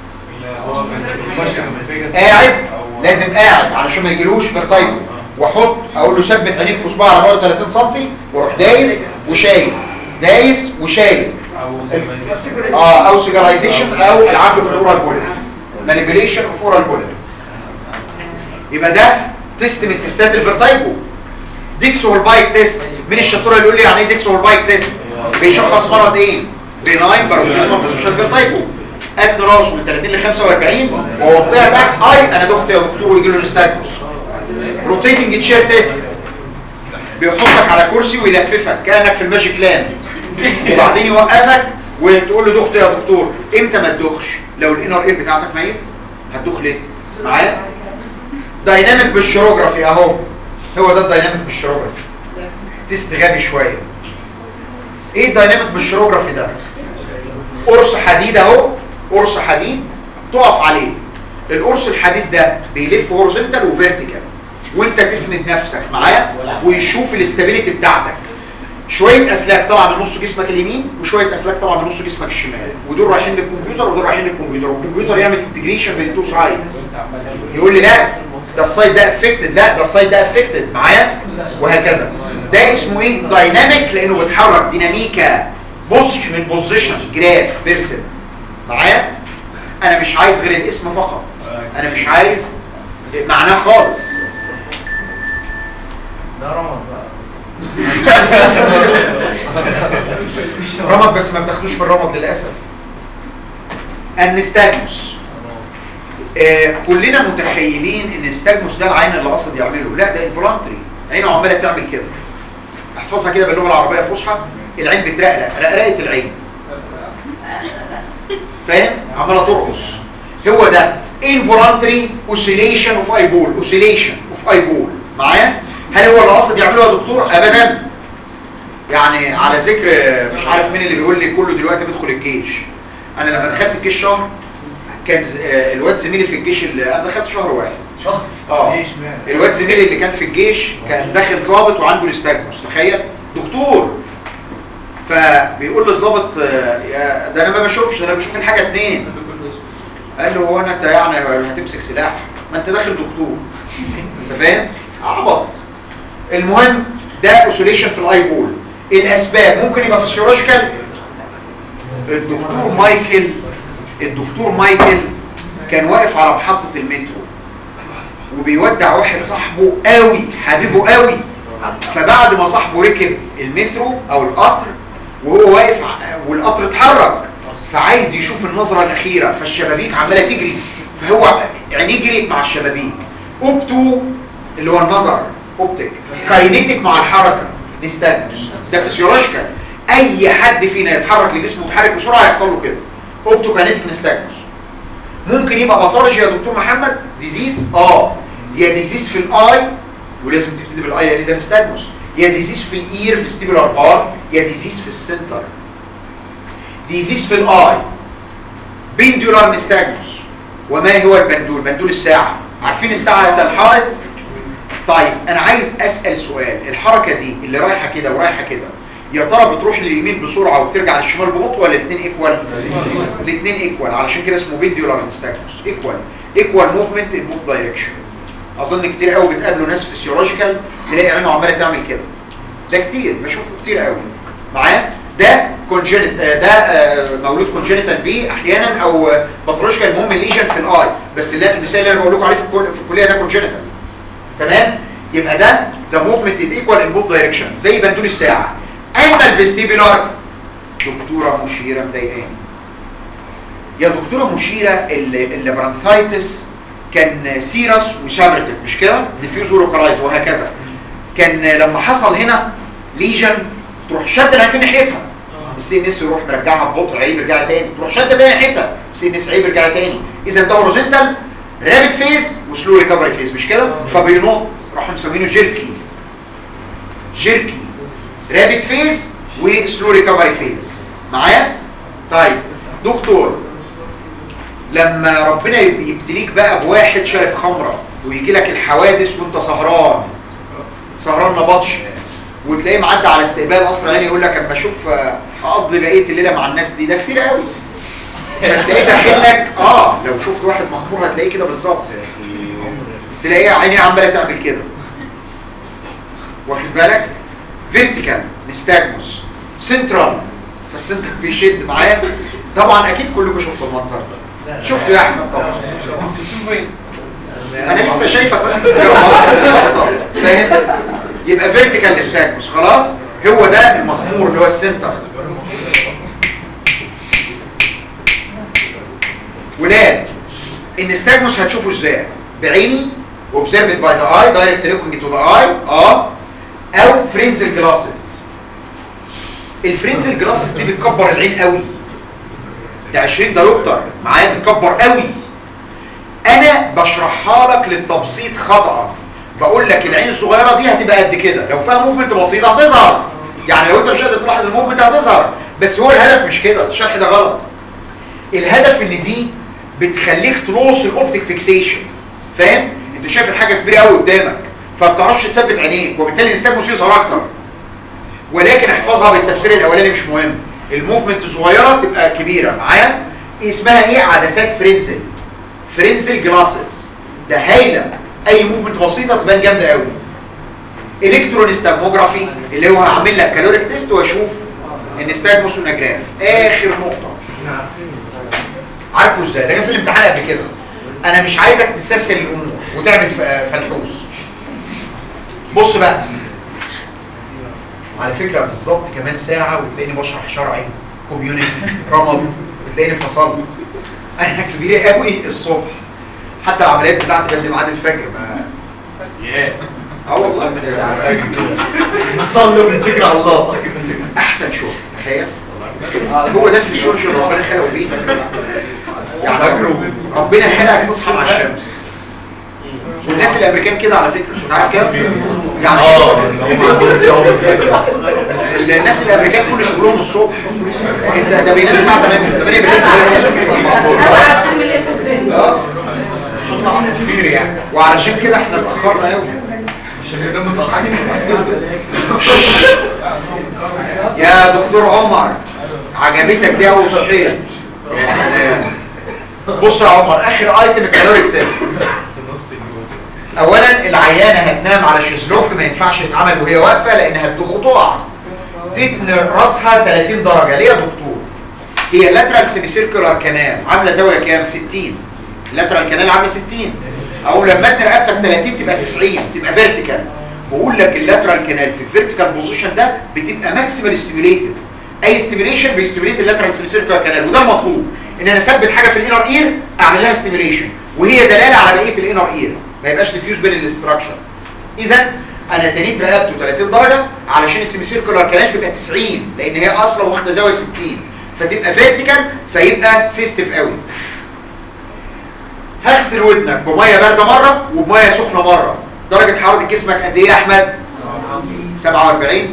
قاعد لازم قاعد علشان ما يجيلوش فيرتايجو واحط اقول له ثبت عينيك في صباع على بعد 30 سم واروح دايس وشايل دايس وشايل اه او سيجرايزيشن او العاب في الاورال بوليت مانيبيوليشن اوف اورال بوليت يبقى ده تيست من تيستات الفيرتايجو ديكس هولبايك تيست مين الشطوره اللي يقول لي يعني ايه ديكس هولبايك تيست بيشخص مرض ايه بيناين باروكسيزما بوزيشن فيرتايجو ادنى راسه من 30 ل 45 ووطيها تحت اي انا دخت يا دكتور ويجي له نستاجموس روتيتنج تشير تيست بيحطك على كرسي ويلففك كانك في الماجيك لاند وبعدين يوقفك وتقول له دخت يا دكتور امتى ما تدخش لو الانر اير بتاعتك ميت هتدخ ليه معايا دايناميك بالشروجرافي اهو هو ده الدايناميك بالشروجرافي تيست غبي شويه ايه الدايناميك بالشروجرافي ده قرص حديد اهو قرص حديد تقف عليه القرص الحديد ده بيلف هورزنتال وفيرتيكال وانت تسند نفسك معاه ويشوف الاستابيليتي بتاعتك شويه اسلاك طالعه من نص جسمك اليمين وشويه اسلاك طالعه من نص جسمك الشمال ودول رايحين للكمبيوتر ودول رايحين للكمبيوتر والكمبيوتر يعمل انتجريشن بين التو سايدز يقول لي لا ده السايد ده افكتد لا ده السايد ده افكتد معايا وهكذا ده اسمه ايه دايناميك لانه بيتحرك ديناميكا بص من بوزيشن جراف بيرسم معايا انا مش عايز غير الاسم فقط انا مش عايز معناه خالص ده رمض بقى رمض بس ما بتاخدوش في الرمض للاسف النستاجموس آه كلنا متخيلين ان النستاجموس ده العين اللي قصد يعمله لا ده انفولانتري عينه عماله تعمل كده احفظها كده باللغه العربيه الفصحى العين بترقلق رقرقه العين فاهم عماله ترقص هو ده involuntary oscillation of eyeball oscillation of eyeball معايا هل هو اللي قصد يعمله يا دكتور ابدا يعني على ذكر مش عارف مين اللي بيقول لي كله دلوقتي بيدخل الجيش انا لما دخلت الجيش شهر كان ز- آه، الواد زميلي في الجيش اللي انا دخلت شهر واحد شهر اه ليش معنى الواد زميلي اللي كان في الجيش كان داخل ضابط وعنده الاستاجموس تخيل دكتور فبيقول للضابط آه، يا ده انا ما بشوفش ده انا بشوف الحاجه اتنين قال له هو انا انت يعني هتمسك سلاح ما انت داخل دكتور انت فاهم عبط المهم ده اوسيليشن في الاي بول الاسباب ممكن يبقى فيسيولوجيكال الدكتور مايكل الدكتور مايكل كان واقف على محطة المترو وبيودع واحد صاحبه قوي حبيبه قوي فبعد ما صاحبه ركب المترو او القطر وهو واقف ع- والقطر اتحرك فعايز يشوف النظرة الأخيرة فالشبابيك عمالة تجري فهو عينيه جريت مع الشبابيك اوبتو اللي هو النظر اوبتيك كاينيتك مع الحركة نستانس ده فيسيولوجيكال اي حد فينا يتحرك لجسمه متحرك بسرعة هيحصل له كده اوبتو كاينيتك نستانس ممكن يبقى باثولوجي يا دكتور محمد ديزيز اه يا ديزيز في الاي ولازم تبتدي بالاي يعني ده نستانس يا ديزيز في الاير في الستيبولار بار يا ديزيز في السنتر ديزيز في الاي بندولار نستاجموس وما هو البندول بندول الساعة عارفين الساعة اللي الحائط طيب انا عايز اسأل سؤال الحركة دي اللي رايحة كده ورايحة كده يا ترى بتروح لليمين بسرعة وبترجع للشمال ببطء ولا الاثنين ايكوال الاثنين ايكوال علشان كده اسمه بندولار نستاجموس ايكوال ايكوال موفمنت ان بوث دايركشن اظن كتير قوي بتقابلوا ناس فيسيولوجيكال تلاقي عينه عماله تعمل كده ده كتير بشوفه كتير قوي معايا ده كونجنت ده آه، مولود كونجنتال بيه احيانا او باثولوجيكال المهم ليجن في الاي بس اللي المثال اللي انا بقول لكم عليه في الكل- في الكليه ده كونجنتال تمام يبقى ده ده موفمنت ايكوال ان بوث دايركشن زي بندول الساعه اما الفيستيبولار دكتوره مشيره مضايقاني يا دكتوره مشيره الليبرانثايتس كان سيرس وسامرتك مش كده ديفيوز وروكالايز وهكذا كان لما حصل هنا ليجن تروح شد العين ناحيتها السي ان اس يروح مرجعها ببطء عيب يرجع تاني تروح شد تاني ناحيتها السي ان اس عيب يرجع تاني اذا ده هوريزونتال رابid فيز وسلو ريكفري فيز مش كده فبينط راحوا مسمينه جيركي جيركي رابد فيز وسلو ريكفري فيز معايا طيب دكتور لما ربنا يب- يبتليك بقى بواحد شارب خمره ويجي لك الحوادث وانت سهران سهران ما بطش وتلاقيه معدي على استقبال قصر عيني يقول لك اما اشوف آه، اقضي بقيه الليله مع الناس دي ده كتير قوي فتلاقيه داخل لك اه لو شفت واحد مخمور هتلاقيه كده بالظبط تلاقيه عينيه عماله تعمل كده واخد بالك فيرتيكال نستاجموس سنترال فالسنتر بيشد معايا طبعا اكيد كلكم شفتوا المنظر ده شفتوا يا احمد طبعا شوف وين انا لسه شايفك ماسك السيجاره بطل. فاهم يبقى فيرتيكال نستاجموس خلاص هو ده المخمور اللي هو السنتر ولاد النستاجموس هتشوفه ازاي بعيني observed by the eye direct looking to the eye اه او فرينزل جلاسز الفرينزل جلاسز دي بتكبر العين قوي ده 20 دايوبتر معايا بتكبر قوي انا بشرحها لك للتبسيط خطأ بقول لك العين الصغيرة دي هتبقى قد كده لو فيها موفمنت بسيطة هتظهر يعني لو انت مش قادر تلاحظ الموفمنت هتظهر بس هو الهدف مش كده الشرح ده غلط الهدف ان دي بتخليك تلوص الاوبتيك فيكسيشن فاهم انت شايف الحاجه كبيره قوي قدامك فما بتعرفش تثبت عينيك وبالتالي الاستاجموس يظهر اكتر ولكن احفظها بالتفسير الاولاني مش مهم الموفمنت صغيره تبقى كبيره معايا اسمها ايه عدسات فرينزل فرينزل جلاسز ده هايله اي موفمنت بسيطه تبان جامده قوي الكترونستاجموجرافي اللي هو هعمل لك كالوريك تيست واشوف النستاجموس ونجراف اخر نقطه عارفه ازاي ده كان في الامتحان قبل كده انا مش عايزك تستسهل الامور وتعمل ف- فلحوس بص بقى على فكره بالظبط كمان ساعه وتلاقيني بشرح شرعي كوميونتي رمض وتلاقيني فصلت انا كبيره قوي الصبح حتى العمليات بتاعتي بدي ميعاد الفجر ما ياه اه والله نصلي ونتكل على الله احسن شغل تخيل هو ده في الشغل اللي ربنا خلقه بيه يعني ربنا خلقك تصحى مع الشمس والناس الامريكان كده على فكره عارف كده يعني اه ده الناس الامريكان كل شغلهم الصبح انت ده بينام الساعه 8 8 بالليل اه كتير يعني وعلشان كده احنا اتاخرنا قوي عشان ينام متأخر يا دكتور عمر عجبتك دي اول صحيت يا سلام بص يا عمر اخر ايتم الكالوري تيست في نص اليوم اولا العيانه هتنام على الشيزلونج ما ينفعش تتعمل وهي واقفه لان هتدخ وتقع تتن راسها 30 درجه ليه يا دكتور هي اللاترال سيمي سيركولار كانال عامله زاويه كام 60 اللاترال كانال عامله 60 او لما تنر رقبتك 30 تبقى 90 تبقى فيرتيكال بقول لك اللاترال كانال في الفيرتيكال بوزيشن ده بتبقى ماكسيمال ستيميوليتد اي ستيميوليشن بيستيميوليت اللاترال سيمي سيركولار كانال وده المطلوب ان انا اثبت حاجه في الانر اير اعمل لها ستيميوليشن وهي دلاله على بقيه الانر اير ما يبقاش ديفيوز بين الاستراكشر اذا انا تنيت رقبته 30 درجه علشان السيمي سيركولار كانال تبقى 90 لان هي اصلا واخده زاويه 60 فتبقى فيرتيكال فيبقى سيستف قوي هغسل ودنك بميه بارده مره وبميه سخنه مره درجه حراره جسمك قد ايه يا احمد 47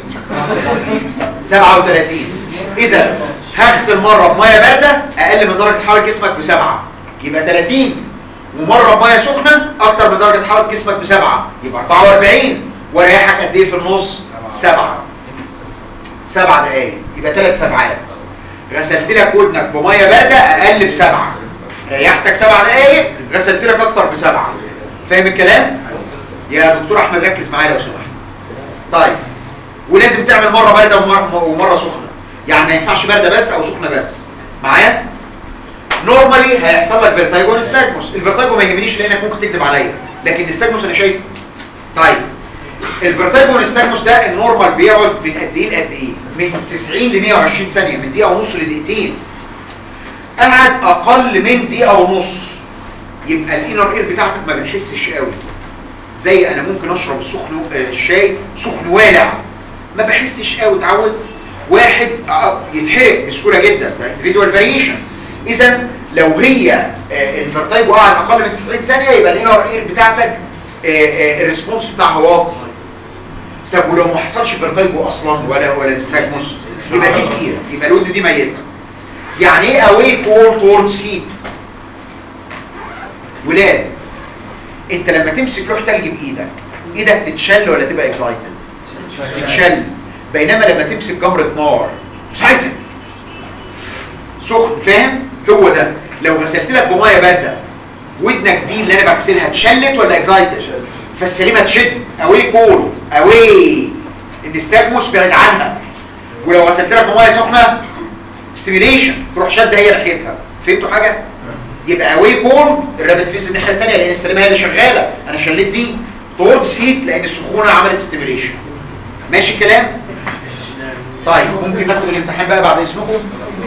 37 اذا هغسل مره بميه بارده اقل من درجه حراره جسمك بسبعه يبقى 30 ومره بميه سخنه اكتر من درجه حراره جسمك بسبعه يبقى 44 واريحك قد ايه في النص سبعه سبع دقايق يبقى ثلاث سبعات غسلت لك ودنك بميه بارده اقل بسبعه ريحتك سبع دقايق غسلت لك اكتر بسبعه فاهم الكلام يا دكتور احمد ركز معايا لو سمحت طيب ولازم تعمل مره بارده ومره, ومرة سخنه يعني ما ينفعش بارده بس او سخنه بس معايا نورمالي هيحصل لك فيرتايجو ونستاجموس الفيرتايجو ما يهمنيش لانك ممكن تكذب عليا لكن الاستاجموس انا شايفه طيب الفيرتايجو ونستاجموس ده النورمال بيقعد من قد ايه لقد ايه من 90 ل 120 ثانيه من دقيقه ونص لدقيقتين قعد اقل من دقيقه ونص يبقى الانر اير بتاعتك ما بتحسش قوي زي انا ممكن اشرب السخن آه، الشاي سخن والع ما بحسش قوي اتعود واحد آه، يتحرق بسهوله جدا ده individual variation اذا لو هي آه، الفرتايبو قعد اقل من 90 ثانيه يبقى الانر اير بتاعتك الريسبونس بتاعها واطي طب ولو ما حصلش فيرتايجو اصلا ولا ولا نستاجموس يبقى دي كتير يبقى الود دي ميته يعني ايه awake all towards heat ولاد انت لما تمسك لوح تلج بايدك ايدك تتشل ولا تبقى اكسايتد تتشل بينما لما تمسك جمرة نار اكسايتد سخن فاهم هو ده لو غسلت لك بميه بارده ودنك دي اللي انا بغسلها اتشلت ولا اكسايتد فالسليمه تشد اوي كولد اوي النستاجموس بعد عنها ولو غسلت لك بميه سخنه ستيميليشن تروح شد هي ناحيتها فهمتوا حاجه يبقى اوي كولد الرابط فيز الناحيه الثانيه لان السليمه هي اللي شغاله انا شليت دي تورد سيت لان السخونه عملت ستيميليشن ماشي الكلام طيب ممكن ناخد الامتحان بقى بعد اذنكم